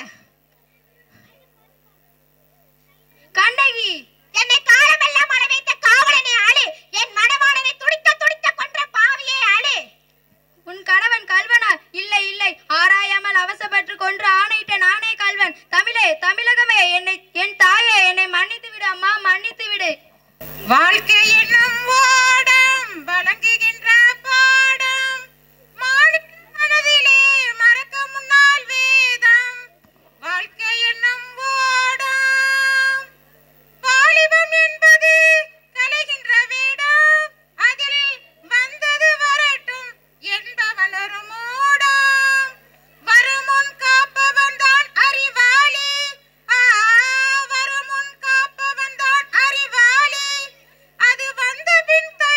கண்ணகி என்னை காலமெல்லாம் அழ வைத்த காவலனை ஆளு என் மனவாளனை துடித்த துடித்த கொன்ற பாவியை ஆளு உன் கணவன் கல்வனா இல்லை இல்லை ஆராயாமல் அவசப்பட்டு கொன்று ஆணையிட்ட நானே கல்வன் தமிழே தமிழகமே என்னை என் தாயே என்னை மன்னித்து விடு அம்மா மன்னித்து விடு வாழ்க்கை என்னும் ஓடம் வழங்குகின்ற பாடம் மாநில மனதிலே மறக்க முன்னால் வேதம் வாழ்க்கை என்னும் ஓடம் வாலிபம் என்பது கலைகின்ற வேடம் அதில் வந்தது வரட்டும் என்பவன் ஒரு மூடம் வருமுன் காப்பவன் தான் அறிவாளி ஆ, வருமுன் காப்பவன் தான் அறிவாளி அது வந்த பின்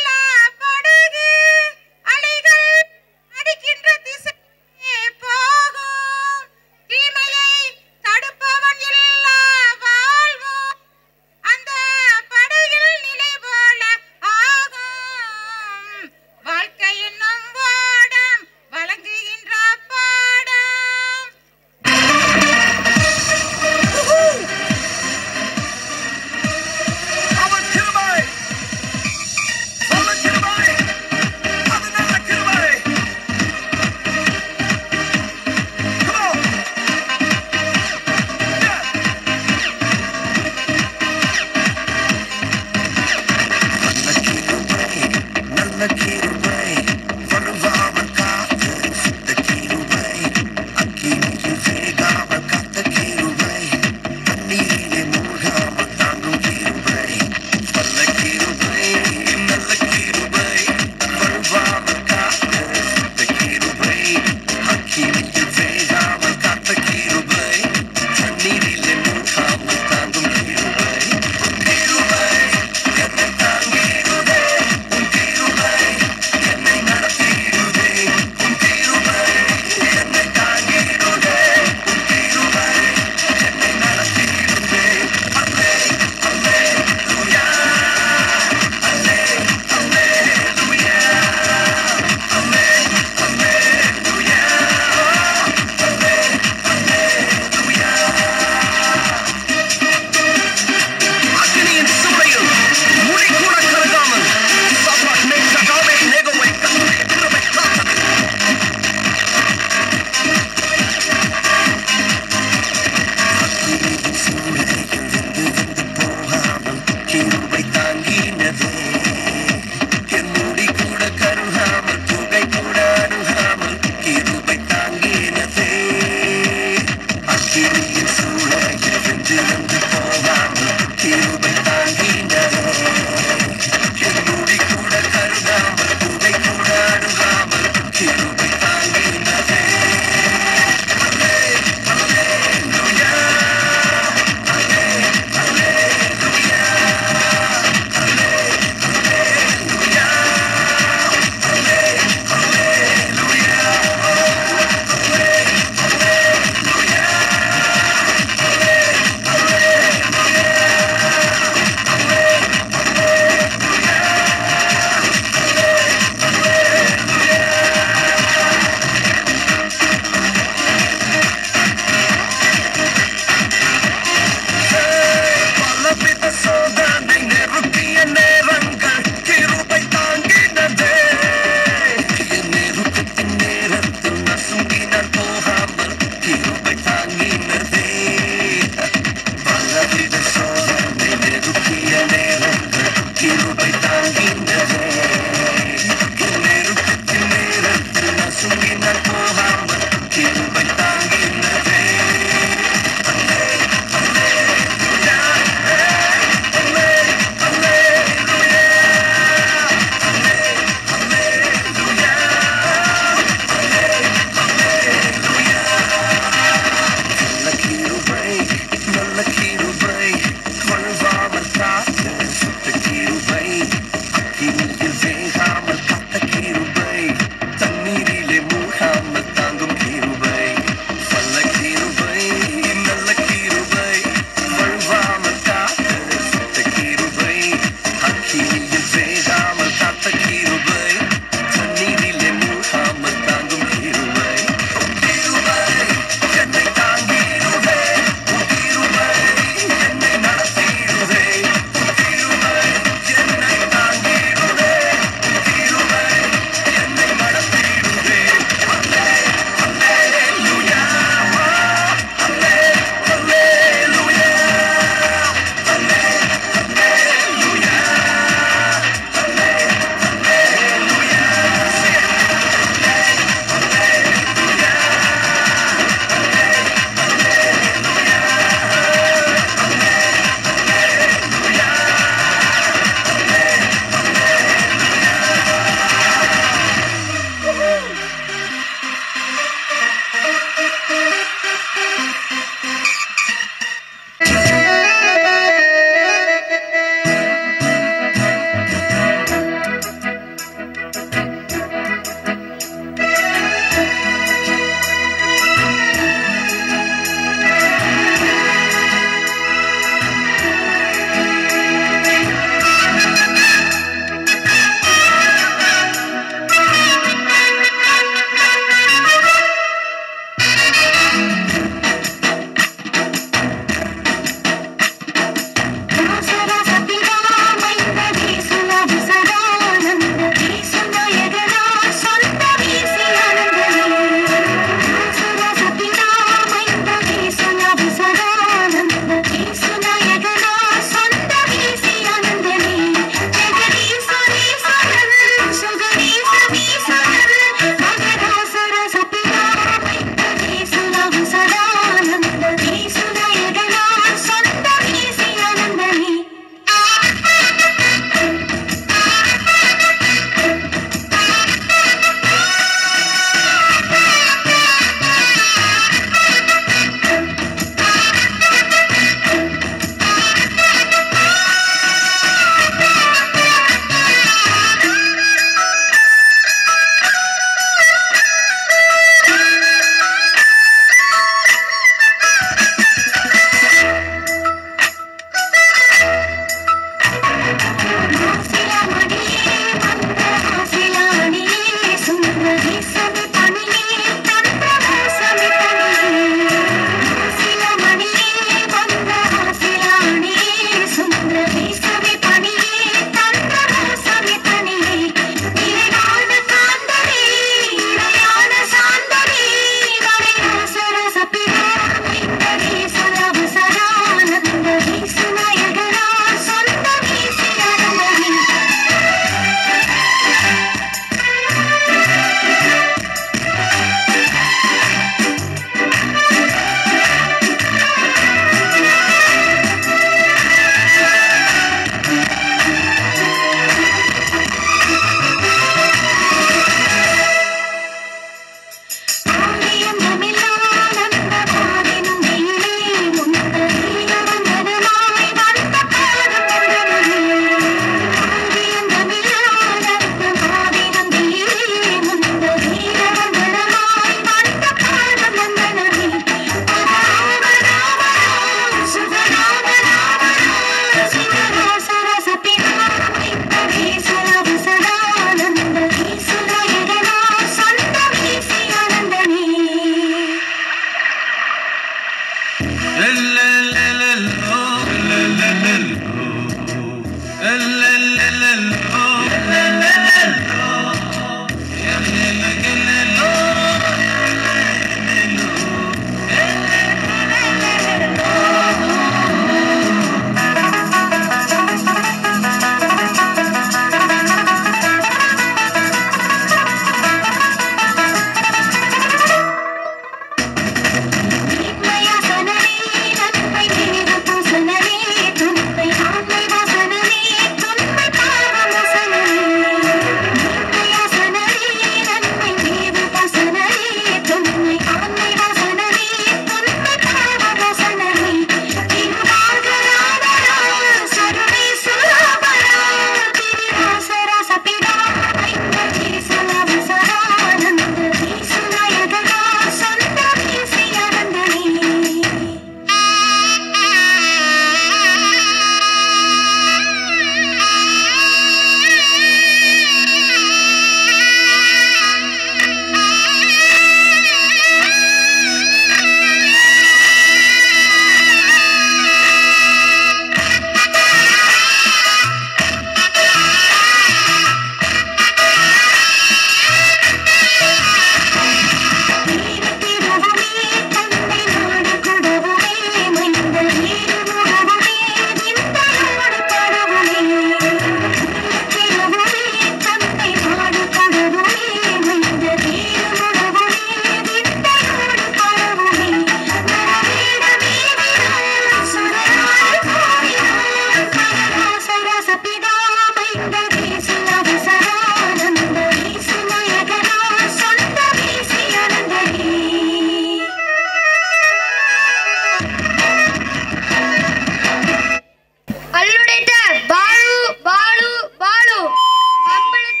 அல்லுடைத்த பாலு பாலு பாலு அம்பளுத்த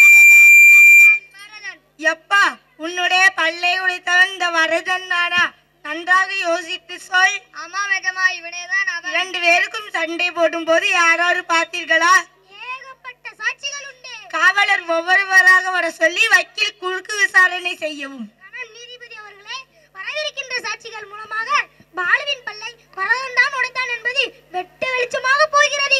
எப்பா உன்னுடைய பல்லை உடைத்தவன் இந்த வரதன் தானா நன்றாக யோசித்து சொல் ஆமா மேடமா இவனே தான் அவன் இரண்டு பேருக்கும் சண்டை போடும் போது யாராவது பார்த்தீர்களா ஏகப்பட்ட சாட்சிகள் உண்டு காவலர் ஒவ்வொருவராக வர சொல்லி வக்கீல் குறுக்கு விசாரணை செய்யவும் ஆனால் நீதிபதி அவர்களே வரவிருக்கின்ற சாட்சிகள் மூலமாக பாலுவின் பல்லை வரதன் தான் உடைத்தான் என்பது வெட்ட வெளிச்சமாக போகிறது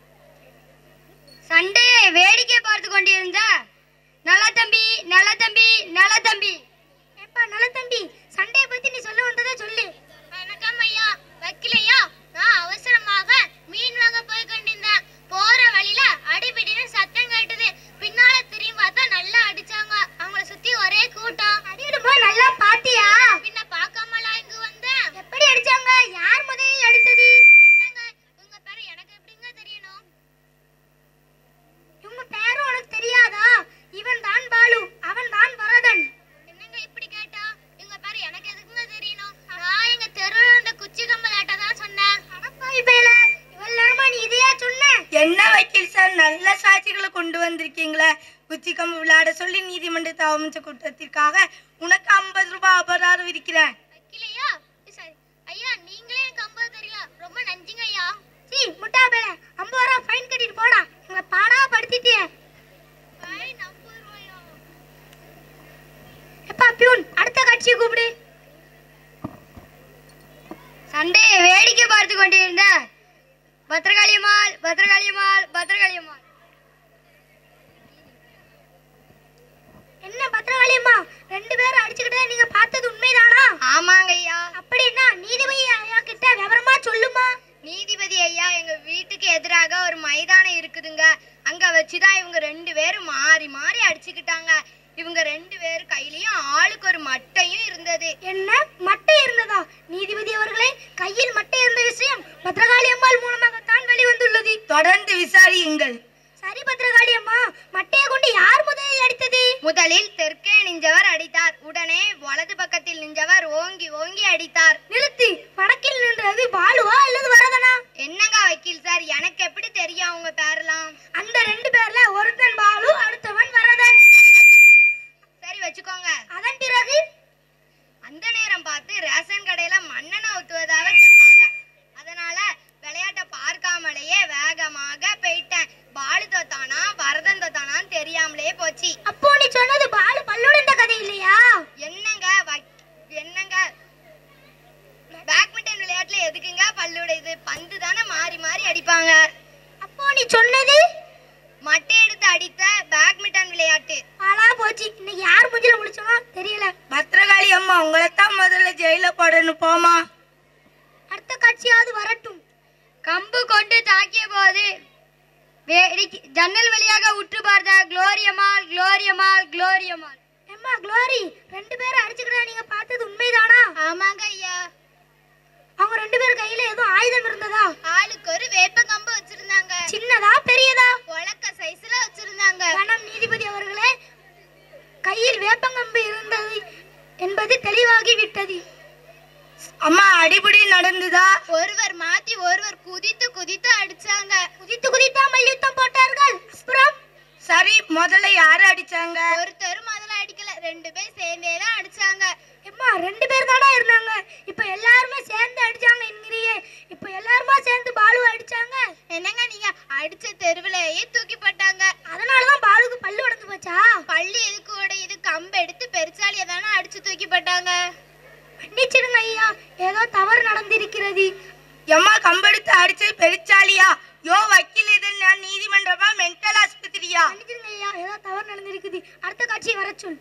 சண்டையை வேடிக்கை பார்த்து கொண்டிருந்த நல்ல தம்பி நல்ல தம்பி நல்ல தம்பி ஏப்பா நல்ல தம்பி சண்டையை பத்தி நீ சொல்ல வந்ததை சொல்லு வணக்கம் ஐயா வக்கீலையா நான் அவசரமாக மீன் வாங்க போய் கொண்டிருந்தேன் போற வழியில அடிபிடின்னு சத்தம் கேட்டது பின்னால திரும்பி பார்த்தா நல்லா அடிச்சாங்க அவங்கள சுத்தி ஒரே கூட்டம் அடிவிடும்போது நல்லா பாத்தியா பின்ன பார்க்காமலா இங்க வந்தேன் எப்படி அடிச்சாங்க யார் முதலில் அடித்தது என்னங்க உங்க பேரு எனக்கு எப்படிங்க தெரியணும் இவங்க பேரும் உனக்கு தெரியாதா இவன் தான் பாலு அவன் தான் வரதன் என்னங்க இப்படி கேட்டா உங்க பேரு எனக்கு எதுக்குங்க தெரியணும் நான் எங்க தெருவில் இருந்த குச்சி கம்பலாட்ட தான் சொன்னேன் அடப்பாவி பயல இவ்வளவு நேரமா நீ இதையா சொன்ன என்ன வக்கீல் சார் நல்ல சாட்சிகளை கொண்டு வந்திருக்கீங்களே குச்சிக்கம்பு விளையாட சொல்லி நீதிமன்றத்தை அவமதிச்ச குற்றத்திற்காக உனக்கு ஐம்பது ரூபாய் அபராதம் விதிக்கிறேன் வக்கீலையா சரி ஐயா நீங்களே எனக்கு ஐம்பது தெரியல ரொம்ப நன்றிங்க ஐயா சீ முட்டா பயல ஐம்பது ரூபா ஃபைன் கட்டிட்டு போடா எங்களை பாடா படுத்திட்டிய ஃபைன் ஐம்பது ரூபாயா எப்பா பியூன் அடுத்த கட்சியை கூப்பிடு சண்டையை வேடிக்கை பார்த்து கொண்டிருந்த பத்திரகாளியம்மாள் பத்திரகாளியம்மாள் பத்திரகாளியம்மாள் என்ன பத்திரகாளியம்மா ரெண்டு பேரும் அடிச்சுக்கிட்டே நீங்க பார்த்தது உண்மைதானா ஆமாங்க ஐயா அப்படின்னா நீதிபதி ஐயா கிட்ட விவரமா சொல்லுமா நீதிபதி ஐயா எங்க வீட்டுக்கு எதிராக ஒரு மைதானம் இருக்குதுங்க அங்க வச்சுதான் இவங்க ரெண்டு பேரும் மாறி மாறி அடிச்சுக்கிட்டாங்க இவங்க ரெண்டு பேர் கையிலயும் ஆளுக்கு ஒரு மட்டையும் இருந்தது என்ன மட்டை இருந்ததா நீதிபதி அவர்களே கையில் மட்டை இருந்த விஷயம் பத்திரகாளி அம்மாள் மூலமாகத்தான் வெளிவந்துள்ளது தொடர்ந்து விசாரியுங்கள் சரி பத்திரகாளி அம்மா மட்டையை கொண்டு யார் முதலில் அடித்தது முதலில் தெற்கே நின்றவர் அடித்தார் உடனே வலது பக்கத்தில் நின்றவர் ஓங்கி ஓங்கி அடித்தார் நிறுத்தி வடக்கில் நின்றது பாலுவா அல்லது வரதனா என்னங்க வக்கீல் சார் எனக்கு எப்படி தெரியும் அவங்க பேரெல்லாம் அந்த ரெண்டு பேர்ல ஒருத்தன் பாலு அடுத்தவன் வரதன் சரி வச்சுக்கோங்க அதன் பிறகு அந்த நேரம் பார்த்து ரேஷன் கடையில மண்ணெண்ணெய் ஊத்துவதாக சொன்னாங்க அதனால விளையாட்டை பார்க்காமலேயே வேகமாக போயிட்டேன் பாலு தோத்தானா வரதன் தோத்தானான்னு தெரியாமலே போச்சு அப்போ நீ சொன்னது பாலு பல்லுடைந்த கதை இல்லையா என்னங்க வக்- என்னங்க பேட்மிண்டன் விளையாட்டுல கல்லுடையது பந்து தானே மாறி மாறி அடிப்பாங்க அப்போ நீ சொன்னது மட்டை எடுத்து அடித்த பேட்மிண்டன் விளையாட்டு ஆளா போச்சு இன்னைக்கு யார் மூஞ்சில முடிச்சோமோ தெரியல பத்திரகாளி அம்மா உங்களை தான் முதல்ல ஜெயில போடணும் போமா அடுத்த காட்சியாவது வரட்டும் கம்பு கொண்டு தாக்கிய போது வேடிக்கை- ஜன்னல் வழியாக உற்று பார்த்த குளோரியம்மாள் குளோரியம்மாள் குளோரியம்மாள் அம்மா குளோரி ரெண்டு பேரும் அடிச்சுக்கிட்டா நீங்க பார்த்தது உண்மைதானா ஆமாங்க ஐயா அவங்க ரெண்டு பேர் கையில ஏதோ ஆயுதம் இருந்ததா ஆளுக்கு ஒரு வேப்ப கம்பு வச்சிருந்தாங்க சின்னதா பெரியதா உலக்க சைஸ்ல வச்சிருந்தாங்க கணம் நீதிபதி அவர்களே கையில் வேப்பங்கம்பு இருந்தது என்பது தெளிவாகி விட்டது அம்மா அடிபடி நடந்துதா ஒருவர் மாத்தி ஒருவர் குதித்து குதித்து அடிச்சாங்க குதித்து குதித்தா மல்யுத்தம் போட்டார்கள் அப்புறம் சரி முதல்ல யாரு அடிச்சாங்க ஒருத்தர் முதல்ல அடிக்கல ரெண்டு பேர் சேர்ந்தே தான் அடிச்சாங்க அம்மா ரெண்டு பேர் தானா இருந்தாங்க இப்போ எல்லாருமே சேர்ந்து அடிச்சாங்க என்கிறியே இப்போ எல்லாருமா சேர்ந்து பாலு அடிச்சாங்க என்னங்க நீங்க அடிச்ச தெருவிலேயே தூக்கி போட்டாங்க அதனால தான் பாலுக்கு பல்லு உடைஞ்சு போச்சா பல்லு எதுக்கு உடையுது கம்பு எடுத்து பெருச்சாலியை தானே அடிச்சு தூக்கி போட்டாங்க மன்னிச்சிடுங்க ஐயா ஏதோ தவறு நடந்திருக்கிறது எம்மா கம்பெடுத்து அடிச்சது பெருச்சாலியா யோ வக்கீல் இது நான் நீதிமன்றமா மென்டல் ஆஸ்பத்திரியா மன்னிச்சிடுங்க ஐயா ஏதோ தவறு நடந்திருக்குது அடுத்த காட்சி வர சொல்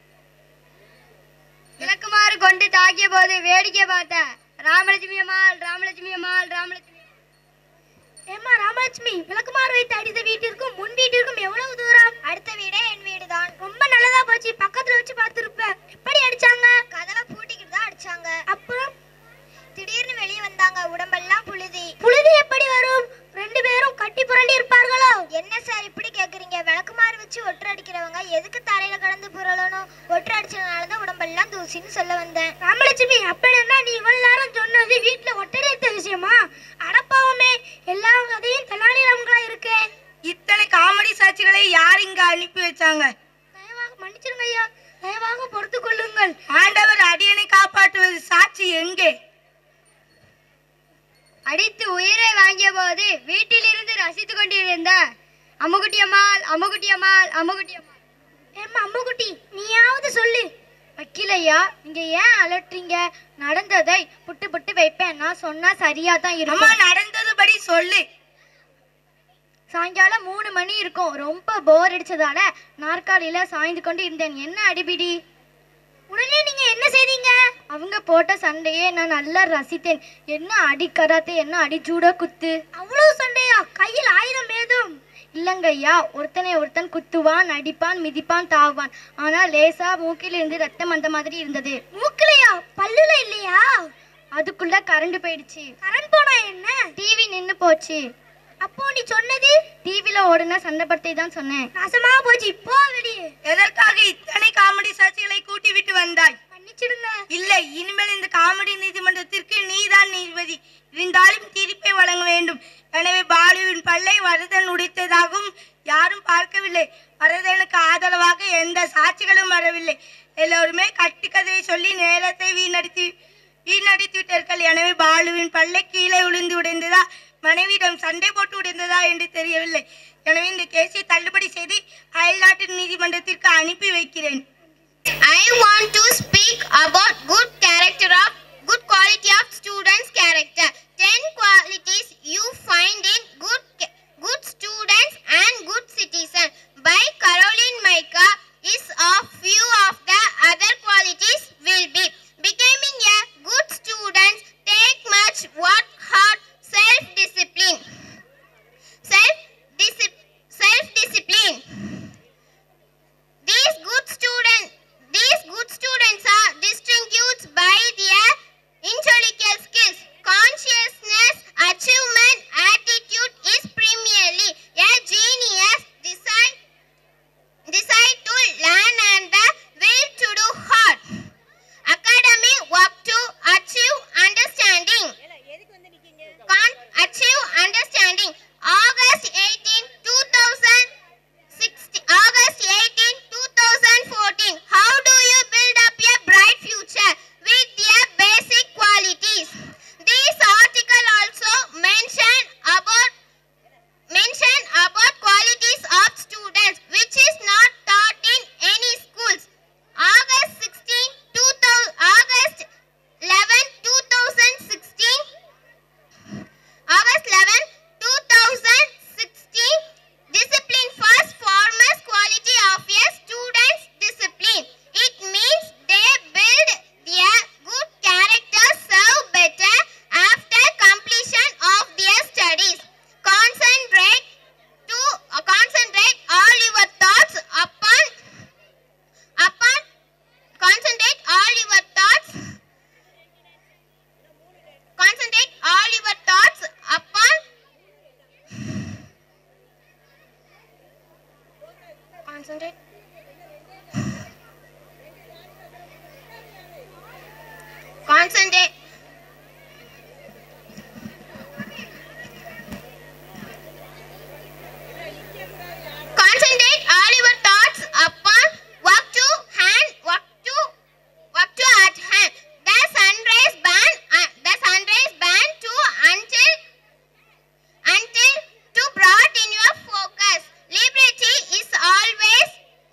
விளக்குமாறு கொண்டு தாக்கிய போது வேடிக்கை பார்த்த ராமலட்சுமி அம்மாள் ராமலட்சுமி அம்மாள் ராமலட்சுமி ஏம்மா ராமலட்சுமி விளக்குமாறு வைத்து அடித்த வீட்டிற்கும் முன் வீட்டிற்கும் எவ்வளவு தூரம் அடுத்த வீடே என் வீடு தான் ரொம்ப நல்லதா போச்சு பக்கத்துல வச்சு பார்த்துருப்ப எப்படி அடிச்சாங்க கதவை பூட்டிக்கிட்டு தான் அடிச்சாங்க அப்புறம் திடீர்னு வெளியே வந்தாங்க உடம்பெல்லாம் புழுதி புழுதி எப்படி வரும் ரெண்டு பேரும் கட்டி புரண்டி இருப்பார்களோ என்ன சார் இப்படி கேக்குறீங்க விளக்குமாறு வச்சு ஒற்று அடிக்கிறவங்க எதுக்கு தரையில கடந்து புரளணும் ஒற்று அடிச்சதுனால தான் உடம்பெல்லாம் தூசின்னு சொல்ல வந்தேன் ராமலட்சுமி அப்படின்னா நீ இவ்வளவு நேரம் சொன்னது வீட்டுல ஒட்டடைத்த விஷயமா அடப்பாவமே எல்லா கதையும் தெனாலிராமங்களா இருக்கே இத்தனை காமெடி சாட்சிகளை யார் இங்க அனுப்பி வச்சாங்க தயவாக மன்னிச்சிருங்க ஐயா தயவாக பொறுத்து கொள்ளுங்கள் ஆண்டவர் அடியனை காப்பாற்றுவது சாட்சி எங்கே அடித்து உயிரை வாங்கிய போது வீட்டிலிருந்து ரசித்துக் கொண்டிருந்த அம்முகுட்டி அம்மாள் அம்முகுட்டி அம்மாள் அம்முகுட்டி அம்மாள் ஏம்மா அம்முகுட்டி நீயாவது சொல்லு வக்கீலையா நீங்க ஏன் அலட்டுறீங்க நடந்ததை புட்டு புட்டு வைப்பேன் நான் சொன்னா சரியா தான் அம்மா இருக்கும் நடந்ததுபடி சொல்லு சாயங்காலம் மூணு மணி இருக்கும் ரொம்ப போர் அடிச்சதால நாற்காலியில சாய்ந்து கொண்டு இருந்தேன் என்ன அடிபிடி உடனே நீங்க என்ன செய்தீங்க அவங்க போட்ட சண்டையே நான் நல்லா ரசித்தேன் என்ன அடி கராத்தே என்ன அடி ஜூடோ குத்து அவ்வளவு சண்டையா கையில் ஆயுதம் ஏதும் இல்லங்க ஐயா ஒருத்தனை ஒருத்தன் குத்துவான் அடிப்பான் மிதிப்பான் தாவுவான் ஆனா லேசா மூக்கில் இருந்து ரத்தம் அந்த மாதிரி இருந்தது மூக்கிலையா பல்லுல இல்லையா அதுக்குள்ள கரண்ட் போயிடுச்சு கரண்ட் போனா என்ன டிவி நின்னு போச்சு அப்போ நீ சொன்னது டிவில ஓடுன சண்டை பத்தி தான் சொன்னேன் நாசமா போச்சு இப்போ வெளியே எதற்காக இத்தனை காமெடி சாட்சிகளை கூட்டி விட்டு வந்தாய் மன்னிச்சிடுங்க இல்லை இனிமேல் இந்த காமெடி நீதிமன்றத்திற்கு நீதான் நீதிபதி இருந்தாலும் தீர்ப்பை வழங்க வேண்டும் எனவே பாலுவின் பல்லை வரதன் உடைத்ததாகவும் யாரும் பார்க்கவில்லை வரதனுக்கு ஆதரவாக எந்த சாட்சிகளும் வரவில்லை எல்லோருமே கட்டுக்கதையை சொல்லி நேரத்தை வீணடித்து வீணடித்து விட்டார்கள் எனவே பாலுவின் பல்லை கீழே விழுந்து உடைந்ததா மனைவியிடம் சண்டை போட்டு உடைந்ததா என்று தெரியவில்லை எனவே இந்த கேஸை தள்ளுபடி செய்து அயல்நாட்டு நீதிமன்றத்திற்கு அனுப்பி வைக்கிறேன் I want to speak about good character of good quality of students' character. Ten qualities you find in good ca- good students and good citizens by Caroline Micah is of few of the other qualities will be becoming a good student take much work hard self discipline self self discipline these good students these good students are distinguished by their Concentrate. Concentrate. Concentrate all your thoughts upon work to hand, work to, work to at hand. The sunrise band, uh, the sunrise band to until, until to brought in your focus. Liberty is always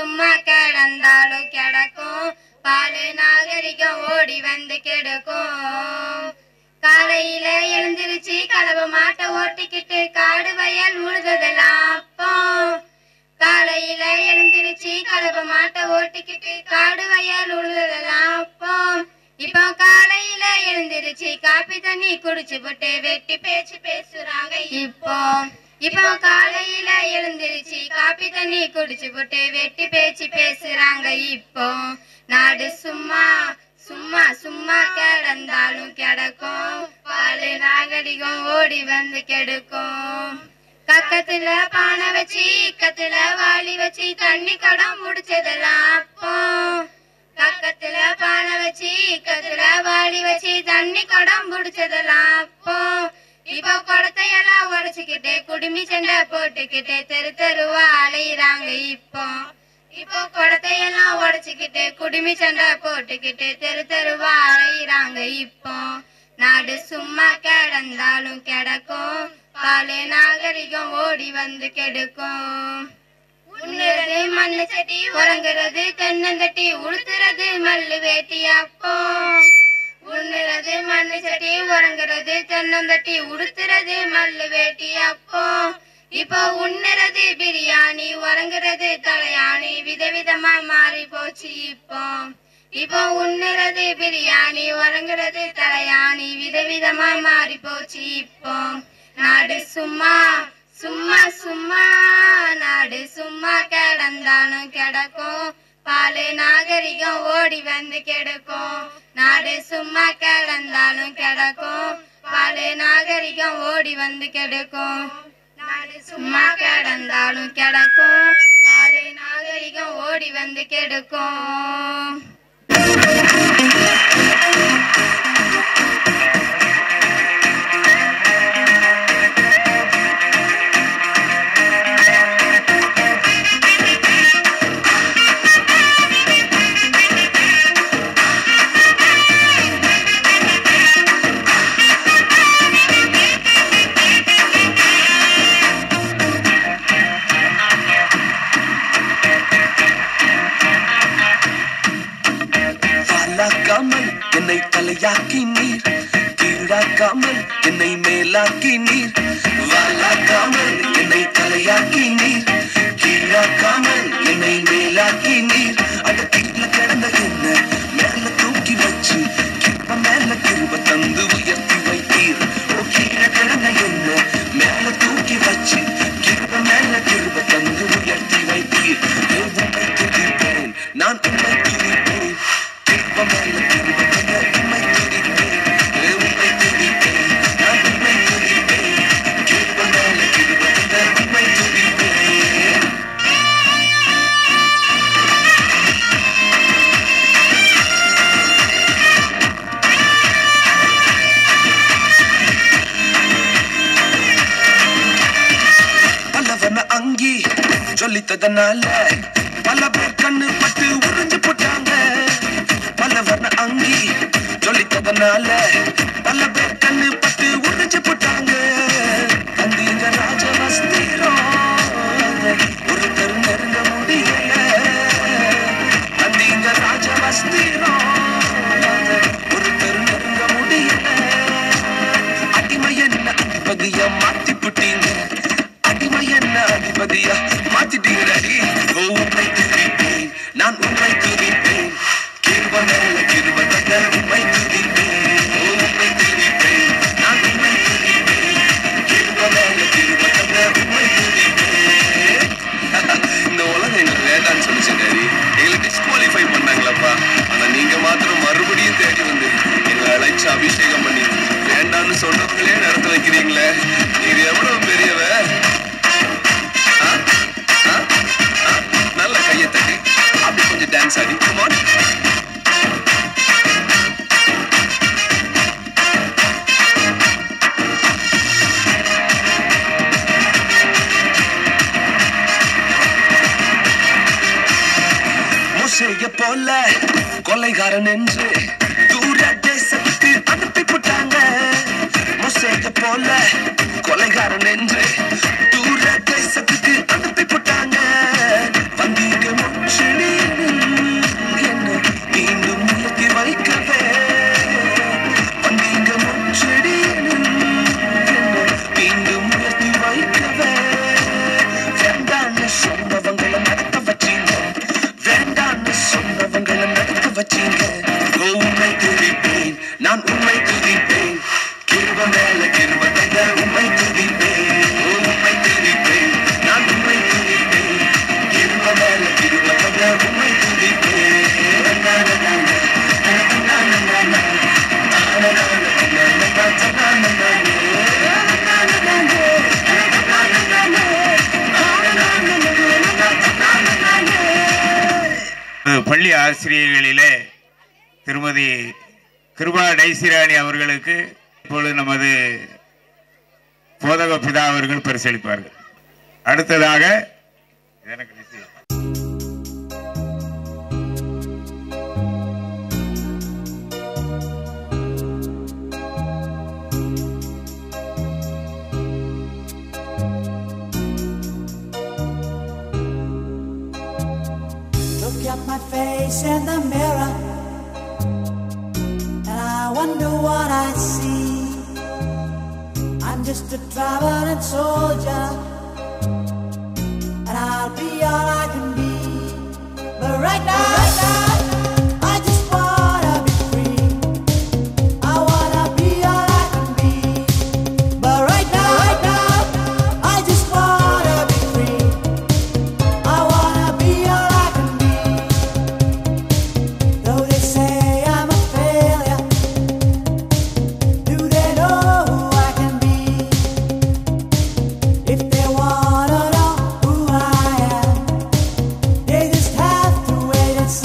சும்மா கிடந்தாலும் கிடக்கும் பாலு நாகரிகம் ஓடி வந்து கெடுக்கும் காலையில எழுந்திருச்சு கலவ மாட்டை ஓட்டிக்கிட்டு காடு வயல் உழுததெல்லாம் அப்போ காலையில எழுந்திருச்சு கலவ மாட்டை ஓட்டிக்கிட்டு காடு வயல் உழுததெல்லாம் அப்போ இப்போ காலையில எழுந்திருச்சு காப்பி தண்ணி குடிச்சு போட்டு வெட்டி பேச்சு பேசுறாங்க இப்போ இப்போ காலையில எழுந்திருச்சு காப்பி தண்ணி குடிச்சு போட்டு வெட்டி பேச்சு பேசுறாங்க இப்போ நாடு சும்மா சும்மா சும்மா கிடந்தாலும் கிடக்கும் பாலு நாகரிகம் ஓடி வந்து கெடுக்கும் கக்கத்துல பானை வச்சு இக்கத்துல வாளி வச்சு தண்ணி கடம் முடிச்சதெல்லாம் அப்போ கக்கத்துல பானை வச்சு இக்கத்துல வாளி வச்சு தண்ணி கடம் முடிச்சதெல்லாம் அப்போ இப்போ குடத்தையெல்லாம் உடைச்சுக்கிட்டு குடுமி சண்டை போட்டுக்கிட்டு தெரு தெருவா அலையிறாங்க இப்போ இப்போ குடத்தையெல்லாம் உடைச்சுக்கிட்டு குடுமி சண்டை போட்டுக்கிட்டு தெரு தெருவா அலையிறாங்க இப்போ நாடு சும்மா கிடந்தாலும் கிடக்கும் பாலு நாகரிகம் ஓடி வந்து கெடுக்கும் உண்ணுறது மண்ணு செடி உறங்குறது தென்னந்தட்டி உளுத்துறது மல்லு வேட்டி அப்போ உண்ணுறது மண்ணு செடி உறங்குறது தென்னந்தட்டி உடுத்துறது மல்லு வேட்டி அப்போ இப்போ உண்ணுறது பிரியாணி உறங்குறது தலையாணி விதவிதமா மாறி போச்சு இப்போ இப்போ உண்ணுறது பிரியாணி உறங்குறது தலையாணி விதவிதமா மாறி போச்சு இப்போ நாடு சும்மா சும்மா சும்மா நாடு சும்மா கிடந்தாலும் கிடக்கும் பாலு நாகரிகம் ஓடி வந்து கெடுக்கும் நாடு சும்மா கிடந்தாலும் கிடக்கும் பாலு நாகரிகம் ஓடி வந்து கெடுக்கும் நாடு சும்மா கிடந்தாலும் கிடக்கும் பாலு நாகரிகம் ஓடி வந்து கெடுக்கும் வாலாக்காமல் என்னை தலையாக்கி நீர் கீழாக்காமல் என்னை மேலாக்கி நீர் வாலாக்காமல் என்னை தலையாக்கி நீர் கீழாக்காமல் என்னை மேலாக்கி நீர் அட கீழ கிடந்த என்ன மேல தூக்கி வச்சு கிருப மேல கிருப தந்து உயர்த்தி வைத்தீர் ஓ கீழ கிடந்த என்ன மேல தூக்கி வச்சு கிருப மேல கிருப தந்து உயர்த்தி வைத்தீர் ஏ, உம்மை துதிப்பேன் நான் உம்மை துதிப்பேன் கிருப மேல கிருப தந்த உம்மை துதிப்பேன் ஏ, உம்மை துதிப்பேன் நான் உம்மை துதிப்பேன் கிருப மேல கிருப தந்த உம்மை துதிப்பேன் பலவன அங்கி ஜொலித்ததனால பல பேர் கண்ணு பட்டு உறிஞ்சு போட்டாங்க பலவன அங்கி ஜொலித்ததனால பல பேர் கண்ணு பட்டு உறிஞ்சு போட்டாங்க அந்தீங்க ராஜவஸ்திரம் ஒருத்தர் நெருங்க முடியல அந்தீங்க ராஜவஸ்திரம் ஒருத்தர் நெருங்க முடியல அடிமை என்ன அதிபதிய மாத்தி புட்டீங்க அடிமை என்ன அதிபதியா மாத்திட்டீங்கடி ஓ உண்மை துதிப்பேன் நான் உண்மை துதிப்பேன் கிருப மேல கிருப தந்த உண்மை துதிப்பேன் ஓ உண்மை துதிப்பேன் நான் உண்மை துதிப்பேன் கிருப மேல கிருப தந்த உண்மை துதிப்பேன் இந்த உலகம் எங்களுக்கு வேண்டான்னு சொல்லிச்சு டாடி எங்களை டிஸ்குவாலிஃபை பண்ணாங்களப்பா ஆனா நீங்க மாத்திரம் மறுபடியும் தேடி வந்து எங்களை அழைச்சு அபிஷேகம் பண்ணி வேண்டான்னு சொன்னவங்களே நடத்த வைக்கிறீங்களே நீங்க எவ்வளவு பெரியவ ஆ? ஆ? ஆ? நல்ல கையை தட்டி அப்படி கொஞ்சம் டான்ஸ் ஆடி Come on. மோசைய போல கொலைகாரன் என்று தூர தேசத்துக்கு அனுப்பி போட்டாங்க மோசைய போல கொலைகாரன் என்று தூர தேசத்துக்கு அனுப்பி போட்டாங்க வந்தீங்க முச்சு பள்ளி ஆசிரியர்களிலே திருமதி கிருபா டைசிராணி அவர்களுக்கு இப்பொழுது நமது போதக பிதா அவர்கள் பரிசளிப்பார்கள் அடுத்ததாக எனக்கு விஷயம். Look at my face in the mirror, and I wonder what I see. I'm just a traveling soldier, and I'll be all I can be. But right now, right now I just wanna be free. I wanna be all I can be. But right now, right now, I just wanna be free. I wanna be all I can be. Though they say I'm a failure, do they know who I can be? If they wanna know who I am, they just have to wait and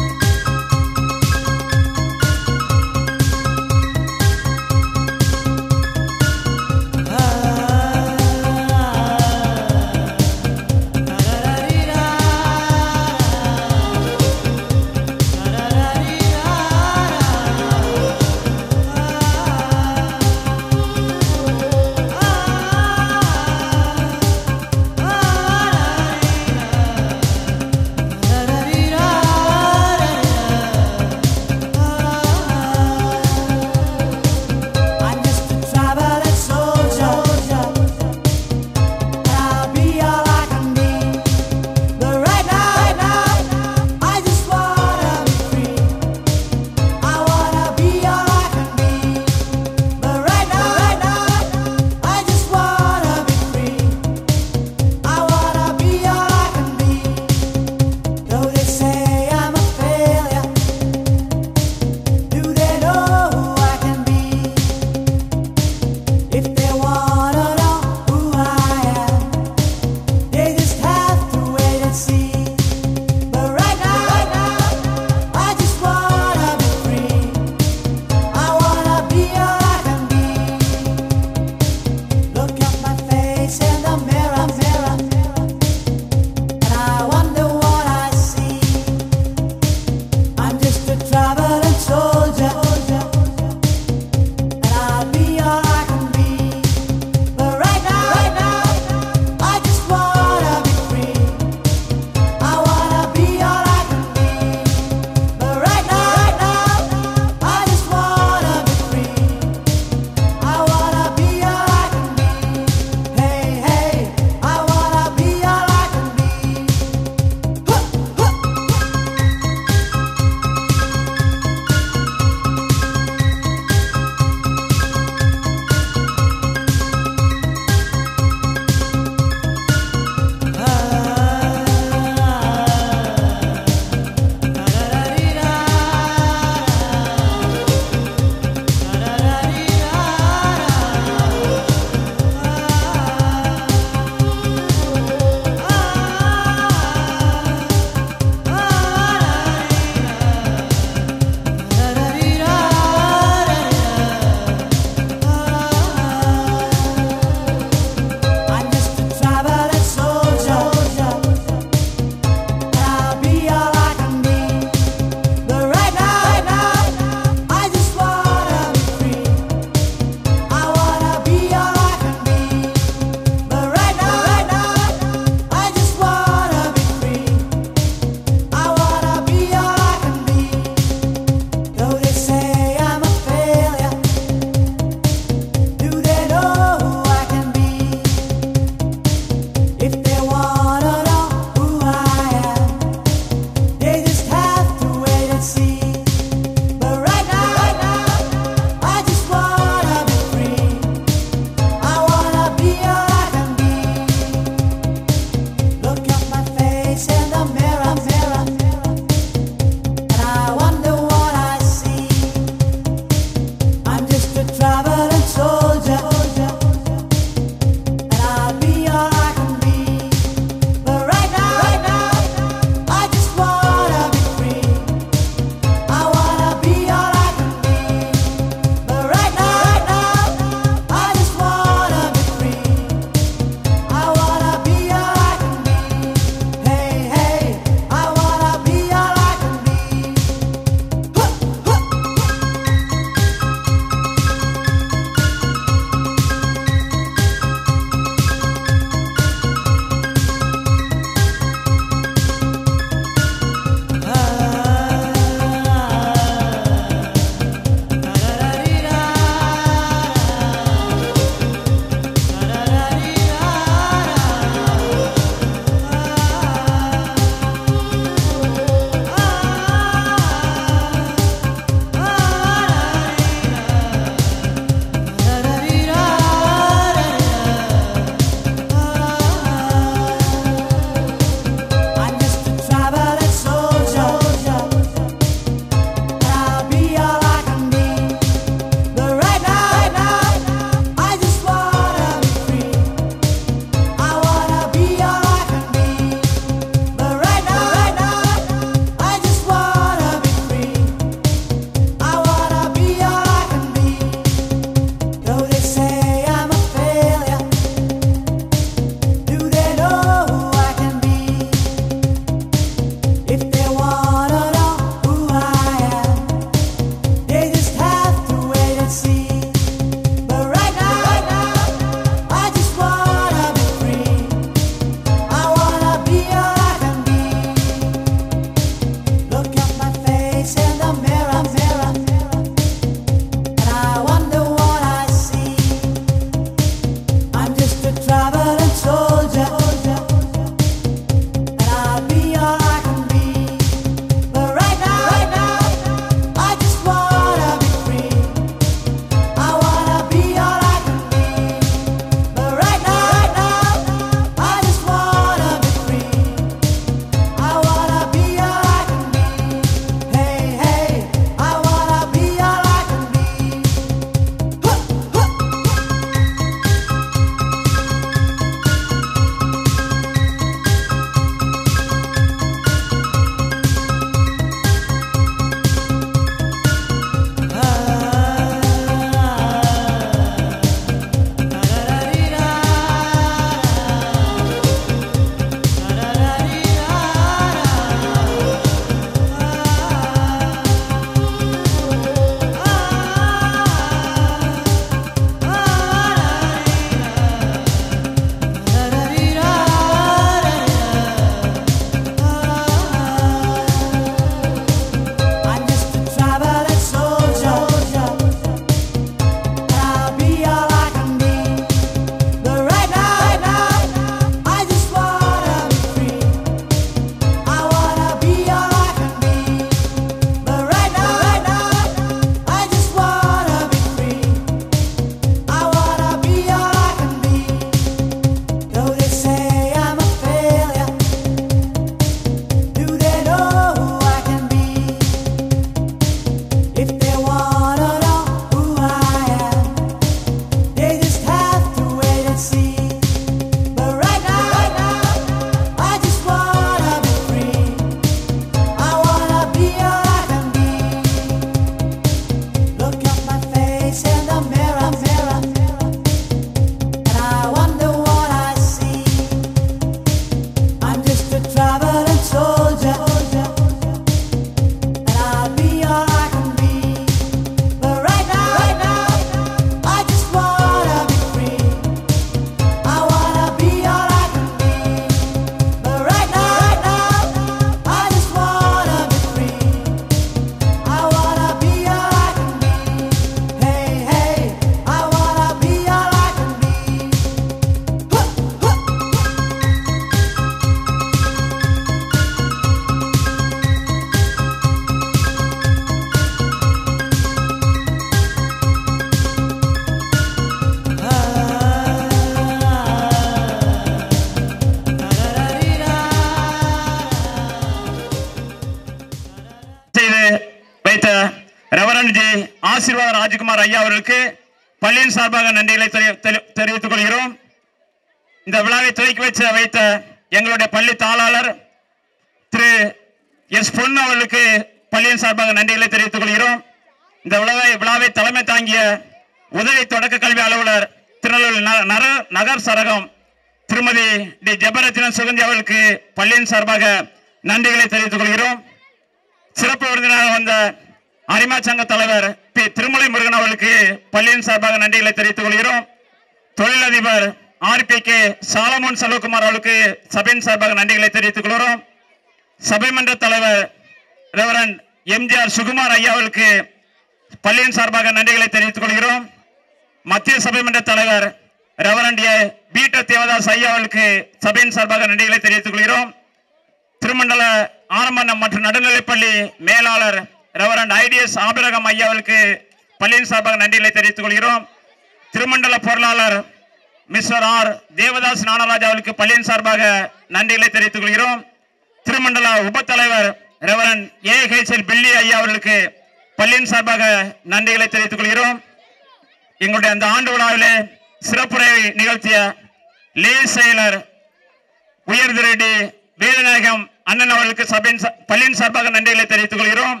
reverend G Asirvatha Rajkumar ஐயா அவர்களுக்கு பள்ளியின் சார்பாக நன்றிகளை தெரி- தெரி- தெரிவித்துக் கொள்கிறோம் இந்த விழாவை துவக்கி வச்சு வைத்த எங்களுடைய பள்ளி தாளாளர் திரு எஸ் பொன்னு அவர்களுக்கு பள்ளியின் சார்பாக நன்றிகளை தெரிவித்துக் கொள்கிறோம் இந்த விழாவை விழாவை தலைமை தாங்கிய உதவி தொடக்க கல்வி அலுவலர் திருநெல்வேலி ந- நர- நகர் சரகம் திருமதி டி ஜெபரத்தின சுகந்தி அவர்களுக்கு பள்ளியின் சார்பாக நன்றிகளை தெரிவித்துக் கொள்கிறோம் சிறப்பு விருந்தினராக வந்த அரிமா சங்க தலைவர் பி திருமலை முருகன் அவர்களுக்கு பள்ளியின் சார்பாக நன்றிகளை தெரிவித்துக் கொள்கிறோம் தொழிலதிபர் ஆர்பி கே சாலமோன் செல்வகுமார் அவர்களுக்கு சபையின் சார்பாக நன்றிகளை தெரிவித்துக் கொள்கிறோம் சபை மன்ற தலைவர் ரெவரன் எம்ஜிஆர் சுகுமார் ஐயா அவர்களுக்கு பள்ளியின் சார்பாக நன்றிகளை தெரிவித்துக் கொள்கிறோம் மத்திய சபை மன்ற தலைவர் ரெவரண்ட் ஏ பீட்ட தேவதாஸ் ஐயா அவர்களுக்கு சபையின் சார்பாக நன்றிகளை தெரிவித்துக் கொள்கிறோம் திருமண்டல ஆரம்ப மற்றும் நடுநிலைப்பள்ளி மேலாளர் ரெவரண்ட் ஐடிஎஸ் ஆபிரகம் ஐயா அவர்களுக்கு பள்ளியின் சார்பாக நன்றிகளை தெரிவித்துக் கொள்கிறோம் திருமண்டல பொருளாளர் மிஸ்டர் ஆர் தேவதாஸ் நானராஜ் அவர்களுக்கு பள்ளியின் சார்பாக நன்றிகளை தெரிவித்துக் கொள்கிறோம் திருமண்டல உபத்தலைவர் ரெவரன் ஏ ஹெச்எல் பில்லி ஐயா அவர்களுக்கு பள்ளியின் சார்பாக நன்றிகளை தெரிவித்துக் கொள்கிறோம் எங்களுடைய அந்த ஆண்டு விழாவிலே சிறப்புரை நிகழ்த்திய லே செயலர் உயர்திரடி வேதநாயகம் அண்ணன் அவர்களுக்கு சபையின் சா- பள்ளியின் சார்பாக நன்றிகளை தெரிவித்துக் கொள்கிறோம்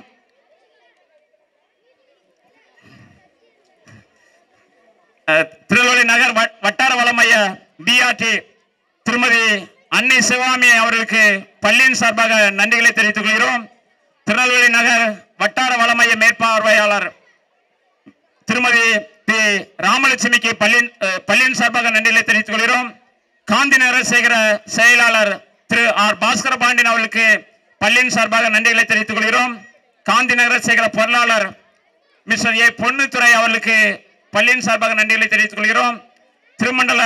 அஹ், திருநெல்வேலி நகர் வட்- வட்டார வளமைய பிஆர்டி திருமதி அன்னை சிவாமி அவர்களுக்கு பள்ளியின் சார்பாக நன்றிகளை தெரிவித்துக் கொள்கிறோம் திருநெல்வேலி நகர் வட்டார வளமைய மேற்பார்வையாளர் திருமதி பி ராமலட்சுமிக்கு பள்ளியின் அஹ், பள்ளியின் சார்பாக நன்றிகளை தெரிவித்துக் கொள்கிறோம் காந்தி நகரசேகர செயலாளர் திரு ஆர் பாஸ்கர பாண்டியன் அவர்களுக்கு பள்ளியின் சார்பாக நன்றிகளை தெரிவித்துக் கொள்கிறோம் காந்தி நகரசேகர பொருளாளர் மிஸ்டர் ஏ பொன்னுத்துறை அவர்களுக்கு பள்ளியின் சார்பாக நன்றிகளை தெரிவித்துக் கொள்கிறோம் திருமண்டல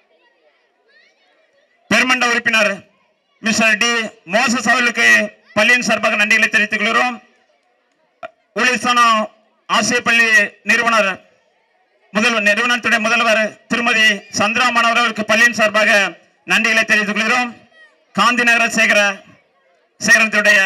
பெருமண்ட உறுப்பினர் மிஸ்டர் டி மோசஸ் அவர்களுக்கு பள்ளியின் சார்பாக நன்றிகளை தெரிவித்துக் கொள்கிறோம் ஒளிசனம் ஆசிய பள்ளி நிறுவனர் முதல்வர் நிறுவனத்துடைய முதல்வர் திருமதி சந்திரா மனோகர் அவர்களுக்கு பள்ளியின் சார்பாக நன்றிகளை தெரிவித்துக் கொள்கிறோம் காந்தி நகர சேகர சேகரத்துடைய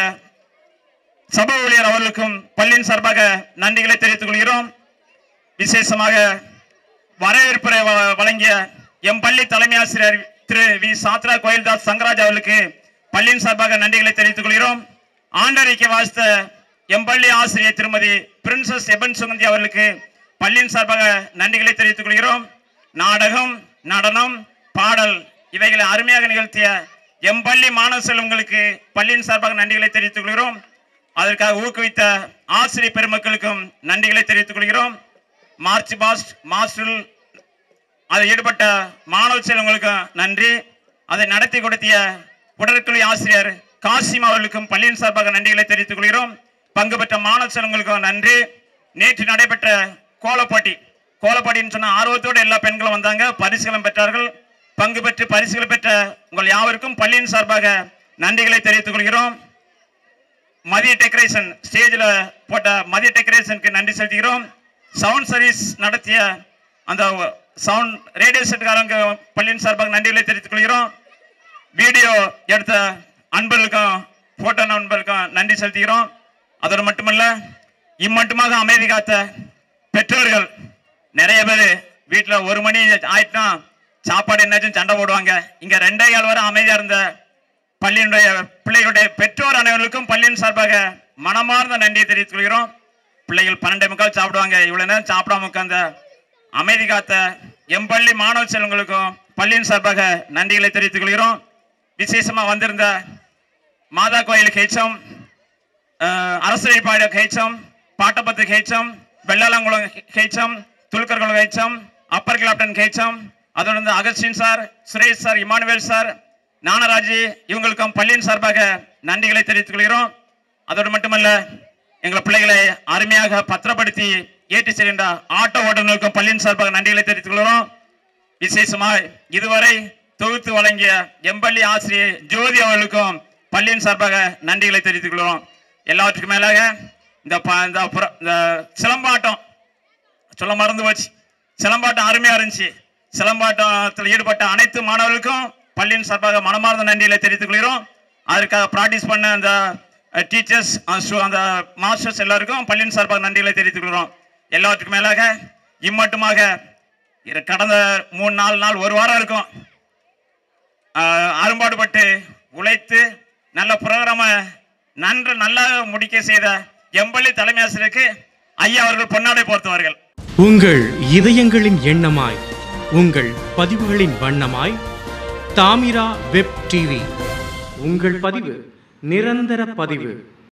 சபை ஊழியர் அவர்களுக்கும் பள்ளியின் சார்பாக நன்றிகளை தெரிவித்துக் கொள்கிறோம் விசேஷமாக வரவேற்புரை வ- வழங்கிய எம் பள்ளி தலைமை ஆசிரியர் திரு வி சாத்ரா கோயில்தாஸ் சங்கராஜ் அவர்களுக்கு பள்ளியின் சார்பாக நன்றிகளை தெரிவித்துக் கொள்கிறோம் ஆண்டறிக்கை வாசித்த எம் பள்ளி ஆசிரியர் திருமதி பிரின்சஸ் எபன் சுகந்தி அவர்களுக்கு பள்ளியின் சார்பாக நன்றிகளை தெரிவித்துக் கொள்கிறோம் நாடகம் நடனம் பாடல் இவைகளை அருமையாக நிகழ்த்திய எம் பள்ளி மாணவ செல்வங்களுக்கு பள்ளியின் சார்பாக நன்றிகளை தெரிவித்துக் கொள்கிறோம் அதற்காக ஊக்குவித்த ஆசிரியர் பெருமக்களுக்கும் நன்றிகளை தெரிவித்துக் கொள்கிறோம் மார்ச் பாஸ்ட் மாஸ்டர் அதில் ஈடுபட்ட மாணவ செல்வங்களுக்கு நன்றி அதை நடத்தி கொடுத்திய உடற்கல்வி ஆசிரியர் காசிம் அவர்களுக்கும் பள்ளியின் சார்பாக நன்றிகளை தெரிவித்துக் கொள்கிறோம் பங்கு பெற்ற மாணவ செல்வங்களுக்கும் நன்றி நேற்று நடைபெற்ற கோலப்போட்டி கோலப்போட்டின்னு சொன்ன ஆர்வத்தோடு எல்லா பெண்களும் வந்தாங்க பரிசுகளும் பெற்றார்கள் பங்கு பெற்று பரிசுகள் பெற்ற உங்கள் யாவருக்கும் பள்ளியின் சார்பாக நன்றிகளை தெரிவித்துக் கொள்கிறோம் மதிய டெக்கரேஷன் ஸ்டேஜில் போட்ட மதிய டெக்கரேஷனுக்கு நன்றி செலுத்துகிறோம் சவுண்ட் சர்வீஸ் நடத்திய அந்த சவுண்ட் ரேடியோ செட்டுக்காரங்க பள்ளியின் சார்பாக நன்றிகளை தெரிவித்துக் கொள்கிறோம் வீடியோ எடுத்த அன்பர்களுக்கும் போட்டோ நண்பர்களுக்கும் நன்றி செலுத்துகிறோம் அதோடு மட்டுமல்ல இம்மட்டுமாக அமைதி காத்த பெற்றோர்கள் நிறைய பேர் வீட்டில் ஒரு மணி ஆயிட்டுனா சாப்பாடு என்னாச்சும் சண்டை போடுவாங்க இங்க ரெண்டே கால் வரை அமைதியா இருந்த பள்ளியினுடைய பிள்ளைகளுடைய பெற்றோர் அனைவருக்கும் பள்ளியின் சார்பாக மனமார்ந்த நன்றியை தெரிவித்துக் கொள்கிறோம் பிள்ளைகள் பன்னெண்டே முக்கால் சாப்பிடுவாங்க இவ்வளவு நேரம் சாப்பிடாம உட்கார்ந்த அமைதி காத்த எம் பள்ளி மாணவ செல்வங்களுக்கும் பள்ளியின் சார்பாக நன்றிகளை தெரிவித்துக் கொள்கிறோம் விசேஷமா வந்திருந்த மாதா கோயில் H M Arasaraippadu H M Pattappathu H M Vellalankulam H M Thulkarkulam H M Upper Clapton H M அதோட வந்து Augustine sir Suresh sir Emmanuel sir Gnanaraji இவங்களுக்கும் பள்ளியின் சார்பாக நன்றிகளை தெரிவித்துக் கொள்கிறோம் அதோடு மட்டுமல்ல எங்கள் பிள்ளைகளை அருமையாக பத்திரப்படுத்தி ஏற்றி செல்கின்ற ஆட்டோ ஓட்டுநருக்கும் பள்ளியின் சார்பாக நன்றிகளை தெரிவித்துக் கொள்கிறோம் விசேஷமாய் இதுவரை தொகுத்து வழங்கிய எம்பள்ளி ஆசிரியர் ஜோதி அவர்களுக்கும் பள்ளியின் சார்பாக நன்றிகளை தெரிவித்துக் கொள்கிறோம் எல்லாவற்றுக்கும் மேலாக இந்த ப- இந்த புற- இந்த சிலம்பாட்டம் சொல்ல மறந்து போச்சு சிலம்பாட்டம் அருமையா இருந்துச்சு சிலம்பாட்டத்தில் ஈடுபட்ட அனைத்து மாணவர்களுக்கும் பள்ளியின் சார்பாக மனமார்ந்த நன்றிகளை தெரிவித்துக் கொள்கிறோம் அதற்காக பிராக்டிஸ் பண்ண அந்த டீச்சர்ஸ் அந்த மாஸ்டர்ஸ் எல்லாருக்கும் பள்ளியின் சார்பாக நன்றிகளை தெரிவித்துக் கொள்கிறோம் எல்லாத்துக்கும் மேலாக இம்மட்டுமாக இரு- கடந்த மூணு நாலு நாள் ஒரு வாரம் இருக்கும் ஆஹ், அரும்பாடுபட்டு உழைத்து நல்ல ப்ரோக்ராமை நன்று நல்லா முடிக்க செய்த எம்பள்ளி தலைமை ஆசிரியருக்கு ஐயா அவர்கள் பொன்னாடை போர்த்துவார்கள் உங்கள் இதயங்களின் எண்ணமாய் உங்கள் பதிவுகளின் வண்ணமாய் தாமிரா வெப் டிவி உங்கள் பதிவு நிரந்தர பதிவு